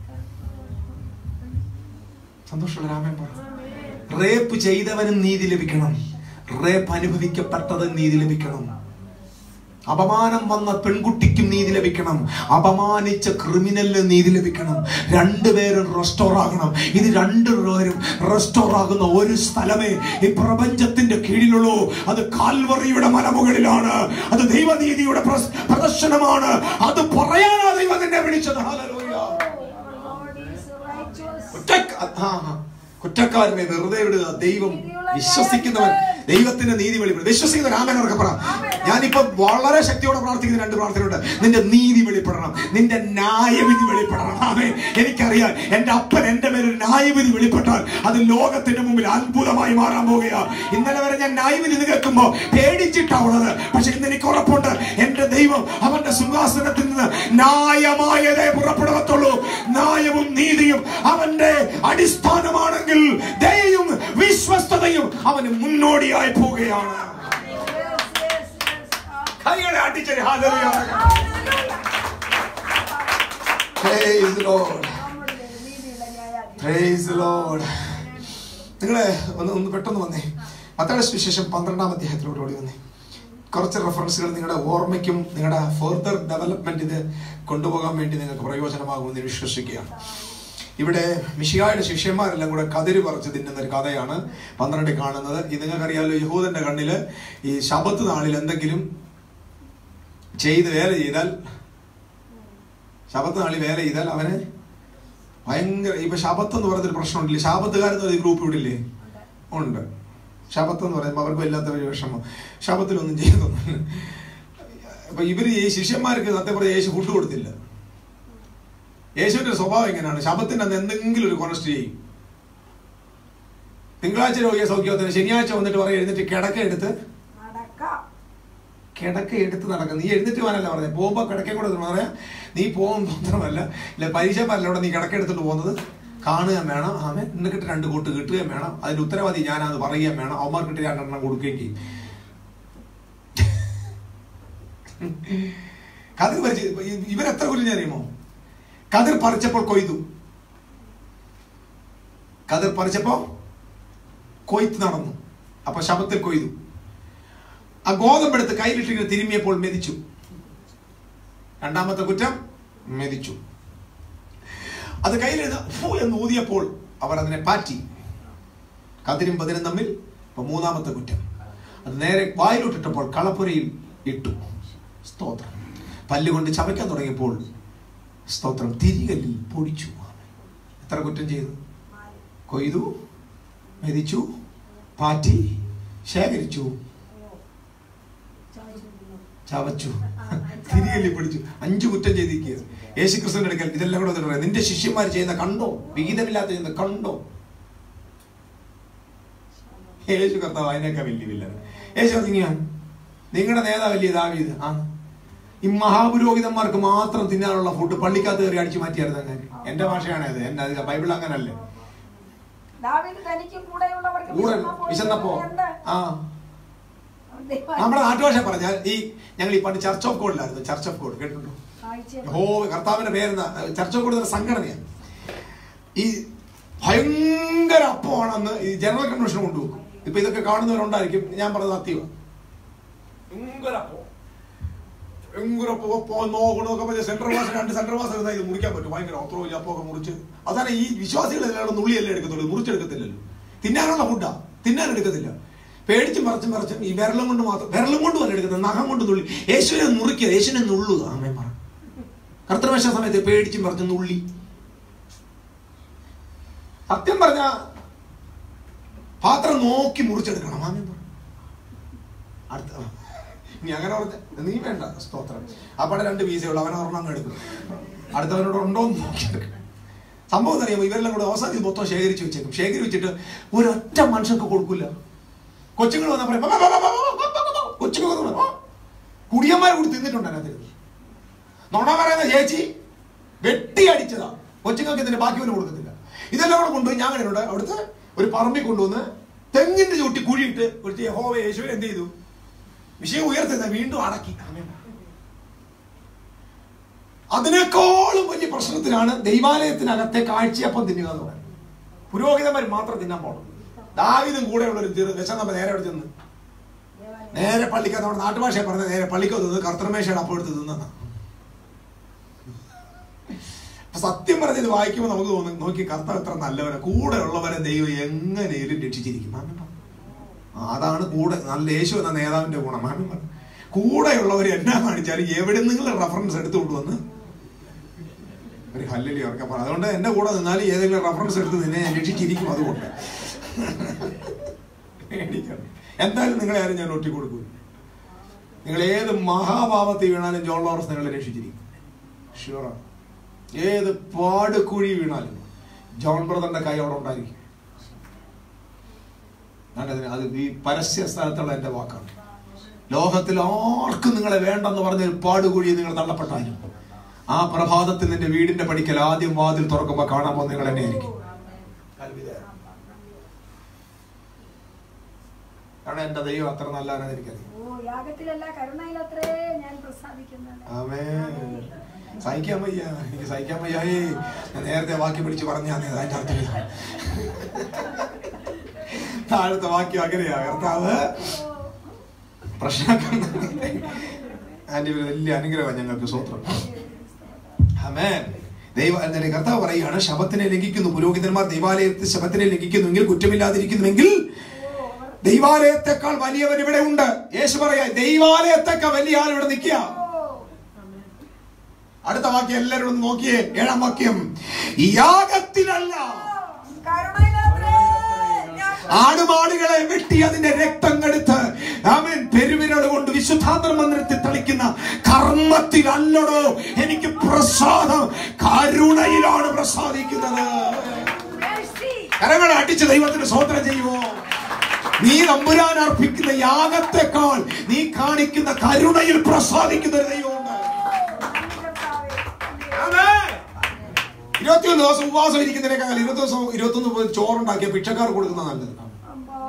സന്തോഷമുള്ള രാമൻ പറ റേപ്പ് ചെയ്തവനും നീതി ലഭിക്കണം റേപ്പ് അനുഭവിക്കപ്പെട്ടത് നീതി ലഭിക്കണം അപമാനം വന്ന പെൺകുട്ടിക്കും നീതി ലഭിക്കണം അപമാനിച്ച ക്രിമിനലിന് നീതി ലഭിക്കണം രണ്ടുപേരും റെസ്റ്റോർ ആകണം ഇത് രണ്ടുപേരും റെസ്റ്റോർ ആകുന്ന ഒരു സ്ഥലമേ ഈ പ്രപഞ്ചത്തിന്റെ കീഴിലുള്ളൂ അത് കാൽവറിയുടെ മലമുകളിലാണ് അത് ദൈവനീതിയുടെ പ്രസ്- പ്രദർശനമാണ് അത് പറയാനാ ദൈവം എന്നെ വിളിച്ചത് ഹല്ലേലൂയ. Lord is righteous. കുറ്റക്ക- ആ, ആ. കുറ്റക്കാരനെ വെറുതെ വിടുക ദൈവം വിശ്വസിക്കുന്നവൻ ദൈവത്തിന്റെ നീതി വെളിപ്പെടും വിശ്വസിക്കുന്ന രാമനൊക്കെ പറ ഞാനിപ്പോ വളരെ ശക്തിയോടെ പ്രാർത്ഥിക്കുന്ന രണ്ട് പ്രാർത്ഥനയുണ്ട് നിന്റെ നീതി വെളിപ്പെടണം നിന്റെ ന്യായവിധി വെളിപ്പെടണം ആമേ എനിക്കറിയാം എന്റെ അപ്പൻ എന്റെ മേലൊരു ന്യായവിധി വെളിപ്പെട്ടാൽ അത് ലോകത്തിന്റെ മുമ്പിൽ അത്ഭുതമായി മാറാൻ പോവുകയാ ഇന്നലെ വരെ ഞാൻ ന്യായവിധി ഇത് കേൾക്കുമ്പോ പേടിച്ചിട്ടാ ഉള്ളത് പക്ഷെ ഇന്ന് എനിക്ക് ഉറപ്പുണ്ട് എന്റെ ദൈവം അവന്റെ സിംഹാസനത്തിൽ നിന്ന് ന്യായമായതേ പുറപ്പെടത്തുള്ളൂ ന്യായവും നീതിയും അവന്റെ അടിസ്ഥാനമാണെങ്കിൽ ദയയും വിശ്വസ്തതയും അവന് മുന്നോടിയായി പോവുകയാണ് Yes, yes, yes. Ah, കൈകളെ അടിച്ചൊരു ഹാലറിയ hallelujah. Praise Lord. നമ്മുടെ നീതിയുള്ള ന്യായാധിപതി. Praise Lord. നിങ്ങളെ ഒന്ന് ഒന്ന് പെട്ടെന്ന് വന്നേ മത്തയുടെ സുവിശേഷം പന്ത്രണ്ടാം അധ്യായത്തിലൂടെ ഓടി വന്നേ കുറച്ച് റെഫറൻസുകൾ നിങ്ങളുടെ ഓർമ്മയ്ക്കും നിങ്ങളുടെ ഫർദർ ഡെവലപ്മെന്റ് ഇത് കൊണ്ടുപോകാൻ വേണ്ടി നിങ്ങൾക്ക് പ്രയോജനമാകുമെന്ന് വിശ്വസിക്കുകയാണ് ഇവിടെ മിഷിയായുടെ ശിഷ്യന്മാരെല്ലാം കൂടെ കതിര് പറിച്ച് തിന്നുന്ന ഒരു കഥയാണ് പന്ത്രണ്ടിൽ കാണുന്നത് ഇത് നിങ്ങൾക്കറിയാലോ യഹൂദന്റെ കണ്ണില് ഈ ശബത്ത് നാളിൽ എന്തെങ്കിലും ചെയ്ത് വേല ചെയ്താൽ ശബത്ത് നാളിൽ വേല ചെയ്താൽ അവന് ഭയങ്കര ഇപ്പൊ ശബത്ത് എന്ന് പറയുന്നൊരു പ്രശ്നമുണ്ടല്ലേ ശാപത്തുകാരെന്ന് പറയുന്ന ഗ്രൂപ്പ് ഇവിടെ ഇല്ലേ ഉണ്ട് ശബത്ത് എന്ന് പറയുമ്പോൾ അവർക്ക് വല്ലാത്ത ഒരു വിഷമം ശബത്തിലൊന്നും ചെയ്തൊന്നുമില്ല അപ്പൊ ഇവര് ഈ ശിഷ്യന്മാർക്ക് സത്യം പറഞ്ഞ യേശു ഫുഡ് കൊടുത്തില്ല യേശുവിന്റെ സ്വഭാവം എങ്ങനെയാണ് ശബത്തിന്റെ അന്ന് എന്തെങ്കിലും ഒരു കൊനസ്റ്റ് ചെയ്യും തിങ്കളാഴ്ച രോഗിയെ സൗഖ്യത്തിന് ശനിയാഴ്ച വന്നിട്ട് പറയും എഴുന്നിട്ട് കിടക്ക എടുത്ത് നടക്കാം. കിടക്ക എടുത്ത് നടക്കുക നീ എഴുന്നിട്ട് പോകാനല്ല പറഞ്ഞത് പോകുമ്പോ കിടക്കേ കൂടെ പറയാം നീ പോകും മാത്രമല്ല ഇല്ല പരീക്ഷമാരല്ല നീ കിടക്ക എടുത്തിട്ട് പോകുന്നത് കാണുകയും വേണം ആമേ എന്നിട്ട് രണ്ട് കൂട്ട് കിട്ടുകയും വേണം അതിന്റെ ഉത്തരവാദി ഞാനത് പറയുകയും വേണം അവന്മാർക്കിട്ട് രണ്ടെണ്ണം കൊടുക്കുകയും ചെയ്യും കതിർ പറിച്ച് ഇ- ഇവരെത്ര കൊല്ലം അറിയുമോ കതിർ പറിച്ചപ്പോൾ കൊയ്തു കതിർ പറിച്ചപ്പോ കൊയ്ത്ത് നടന്നു അപ്പൊ ശബത്തിൽ കൊയ്തു ആ ഗോതമ്പെടുത്ത് കയ്യിലിട്ടിങ്ങനെ തിരുമ്മിയപ്പോൾ മെതിച്ചു രണ്ടാമത്തെ കുറ്റം മെതിച്ചു അത് കയ്യിലെഴുത ഫു എന്ന് ഊതിയപ്പോൾ അവർ അതിനെ പാറ്റി കതിരും പതിരും തമ്മിൽ ഇപ്പൊ മൂന്നാമത്തെ കുറ്റം അത് നേരെ വായിലോട്ടിട്ടപ്പോൾ കളപ്പുരയിൽ ഇട്ടു സ്തോത്രം പല്ലുകൊണ്ട് ചവയ്ക്കാൻ തുടങ്ങിയപ്പോൾ സ്തോത്രം തിരികല്ലിൽ പൊടിച്ചു എത്ര കുറ്റം ചെയ്തു കൊയ്തു മെതിച്ചു പാറ്റി ശേഖരിച്ചു ചോദിച്ചിരിക്കുന്നു. ചവച്ചു തിരികല്ലി പിടിച്ചു അഞ്ചു കുറ്റം ചെയ്തിരിക്കുക യേശു ക്രിസ്തുവിന്റെ അടുക്കൽ ഇതെല്ലാം കൂടെ വന്നിട്ട് പറയാം നിന്റെ ശിഷ്യന്മാർ ചെയ്യുന്ന കണ്ടോ വിഹിതമില്ലാത്ത ചെയ്യുന്ന കണ്ടോ യേശു കർത്താവ് അതിനൊക്കെ വലിയ വില്ല യേശു പറഞ്ഞാൽ നിങ്ങളുടെ നേതാവല്ലേ ദാവീദ് ആ ഈ മഹാപുരോഹിതന്മാർക്ക് മാത്രം തിന്നാനുള്ള ഫുഡ് പള്ളിക്കകത്ത് കയറി അടിച്ചു മാറ്റിയായിരുന്നു അങ്ങനെ എന്റെ ഭാഷയാണ് അത് എന്റെ അത് ബൈബിൾ അങ്ങനല്ലേ ദാവീദ് തനിക്ക് കൂടെയുള്ളവർക്ക് കൂടെ വിശന്നപ്പോൾ വിശന്നപ്പോ എന്ത്? ആ ദൈവം നമ്മുടെ നാട്ടുഭാഷ പറഞ്ഞാൽ ഈ ഞങ്ങൾ ഈ പണ്ട് ചർച്ച് ഓഫ് ഗോഡിലായിരുന്നു ചർച്ച് ഓഫ് ഗോഡ് കേട്ടിട്ടുണ്ടോ കാഴ്ച ഹോ കർത്താവിന്റെ പേരെന്ന ചർച്ച ഓഫ് ഗോഡ് എന്ന സംഘടനയാണ് ഈ ഭയങ്കര അപ്പമാണെന്ന് ഈ ജനറൽ കൺവെൻഷൻ കൊണ്ടുപോകും ഇപ്പൊ ഇതൊക്കെ കാണുന്നവരുണ്ടായിരിക്കും ഞാൻ പറഞ്ഞത് സത്യമാണ് ഭയങ്കര അപ്പോ ഭയങ്കര അപ്പോ അപ്പോ നോക്കണമൊക്കെ പറഞ്ഞ സെൻട്രൽ മാസം രണ്ട് സെൻട്രൽ മാസം ഇരുന്നാൽ ഇത് മുറിക്കാൻ പറ്റും ഭയങ്കര അത്ര വലിയ അപ്പമൊക്കെ മുറിച്ച് അതാണ് ഈ വിശ്വാസികൾ എല്ലാവരും നുള്ളിയല്ലേ എടുക്കത്തുള്ളൂ മുറിച്ചെടുക്കത്തില്ലല്ലോ തിന്നാനുള്ള ഫുഡാ തിന്നാൻ എടുക്കത്തില്ല പേടിച്ചും പറിച്ചും പറിച്ചും ഈ വിരലും കൊണ്ട് മാത്രം വിരലും കൊണ്ട് വല്ല എടുക്കുന്നത് നഖം കൊണ്ട് നുള്ളി യേശുവിനെ മുറിക്കുക യേശുവിനെ നുള്ളുക അമ്മേ പറ കർത്തൃമേശ സമയത്ത് പേടിച്ചും പറിച്ചും നുള്ളി സത്യം പറഞ്ഞ പാത്രം നോക്കി മുറിച്ചെടുക്കണം ആമേൻ പറ അടുത്ത ആ. നീ അങ്ങനെ പറഞ്ഞ നീ വേണ്ട സ്തോത്രം അവിടെ രണ്ട് വീസയുള്ളൂ അവനെ ഒരെണ്ണം അങ്ങ് എടുക്കും അടുത്തവനോട് ഉണ്ടോ എന്ന് നോക്കിയെടുക്കും സംഭവം എന്താ അറിയാമോ ഇവരെല്ലാം കൂടെ അവസാനം മൊത്തം ശേഖരിച്ച് വെച്ചേക്കും ശേഖരിച്ച് വെച്ചിട്ട് ഒരൊറ്റ മനുഷ്യർക്ക് കൊടുക്കില്ല കൊച്ചുങ്ങൾ വന്നാൽ പറയും "ബാ, ബാ, ബാ, ബാ, ബാ, ബാ, ബാ, ബാ." കൊച്ചുങ്ങൾ വന്ന് പറയും, "ആ." കുടിയന്മാർ കൂടി തിന്നിട്ടുണ്ട് അതിനകത്ത് നുണ പറയുന്ന ചേച്ചി വെട്ടി അടിച്ചതാ കൊച്ചുങ്ങൾക്ക് ഇതിന്റെ ബാക്കി പോലും കൊടുക്കത്തില്ല ഇതെല്ലാം കൂടെ കൊണ്ടുപോയി ഞാൻ കണ്ടിട്ടുണ്ട് അവിടുത്തെ ഒരു പറമ്പിൽ കൊണ്ടുവന്ന് തെങ്ങിന്റെ ചൂട്ടി കുഴിയിട്ട് ഒരു യഹോവ യേശു എന്ത് ചെയ്തു വിഷയം ഉയർത്തുന്ന വീണ്ടും അടക്കി ആമേൻ. അതിനേക്കാളും വലിയ പ്രശ്നത്തിനാണ് ദൈവാലയത്തിനകത്തെ കാഴ്ചയപ്പം തിന്നുക എന്ന് പറയുന്നത് പുരോഹിതന്മാർ മാത്രം തിന്നാൻ പോകണം ദാവിദും കൂടെ ഉള്ള ഒരു ചെറു വിശന്നപ്പ നേരെ അവിടെ ചെന്ന് ദേവാലയം നേരെ പള്ളിക്കകത്ത് നമ്മുടെ നാട്ടുഭാഷ പറഞ്ഞ നേരെ പള്ളിക്കകത്ത് നിന്ന് കർത്തമേശയുടെ അപ്പം എടുത്ത് തിന്നാ അപ്പൊ സത്യം പറഞ്ഞത് വായിക്കുമ്പോൾ നമുക്ക് തോന്നും നോക്കി കർത്താവ് എത്ര നല്ലവരെ കൂടെ ഉള്ളവരെ ദൈവം എങ്ങനെയും രക്ഷിച്ചിരിക്കും മാമൻ പറഞ്ഞു. ആ, അതാണ് കൂടെ നല്ല യേശു എന്ന നേതാവിന്റെ ഗുണം മാമൻ പറഞ്ഞു കൂടെയുള്ളവർ എന്നാ കാണിച്ചാലും എവിടെ നിന്നുള്ള റെഫറൻസ് എടുത്തുകൊണ്ട് വന്ന് ഒരു ഹല്ലലി ഉറക്കെ പറഞ്ഞു അതുകൊണ്ട് എന്റെ കൂടെ നിന്നാൽ ഏതെങ്കിലും റെഫറൻസ് എടുത്ത് നിന്നെ ഞാൻ രക്ഷിച്ചിരിക്കും അതുകൊണ്ട് പേടിക്കണം. എന്തായാലും നിങ്ങളെ ആരും ഞാൻ ഒറ്റി കൊടുക്കൂ നിങ്ങൾ ഏത് മഹാഭാവത്തിൽ വീണാലും ജോൺ ലോറൻസ് നിങ്ങളെ രക്ഷിച്ചിരിക്കും ഷുവറാണ് ഏത് പാടുകുഴി വീണാലും ജോൺ ബ്രദറിന്റെ കൈ അവിടെ ഉണ്ടായിരിക്കും ഞാനതിന് അത് ഈ പരസ്യ സ്ഥലത്തുള്ള എന്റെ വാക്കാണ് ലോകത്തിൽ ആർക്കും നിങ്ങളെ വേണ്ടെന്ന് പറഞ്ഞ ഒരു പാടുകുഴി നിങ്ങൾ തള്ളപ്പെട്ടാലും ആ പ്രഭാതത്തിൽ നിന്റെ വീടിന്റെ പടിക്കൽ ആദ്യം വാതിൽ തുറക്കുമ്പോൾ കാണാൻ പോകുന്ന നിങ്ങൾ എന്നെ ആയിരിക്കും കാരണം എന്റെ ദൈവം അത്ര നല്ലതാണെന്ന് എനിക്കറിയാം ഓ യാഗത്തിലല്ല കരുണയിലത്രേ ഞാൻ പ്രസാദിക്കുന്നത് ആമേ സഹിക്കാൻ വയ്യ എനിക്ക് സഹിക്കാൻ വയ്യായേ ഞാൻ നേരത്തെ വാക്യം പിടിച്ച് പറഞ്ഞാ അതിന്റെ അർത്ഥം ഇതാ. താഴത്തെ വാക്യം അങ്ങനെയാ കർത്താവ് പ്രശ്നമാക്കുന്ന ആന്റി ഒരു വലിയ അനുഗ്രഹമാണ് ഞങ്ങൾക്ക് സ്വത്രം ആമേൻ ദൈവ എന്താണ് കർത്താവ് പറയുകയാണ് ശബത്തിനെ ലംഘിക്കുന്നു പുരോഹിതന്മാർ ദൈവാലയത്തിൽ ശബത്തിനെ ലംഘിക്കുന്നുവെങ്കിൽ കുറ്റമില്ലാതിരിക്കുന്നുവെങ്കിൽ ദൈവാലയത്തെക്കാൾ വലിയവൻ ഇവിടെ ഉണ്ട് യേശു പറയാ ദൈവാലയത്തെക്കാൾ വലിയ ആൾ ഇവിടെ നിൽക്കുക അടുത്ത വാക്യം എല്ലാവരും ഒന്ന് നോക്കിയേ ഏഴാം വാക്യം യാഗത്തിലല്ല കരുണയിലത്രേ ഞാൻ ആടുമാടുകളെ വെട്ടി അതിന്റെ രക്തം എടുത്ത് അവൻ പെരുവിരൽ കൊണ്ട് വിശുദ്ധാന്തര മന്ദിരത്തിൽ തളിക്കുന്ന കർമ്മത്തിലല്ലടോ എനിക്ക് പ്രസാദം കരുണയിലാണ് പ്രസാദിക്കുന്നത് mercy. കരങ്ങളെ അടിച്ച് ദൈവത്തിന് സ്വോത്രം ചെയ്യുമോ നീ നമ്പുരാൻ അർപ്പിക്കുന്ന യാഗത്തെക്കാൾ നീ കാണിക്കുന്ന കരുണയിൽ പ്രസാദിക്കുന്ന ഒരു ദൈവമുണ്ട് കർത്താവേ. ആമേൻ. ഇരുപത്തിയൊന്ന് ദിവസം ഉപവാസം ഇരിക്കുന്നതിനേക്കാൾ ഇരുപത്തി ദിവസം ഇരുപത്തൊന്ന് മുതൽ ചോറുണ്ടാക്കിയ ഭിക്ഷക്കാർ കൊടുക്കുന്ന നല്ലത് അമ്മോ.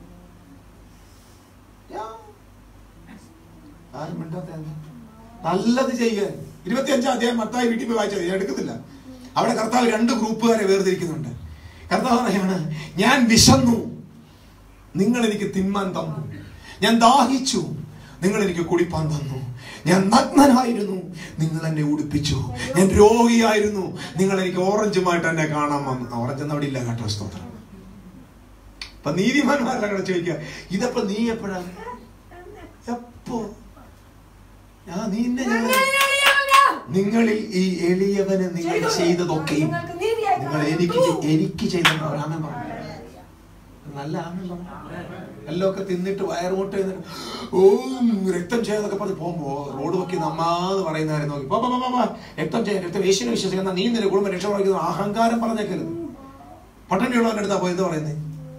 ആരും മിണ്ടാത്ത എന്താ? നല്ലത് ചെയ്യാൻ ഇരുപത്തിയഞ്ചാം അധ്യായം മത്തായി വീട്ടിൽ പോയി വായിച്ചത് ഞാൻ എടുക്കുന്നില്ല അവിടെ കർത്താവ് രണ്ട് ഗ്രൂപ്പുകാരെ വേർതിരിക്കുന്നുണ്ട് കർത്താവ് പറയാണ് ഞാൻ വിശന്നു നിങ്ങൾ എനിക്ക് തിന്മാൻ തന്നു ഞാൻ ദാഹിച്ചു നിങ്ങൾ എനിക്ക് കുടിപ്പാൻ തന്നു ഞാൻ നഗ്നനായിരുന്നു നിങ്ങൾ എന്നെ ഉടുപ്പിച്ചു ഞാൻ രോഗിയായിരുന്നു നിങ്ങൾ എനിക്ക് ഓറഞ്ചുമായിട്ട് എന്നെ കാണാൻ വന്നു ഓറഞ്ച് ഒന്നും അവിടെ ഇല്ല കേട്ടോ സ്തോത്രം അപ്പൊ നീതിമാന്മാരെല്ലാം കൂടെ ചോദിക്കുക ഇതപ്പോ നീ എപ്പോഴാ എപ്പോ ആ നീ ഇന്നെ നിങ്ങൾ ഞങ്ങളെ- എളിയവനാ. നിങ്ങളിൽ ഈ എളിയവന് നിങ്ങൾ ചെയ്തു. ചെയ്തതൊക്കെയും നിങ്ങൾക്ക് നീതിയായി നിങ്ങൾ എനിക്ക് ചെ- എനിക്ക് ചെയ്ത ആമൻ പറഞ്ഞു നല്ല ആമൻ പറഞ്ഞു എല്ലാം ഒക്കെ തിന്നിട്ട് വയറുമുട്ട ഓ രക്തം ചെയ്യാന്നൊക്കെ പറഞ്ഞ് പോകുമ്പോ റോഡ് വെക്കി നമ്മാന്ന് പറയുന്നവരെ നോക്കി പോ, പോ, പോ, പോ, പോ. രക്തം ചെയ്യാൻ രക്തം യേശുവിനെ വിശ്വസിക്കുന്ന നീ നിന്റെ കുടുംബം രക്ഷപ്പെടുന്ന അഹങ്കാരം പറഞ്ഞേക്കരുത് പട്ടണിയുള്ളവന്റെ അടുത്താ പോയി എന്താ പറയുന്നത്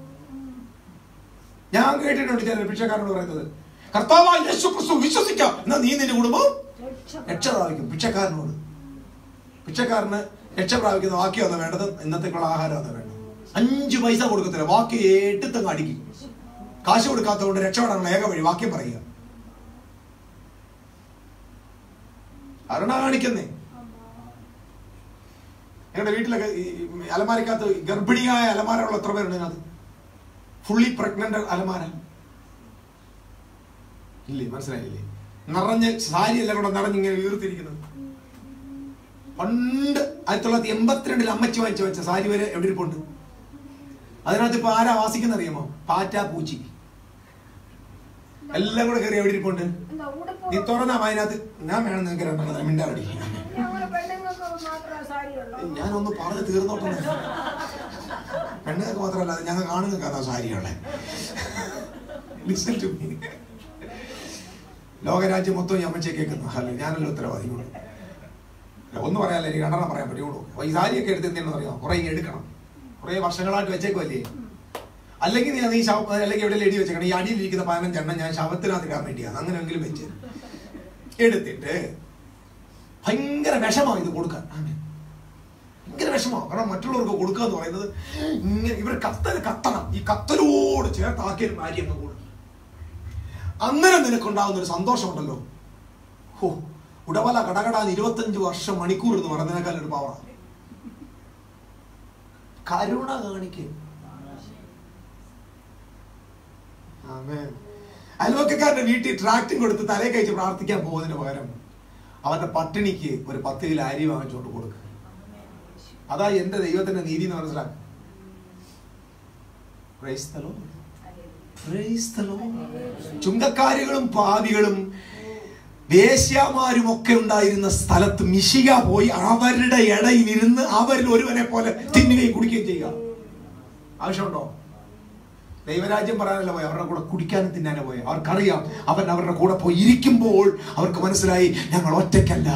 ഞാൻ കേട്ടിട്ടുണ്ട് ചില ഭിക്ഷക്കാരനോട് പറയുന്നത് കർത്താവായ യേശു ക്രിസ്തു വിശ്വസിക്കാം എന്നാ നീ നിന്റെ കുടുംബം രക്ഷ- രക്ഷ പ്രാപിക്കും പിച്ചക്കാരനോട് പിച്ചക്കാരന് രക്ഷ പ്രാപിക്കുന്ന ബാക്കിയാണ് വേണ്ടത് ഇന്നത്തേക്കുള്ള ആഹാരമാണ് വേണ്ടത് അഞ്ച് പൈസ കൊടുക്കത്തില്ല ബാക്കി എടുത്തങ്ങ് അടിക്കും കാശ് കൊടുക്കാത്തതുകൊണ്ട് രക്ഷപ്പെടാനുള്ള ഏക വഴി വാക്യം പറയുക അരുണ കാണിക്കുന്നേ ഞങ്ങളുടെ വീട്ടിലൊക്കെ ഈ അലമാരക്കകത്ത് ഗർഭിണിയായ അലമാരകൾ എത്ര പേരുണ്ട് അതിനകത്ത് ഫുള്ളി പ്രഗ്നന്റ് അലമാര ഇല്ലേ മനസ്സിലായില്ലേ നിറഞ്ഞ് സാരി എല്ലാം കൂടെ നിറഞ്ഞിങ്ങനെ വീർത്തിരിക്കുന്നത് പണ്ട് ആയിരത്തി തൊള്ളായിരത്തി എൺപത്തിരണ്ടിൽ അമ്മച്ചി വാങ്ങിച്ചു വെച്ച സാരി വരെ എവിടെ ഇരിപ്പുണ്ട് അതിനകത്ത് ഇപ്പൊ ആരാ വാസിക്കുന്ന അറിയാമോ പാറ്റ പൂച്ചി എല്ലാം കൂടെ കയറി എവിടെ ഇരിപ്പുണ്ട് എന്താ ഉടുപ്പ് നീ തുറന്നാ അതിനകത്ത് ഞാൻ വേണം നിങ്ങൾക്ക് രണ്ടെണ്ണം മിണ്ടാടി ഞങ്ങള് പെണ്ണുങ്ങൾക്ക് മാത്രമേ സാരിയുള്ളൂ ഞാനൊന്ന് പറഞ്ഞ് തീർന്നോട്ടെ പെണ്ണുങ്ങൾക്ക് മാത്രമല്ല അത് ഞങ്ങൾ കാണുങ്ങൾക്ക് അതാ സാരിയുള്ളേ ലിസൺ ടു മീ ലോകരാജ്യം മൊത്തം ഈ അമ്മച്ചെ കേൾക്കുന്നു ഹലോ ഞാനല്ലോ ഉത്തരവാദി കൂടെ ഒന്ന് പറയാല്ല എനിക്ക് രണ്ടെണ്ണം പറയാൻ പറ്റുള്ളൂ അപ്പൊ ഈ സാരിയൊക്കെ എടുത്ത് എന്തെന്ന് അറിയാം കുറെ ഇങ്ങ് എടുക്കണം കുറെ വർഷങ്ങളായിട്ട് വെച്ചേക്കുമല്ലേ അല്ലെങ്കിൽ നീ അത് ഈ ശവ അല്ലെങ്കിൽ എവിടെ എഴുതി വെച്ചേക്കണം ഈ അടിയിലിരിക്കുന്ന പതിനഞ്ചെണ്ണം ഞാൻ ശവത്തിനകത്ത് ഇടാൻ വേണ്ടിയാണ് അങ്ങനെയെങ്കിലും വെച്ച് എടുത്തിട്ട് ഭയങ്കര വിഷമാണ് ഇത് കൊടുക്കാൻ ആമേൻ. ഭയങ്കര വിഷമമാണ് കാരണം മറ്റുള്ളവർക്ക് കൊടുക്കുക എന്ന് പറയുന്നത് ഇങ്ങനെ ഇവർ കത്തൽ കത്തണം ഈ കത്തലോട് ചേർത്താക്കിയ ഒരു കാര്യം അങ്ങ് കൊടുക്കും അന്നേരം നിനക്കുണ്ടാകുന്ന ഒരു സന്തോഷമുണ്ടല്ലോ ഹോ ഉടവല കടകടാന്ന് ഇരുപത്തഞ്ച് വർഷം മണിക്കൂർ എന്ന് പറയുന്നതിനേക്കാൾ ഒരു പവറാണ് കരുണ കാണിക്കുക ആമേൻ അയൽവക്കക്കാരന്റെ വീട്ടിൽ ട്രാക്റ്റും കൊടുത്ത് തലേ കഴിച്ച് പ്രാർത്ഥിക്കാൻ പോകുന്നതിന് പകരം അവന്റെ പട്ടിണിക്ക് ഒരു പത്ത് കിലോ അരി വാങ്ങിച്ചുകൊണ്ട് കൊടുക്കുക അതാ എന്റെ ദൈവത്തിന്റെ നീതി എന്ന് മനസ്സിലാക്കുക Praise the Lord. Praise the Lord. ചുങ്കക്കാരികളും പാവികളും വേശ്യാമാരും ഒക്കെ ഉണ്ടായിരുന്ന സ്ഥലത്ത് മിശിക പോയി അവരുടെ ഇടയിൽ ഇരുന്ന് അവരിൽ ഒരുവനെ പോലെ തിന്നുകയും കുടിക്കുകയും ചെയ്യുക ആവശ്യമുണ്ടോ ദൈവരാജ്യം പറയാനല്ല പോയി അവരുടെ കൂടെ കുടിക്കാനും തിന്നാനേ പോയി അവർക്കറിയാം അവൻ അവരുടെ കൂടെ പോയി ഇരിക്കുമ്പോൾ അവർക്ക് മനസ്സിലായി ഞങ്ങൾ ഒറ്റയ്ക്കല്ല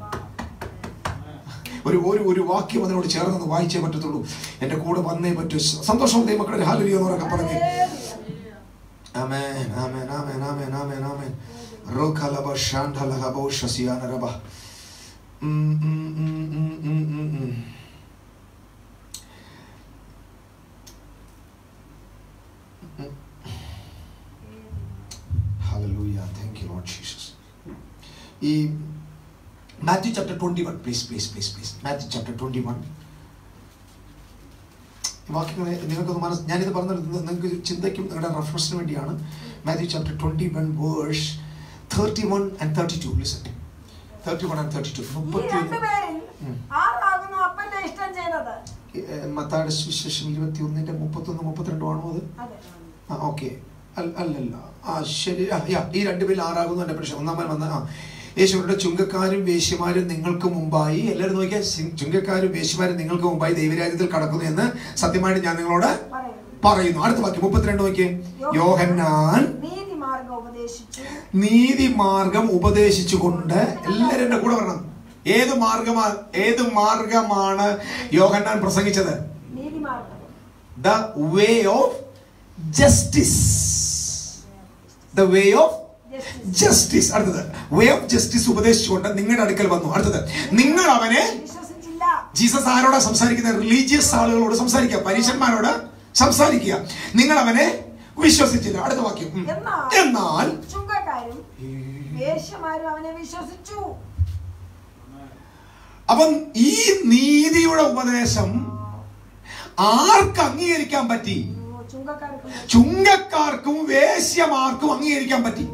ഒരു ഒരു ഒരു വാക്യം അതിനോട് ചേർന്ന് വായിച്ചേ പറ്റത്തുള്ളൂ എന്റെ കൂടെ വന്നേ പറ്റൂ സന്തോഷം ദൈവമക്കളുടെ ഹാലലിയോ എന്നൊക്കെ പറഞ്ഞ് ആമേൻ ആമേൻ ആമേൻ ആമേൻ ആമേൻ ആമേൻ റോഖലബ ഷാൻഡലഹബോ ശസിയാനരബ ഉം, ഉം, ഉം, ഉം, ഉം, ഉം, ഉം. Hallelujah. Thank you, Lord Jesus. ഈ Matthew chapter twenty one please please please please Matthew chapter twenty one വാക്യങ്ങളെ നിങ്ങൾക്കൊന്ന് മനസ്സ് ഞാനിത് പറഞ്ഞത് നിങ്ങൾക്ക് ചിന്തയ്ക്കും നിങ്ങളുടെ റെഫറൻസിന് വേണ്ടിയാണ് Matthew chapter twenty one verse thirty one and thirty two listen thirty one and thirty two ഈ മുപ്പത്തി രണ്ടുപേരിൽ ഉം. ആരാകുന്നു അപ്പന്റെ ഇഷ്ടം ചെയ്തത് മത്തായുടെ സുവിശേഷം ഇരുപത്തി ഒന്നിന്റെ മുപ്പത്തൊന്ന് മുപ്പത്തിരണ്ടും ആണോ അത് അതെ ആ ഓക്കെ അല്ലല്ല ആ ശരി ആ, യാ, ഈ രണ്ടുപേരിൽ ആറാകുന്നു എന്റെ പ്രശ്നം ഒന്നാമൻ വന്ന ആ യേശുവിന്റെ ചുങ്കക്കാരും വേശ്യമാരും നിങ്ങൾക്ക് മുമ്പായി എല്ലാവരും നോക്കിയാൽ ചി- ചുങ്കക്കാരും വേശ്യമാരും നിങ്ങൾക്ക് മുമ്പായി ദൈവരാജ്യത്തിൽ കടക്കുന്നു എന്ന് സത്യമായിട്ട് ഞാൻ നിങ്ങളോട് പറയുന്നു പറയുന്നു അടുത്ത വാക്യം മുപ്പത്തിരണ്ട് നോക്കിയേ യോഹന്നാൻ നീതിമാർഗം ഉപദേശിച്ചു നീതി മാർഗം ഉപദേശിച്ചുകൊണ്ട് എല്ലാവരും എന്റെ കൂടെ പറയണം ഏത് മാർഗമാ ഏത് മാർഗമാണ് യോഹന്നാൻ പ്രസംഗിച്ചത് നീതിമാർഗം the way of justice the way of justice അടുത്തത് വേ ഓഫ് ജസ്റ്റിസ് ഉപദേശിച്ചുകൊണ്ട് നിങ്ങളുടെ അടുക്കൽ വന്നു അടുത്തത് നിങ്ങൾ അവനെ വിശ്വസിച്ചില്ല ജീസസ് ആരോടാ സംസാരിക്കുന്ന റിലീജിയസ് ആളുകളോട് സംസാരിക്കുക പരീശന്മാരോട് സംസാരിക്കുക നിങ്ങൾ അവനെ വിശ്വസിച്ചില്ല അടുത്ത വാക്യം ഉം. എന്നാൽ എന്നാൽ ചുങ്കക്കാരും വേശ്യമാരും അവനെ വിശ്വസിച്ചു അപ്പം ഈ നീതിയുടെ ഉപദേശം ആർക്ക് അംഗീകരിക്കാൻ പറ്റി ഓ, ചുങ്കക്കാർക്ക് ചുങ്കക്കാർക്കും വേശ്യമാർക്കും അംഗീകരിക്കാൻ പറ്റി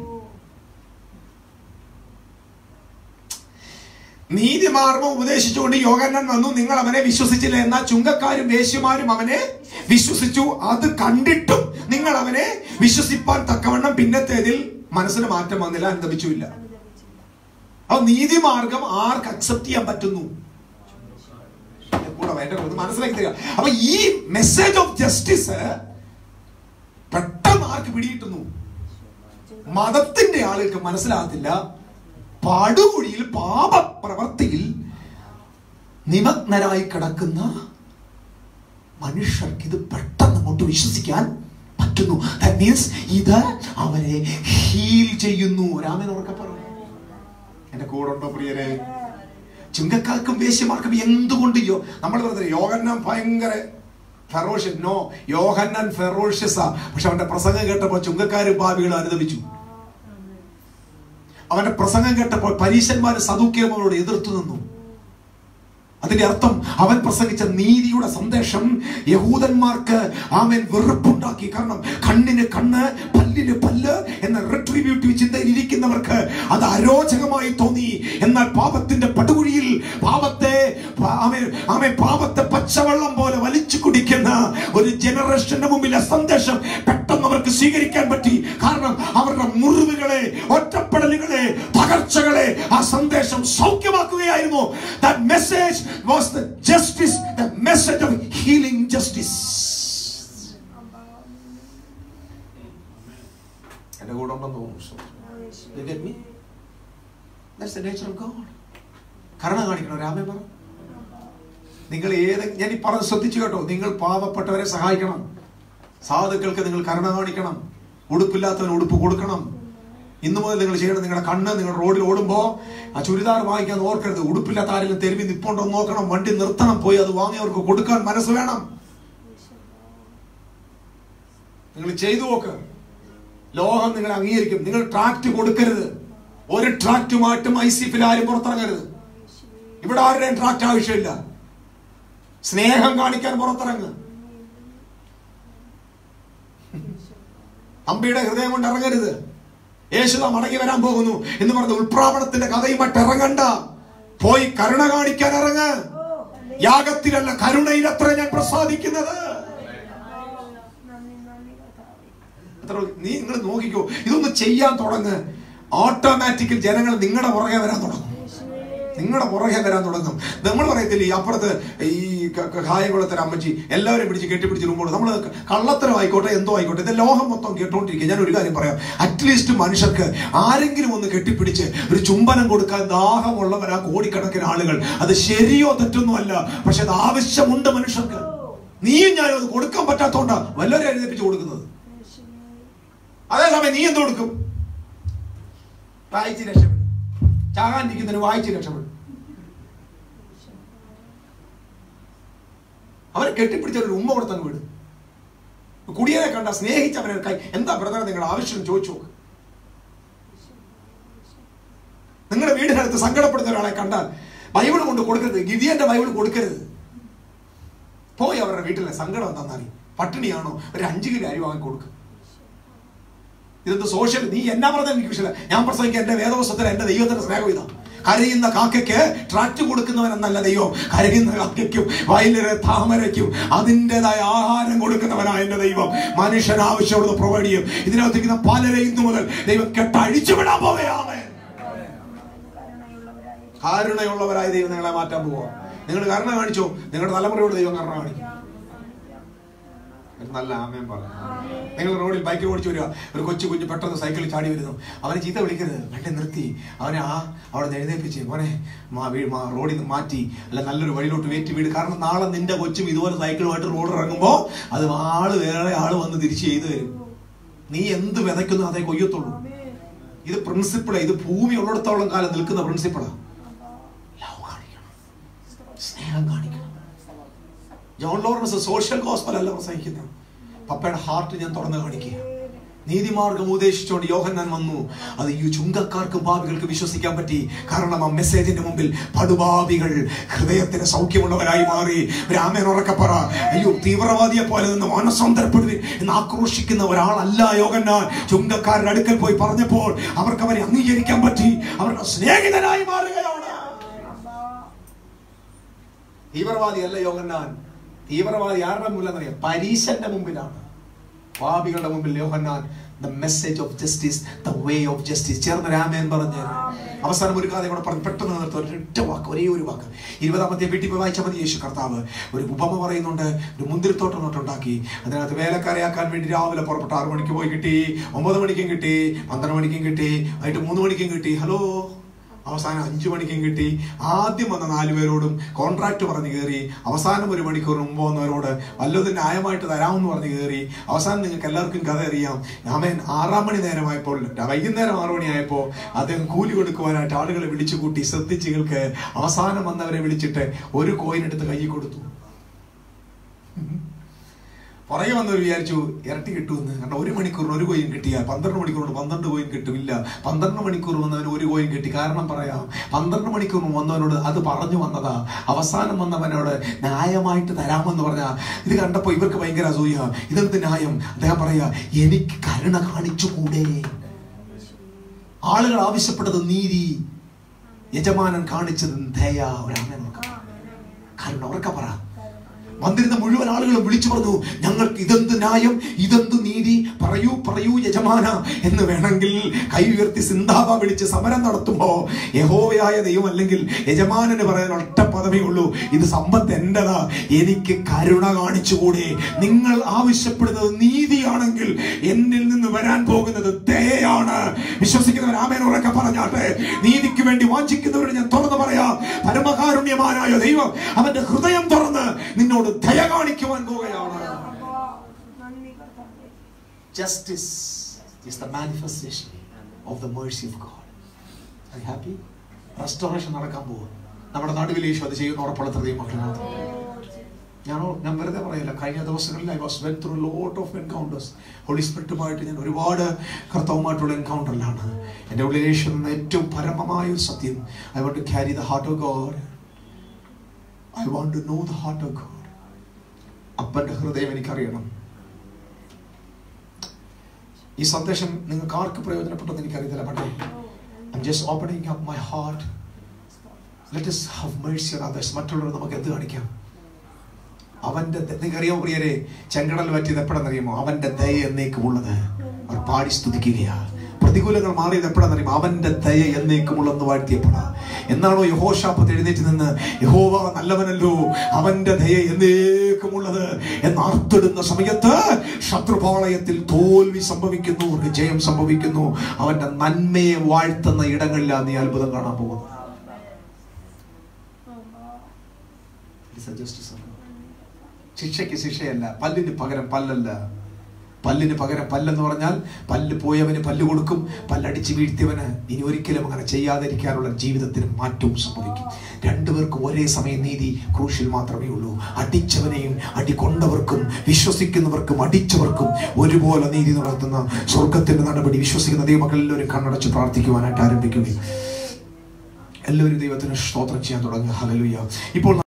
നീതിമാർഗം ഉപദേശിച്ചുകൊണ്ട് യോഗന്നാൻ വന്നു നിങ്ങൾ അവനെ വിശ്വസിച്ചില്ല എന്നാൽ ചുങ്കക്കാരും വേശ്യമാരും അവനെ വിശ്വസിച്ചു അത് കണ്ടിട്ടും നിങ്ങൾ അവനെ വിശ്വസിപ്പാൻ തക്കവണ്ണം പിന്നത്തേതിൽ മനസ്സിന് മാറ്റം വന്നില്ല അനുദപിച്ചുമില്ല അപ്പൊ നീതിമാർഗം ആർക്ക് അക്സെപ്റ്റ് ചെയ്യാൻ പറ്റുന്നു കൂടെ വേണ്ട ഒന്ന് മനസ്സിലാക്കി തരിക അപ്പൊ ഈ മെസ്സേജ് ഓഫ് ജസ്റ്റിസ് പെട്ടെന്ന് ആർക്ക് പിടിയിട്ടുന്നു മതത്തിന്റെ ആളുകൾക്ക് മനസ്സിലാകത്തില്ല പടുകുഴിയിൽ പാപപ്രവർത്തിയിൽ നിമഗ്നരായി കിടക്കുന്ന മനുഷ്യർക്ക് ഇത് പെട്ടെന്ന് അങ്ങോട്ട് വിശ്വസിക്കാൻ പറ്റുന്നു ദാറ്റ് മീൻസ് ഇത് അവരെ ഹീൽ ചെയ്യുന്നു രാമൻ ഉറക്കെ പറഞ്ഞു എന്റെ കൂടെ ഉണ്ടോ പ്രിയരെ ചുങ്കക്കാർക്കും വേശ്യമാർക്കും എന്തുകൊണ്ട് യോ നമ്മൾ പറഞ്ഞത് യോഗന്നാൻ ഭയങ്കര ഫെറോഷ്യസ് നോ യോഹന്നാൻ ഫെറോഷ്യസാ പക്ഷെ അവന്റെ പ്രസംഗം കേട്ടപ്പോൾ ചുങ്കക്കാരും പാപികളും അനുദമിച്ചു അവന്റെ പ്രസംഗം കേട്ടപ്പോൾ പരീശന്മാര് സദൂക്യമോട് എതിർത്തു നിന്നു അതിന്റെ അർത്ഥം അവൻ പ്രസംഗിച്ച നീതിയുടെ സന്ദേശം യഹൂദന്മാർക്ക് ആമൻ വെറുപ്പുണ്ടാക്കി കാരണം കണ്ണിന് കണ്ണ് പല്ലിന് പല്ല് എന്ന റിട്രിബ്യൂട്ടീവ് ചിന്തയിൽ ഇരിക്കുന്നവർക്ക് അത് അരോചകമായി തോന്നി എന്നാൽ പാപത്തിന്റെ പടുകുഴിയിൽ പാപത്തെ ആമേ ആമേ പാപത്തെ പച്ചവെള്ളം പോലെ വലിച്ചു കുടിക്കുന്ന ഒരു ജനറേഷന്റെ മുമ്പിൽ ആ സന്ദേശം പെട്ടെന്ന് അവർക്ക് സ്വീകരിക്കാൻ പറ്റി കാരണം അവരുടെ മുറിവുകളെ ഒറ്റപ്പെടലുകളെ തകർച്ചകളെ ആ സന്ദേശം സൗഖ്യമാക്കുകയായിരുന്നു that message was the justice the message of healing justice എന്റെ കൂടെ ഉണ്ടെന്ന് തോന്നുന്നു You get me? That's the nature of God. കരുണ കാണിക്കണം രാമേ പറ നിങ്ങൾ ഏത് ഞാൻ ഈ പറഞ്ഞ് ശ്രദ്ധിച്ചു കേട്ടോ നിങ്ങൾ പാവപ്പെട്ടവരെ സഹായിക്കണം സാധുക്കൾക്ക് നിങ്ങൾ കരുണ കാണിക്കണം ഉടുപ്പില്ലാത്തവന് ഉടുപ്പ് കൊടുക്കണം ഇന്നു മുതൽ നിങ്ങൾ ചെയ്യണം നിങ്ങളുടെ കണ്ണ് നിങ്ങൾ റോഡിൽ ഓടുമ്പോ ആ ചുരിദാർ വാങ്ങിക്കാൻ ഓർക്കരുത് ഉടുപ്പില്ലാത്ത ആരെങ്കിലും തെരുവി നിപ്പുണ്ടോ എന്ന് നോക്കണം വണ്ടി നിർത്തണം പോയി അത് വാങ്ങി അവർക്ക് കൊടുക്കാൻ മനസ്സ് വേണം നിങ്ങൾ ചെയ്തു നോക്ക് ലോകം നിങ്ങൾ അംഗീകരിക്കും നിങ്ങൾ ട്രാക്ട് കൊടുക്കരുത് ഒരു ട്രാക്റ്റുമായിട്ടും ഐ സി എഫിൽ ആരും പുറത്തിറങ്ങരുത് ഇവിടെ ആരുടെയും ട്രാക്ട് ആവശ്യമില്ല സ്നേഹം കാണിക്കാൻ പുറത്തിറങ്ങ് അമ്പിയുടെ ഹൃദയം കൊണ്ട് ഇറങ്ങരുത് യേശുദാ മടങ്ങി വരാൻ പോകുന്നു എന്ന് പറഞ്ഞ ഉൾപ്രാവണത്തിന്റെ കഥയുമായിട്ട് ഇറങ്ങണ്ട പോയി കരുണ കാണിക്കാൻ ഇറങ്ങ് യാഗത്തിലല്ല കരുണയിലത്ര ഞാൻ പ്രസാദിക്കുന്നത് നന്ദി നന്ദി കർത്താവേ അത്ര നീ നിങ്ങൾ നോക്കിക്കോ ഇതൊന്ന് ചെയ്യാൻ തുടങ്ങ് ഓട്ടോമാറ്റിക്കൽ ജനങ്ങൾ നിങ്ങളുടെ പുറകെ വരാൻ തുടങ്ങും നിങ്ങളുടെ പുറകെ വരാൻ തുടങ്ങും നമ്മൾ പറയത്തില്ലേ ഈ അപ്പുറത്ത് ഈ ക- ക- കായംകുളത്തര അമ്മച്ചി എല്ലാവരും പിടിച്ച് കെട്ടിപ്പിടിച്ച് റൂമോട് നമ്മൾ കള്ളത്തരം ആയിക്കോട്ടെ എന്തോ ആയിക്കോട്ടെ ഇത് ലോകം മൊത്തം കേട്ടോണ്ടിരിക്കുക ഞാൻ ഒരു കാര്യം പറയാം അറ്റ്ലീസ്റ്റ് മനുഷ്യർക്ക് ആരെങ്കിലും ഒന്ന് കെട്ടിപ്പിടിച്ച് ഒരു ചുംബനം കൊടുക്കാൻ ദാഹമുള്ളവരാ കോടിക്കണക്കിന് ആളുകൾ അത് ശരിയോ തെറ്റൊന്നും അല്ല പക്ഷെ അത് ആവശ്യമുണ്ട് മനുഷ്യർക്ക് നീയും ഞാനും അത് കൊടുക്കാൻ പറ്റാത്തോണ്ടാ വല്ലവരെ എഴുന്നേപ്പിച്ച് കൊടുക്കുന്നത് അതേസമയം നീ എന്ത് കൊടുക്കും വായിച്ച് രക്ഷപ്പെടും ചാകാണ്ടിരിക്കുന്നതിന് വായിച്ച് രക്ഷപ്പെടും അവരെ കെട്ടിപ്പിടിച്ച ഒരു ഉമ്മ കൊടുത്തങ്ങ് വിടും കുടിയനെ കണ്ട സ്നേഹിച്ച് അവനെ കൈ എന്താ ബ്രദർ നിങ്ങളുടെ ആവശ്യം ചോദിച്ചു നോക്ക് നിങ്ങളുടെ വീടിനടുത്ത് സങ്കടപ്പെടുന്ന ഒരാളെ കണ്ടാൽ ബൈബിൾ കൊണ്ട് കൊടുക്കരുത് ഗിരിയന്റെ ബൈബിൾ കൊടുക്കരുത് പോയി അവരുടെ വീട്ടിലെ സങ്കടം എന്താണെന്നറി പട്ടിണിയാണോ ഒരു അഞ്ച് കിലോ അരി വാങ്ങി കൊടുക്കുക ഇതെന്ത് സോഷ്യൽ നീ എന്നാ പറഞ്ഞാൽ എനിക്ക് വിഷയമില്ല ഞാൻ പ്രസംഗിക്കുക എന്റെ വേദവസ്തത്തിൽ എന്റെ ദൈവത്തിന്റെ സ്നേഹം ഇതാ കരയുന്ന കാക്കയ്ക്ക് ട്രാക്ട് കൊടുക്കുന്നവൻ എന്നല്ല ദൈവം കരയുന്ന കാക്കയ്ക്കും വയലിലെ താമരയ്ക്കും അതിൻ്റെതായ ആഹാരം കൊടുക്കുന്നവനായ എന്റെ ദൈവം മനുഷ്യന് ആവശ്യമുള്ളത് പ്രൊവൈഡ് ചെയ്യും ഇതിനകത്തിരിക്കുന്ന പലരെ ഇന്നു മുതൽ ദൈവം കെട്ടഴിച്ചു വിടാൻ പോവുകയാണ് കരുണയുള്ളവരായി കാരുണയുള്ളവരായ ദൈവം നിങ്ങളെ മാറ്റാൻ പോവുക നിങ്ങൾ കരുണ കാണിച്ചോ നിങ്ങളുടെ തലമുറയോട് ദൈവം കരുണ കാണിക്കും ഒരു നല്ല ആമയം പറയാം നിങ്ങൾ റോഡിൽ ബൈക്കിൽ ഓടിച്ചു വരിക ഒരു കൊച്ചു കുഞ്ഞ് പെട്ടെന്ന് സൈക്കിളിൽ ചാടി വരുന്നു അവനെ ചീത്ത വിളിക്കരുത് വണ്ടി നിർത്തി അവനെ ആ അവിടെ നിന്ന് എഴുന്നേൽപ്പിച്ച് മോനെ മാ വീ മാ റോഡിൽ നിന്ന് മാറ്റി അല്ല നല്ലൊരു വഴിയിലോട്ട് വേറ്റി വീട് കാരണം നാളെ നിന്റെ കൊച്ചും ഇതുപോലെ സൈക്കിളുമായിട്ട് റോഡ് ഇറങ്ങുമ്പോൾ അത് ആള് വേറെ ആള് വന്ന് തിരിച്ച് ചെയ്തു തരും നീ എന്ത് വിതയ്ക്കുന്നു അതേ കൊയ്യത്തുള്ളൂ ഇത് പ്രിൻസിപ്പിളാ ഇത് ഭൂമി ഉള്ളിടത്തോളം കാലം നിൽക്കുന്ന പ്രിൻസിപ്പിളാ ലവ് കാണിക്കണം സ്നേഹം കാണിക്കണം ജോൺ ലോറൻസ് സോഷ്യൽ ഗോസ്പൽ അല്ല പ്രസംഗിക്കുന്നത് പപ്പയുടെ ഹാർട്ട് ഞാൻ തുറന്നു കാണിക്കുക നീതിമാർഗം ഉപദേശിച്ചുകൊണ്ട് യോഹന്നാൻ വന്നു അത് ഈ ചുങ്കക്കാർക്കും പാപികൾക്ക് വിശ്വസിക്കാൻ പറ്റി കാരണം ആ മെസ്സേജിന്റെ മുമ്പിൽ പടുപാപികൾ ഹൃദയത്തിന് സൗഖ്യമുള്ളവരായി മാറി രാമൻ ഉറക്കപ്പറ അയ്യോ തീവ്രവാദിയെ പോലെ നിന്ന് മാനസാന്തരപ്പെടുവിൻ എന്ന് ആക്രോശിക്കുന്ന ഒരാളല്ല യോഹന്നാൻ ചുങ്കക്കാരുടെ അടുക്കൽ പോയി പറഞ്ഞപ്പോൾ അവർക്ക് അവരെ അംഗീകരിക്കാൻ പറ്റി അവരുടെ സ്നേഹിതനായി മാറുകയാണ് തീവ്രവാദി അല്ല യോഹന്നാൻ തീവ്രവാദി ആരുടെ മുമ്പിലെന്നറിയാം പരീശന്റെ മുമ്പിലാണ് പാപികളുടെ മുമ്പിൽ Yohannan the message of justice the way of justice ചേർന്ന് രാമൻ പറഞ്ഞു അവസാനം ഒരു കഥ കൂടെ പറഞ്ഞ് പെട്ടെന്ന് നിർത്തും ഒരൊറ്റ വാക്ക് ഒരേ ഒരു വാക്ക് ഇരുപതാമത്തെ വീട്ടിൽ പോയി വായിച്ചാൽ മതി യേശു കർത്താവ് ഒരു ഉപമ പറയുന്നുണ്ട് ഒരു മുന്തിരിത്തോട്ടം നട്ടുണ്ടാക്കി അതിനകത്ത് വേലക്കാരെയാക്കാൻ വേണ്ടി രാവിലെ പുറപ്പെട്ട ആറു മണിക്ക് പോയി കിട്ടി ഒമ്പത് മണിക്കും കിട്ടി പന്ത്രണ്ട് മണിക്കും കിട്ടി വൈകിട്ട് മൂന്ന് മണിക്കും കിട്ടി ഹലോ അവസാനം അഞ്ചു മണിക്കും കിട്ടി ആദ്യം വന്ന നാലു പേരോടും കോൺട്രാക്ട് പറഞ്ഞ് കയറി അവസാനം ഒരു മണിക്കൂർ മുമ്പ് വന്നവരോട് വല്ലതും ന്യായമായിട്ട് തരാമെന്ന് പറഞ്ഞ് കയറി അവസാനം നിങ്ങൾക്ക് എല്ലാവർക്കും കഥ അറിയാം രാമൻ ആറാം മണി നേരമായപ്പോൾ വൈകുന്നേരം ആറു മണിയായപ്പോൾ അദ്ദേഹം കൂലി കൊടുക്കുവാനായിട്ട് ആളുകളെ വിളിച്ചു കൂട്ടി ശ്രദ്ധിച്ച് കേൾക്ക് അവസാനം വന്നവരെ വിളിച്ചിട്ട് ഒരു കോയിൻ എടുത്ത് കയ്യിൽ കൊടുത്തു പുറകെ വന്നവർ വിചാരിച്ചു ഇരട്ടി കിട്ടുമെന്ന് കാരണം ഒരു മണിക്കൂറിന് ഒരു കോയിൻ കിട്ടിയാൽ പന്ത്രണ്ട് മണിക്കൂറിന് പന്ത്രണ്ട് കോയിൻ കിട്ടുമില്ല പന്ത്രണ്ട് മണിക്കൂർ വന്നവന് ഒരു കോയിൻ കിട്ടി കാരണം പറയാം പന്ത്രണ്ട് മണിക്കൂർ വന്നവനോട് അത് പറഞ്ഞു വന്നതാ അവസാനം വന്നവനോട് ന്യായമായിട്ട് തരാമെന്ന് പറഞ്ഞ ഇത് കണ്ടപ്പോ ഇവർക്ക് ഭയങ്കര അസൂയ ഇതെന്ത് ന്യായം അദ്ദേഹം പറയാ എനിക്ക് കരുണ കാണിച്ചുകൂടെ ആളുകൾ ആവശ്യപ്പെട്ടത് നീതി യജമാനൻ കാണിച്ചത് ദയ ഒരാമൻ കരുണ ഉറക്ക പറ വന്നിരുന്ന മുഴുവൻ ആളുകളും വിളിച്ചു പറഞ്ഞു ഞങ്ങൾക്ക് ഇതെന്ത് ന്യായം ഇതെന്ത് നീതി പറയൂ പറയൂ യജമാന എന്ന് വേണമെങ്കിൽ കൈ ഉയർത്തി സിന്താബ വിളിച്ച് സമരം നടത്തുമ്പോ യഹോവയായ ദൈവം അല്ലെങ്കിൽ യജമാനന് പറയാൻ ഒറ്റ പദമേ ഉള്ളൂ ഇത് സമ്പത്ത് എന്റേതാ എനിക്ക് കരുണ കാണിച്ചുകൂടെ നിങ്ങൾ ആവശ്യപ്പെടുന്നത് നീതിയാണെങ്കിൽ എന്നിൽ നിന്ന് വരാൻ പോകുന്നത് ദയയാണ് വിശ്വസിക്കുന്നവർ ആമേൻ ഉറക്കെ പറഞ്ഞാട്ടെ നീതിക്ക് വേണ്ടി വാഞ്ചിക്കുന്നവരോട് ഞാൻ തുറന്നു പറയാം പരമകാരുണ്യമാനായ ദൈവം അവന്റെ ഹൃദയം തുറന്ന് നിന്നോട് ദയ കാണിക്കുവാൻ പോവുകയാണ് നന്ദി കർത്താവേ justice is the manifestation of the mercy of God. Are you happy? Restoration നടക്കാൻ പോകും നമ്മുടെ നടുവിൽ യേശു അത് ചെയ്യുന്ന ഉറപ്പുള്ള ഹൃദയം മക്കളാണ് ഞാൻ ഞാൻ വെറുതെ പറയില്ല കഴിഞ്ഞ ദിവസങ്ങളിൽ I was went through lot of encounters holy സ്പിരിറ്റുമായിട്ട് ഞാൻ ഒരുപാട് കർത്തവുമായിട്ടുള്ള എൻകൗണ്ടറിലാണ് എൻ്റെ ഉള്ളിൽ യേശു എന്ന ഏറ്റവും പരമമായ ഒരു സത്യം I want to carry the heart of God I want to know the heart of God അപ്പൻ്റെ ഹൃദയം എനിക്കറിയണം ഈ സന്ദേശം നിങ്ങൾക്ക് ആർക്ക് പ്രയോജനപ്പെട്ടെന്ന് എനിക്കറിയത്തില്ല പക്ഷേ I'm just opening up my heart. Let us have mercy on others. മറ്റുള്ളവർ നമുക്ക് എന്ത് കാണിക്കാം അവന്റെ നിങ്ങൾക്ക് അറിയാമോ പ്രിയരെ ചെങ്കടൽ പറ്റിയത് എപ്പോഴെന്നറിയുമോ അവന്റെ ദയ എന്നേക്കുമുള്ളത് അവർ പാടി സ്തുതിക്കുകയാ പ്രതികൂലങ്ങൾ മാറിയത് എപ്പോഴാണെന്നറിയുമോ അവന്റെ ദയ എന്നേക്കുമുള്ളെന്ന് വാഴ്ത്തിയപ്പോഴാ എന്നാണോ യഹോഷാപ്പത്ത് എഴുന്നേറ്റ് നിന്ന് യഹോവ നല്ലവനല്ലോ അവന്റെ ദയ എന്നേക്കുമുള്ളത് എന്ന് അർത്ഥിടുന്ന സമയത്ത് ശത്രുപാളയത്തിൽ തോൽവി സംഭവിക്കുന്നു അവർക്ക് ജയം സംഭവിക്കുന്നു അവന്റെ നന്മയെ വാഴ്ത്തുന്ന ഇടങ്ങളിലാണ് നീ അത്ഭുതം കാണാൻ പോകുന്നത് It is a justice of God. ശിക്ഷയ്ക്ക് ശിക്ഷയല്ല പല്ലിന് പകരം പല്ലല്ല പല്ലിന് പകരം പല്ലെന്ന് പറഞ്ഞാൽ പല്ല് പോയവന് പല്ല് കൊടുക്കും പല്ലടിച്ച് വീഴ്ത്തിയവന് ഇനി ഒരിക്കലും അങ്ങനെ ചെയ്യാതിരിക്കാനുള്ള ജീവിതത്തിന് മാറ്റവും സംഭവിക്കും രണ്ടുപേർക്കും ഒരേ സമയം നീതി ക്രൂശിൽ മാത്രമേ ഉള്ളൂ അടിച്ചവനെയും അടി കൊണ്ടവർക്കും വിശ്വസിക്കുന്നവർക്കും അടിച്ചവർക്കും ഒരുപോലെ നീതി നടത്തുന്ന സ്വർഗത്തിന്റെ നടപടി വിശ്വസിക്കുന്ന ദൈവമക്കൾ എല്ലാവരും കണ്ണടച്ച് പ്രാർത്ഥിക്കുവാനായിട്ട് ആരംഭിക്കുകയും എല്ലാവരും ദൈവത്തിന് സ്തോത്രം ചെയ്യാൻ തുടങ്ങുക ഹലലുയ ഇപ്പോൾ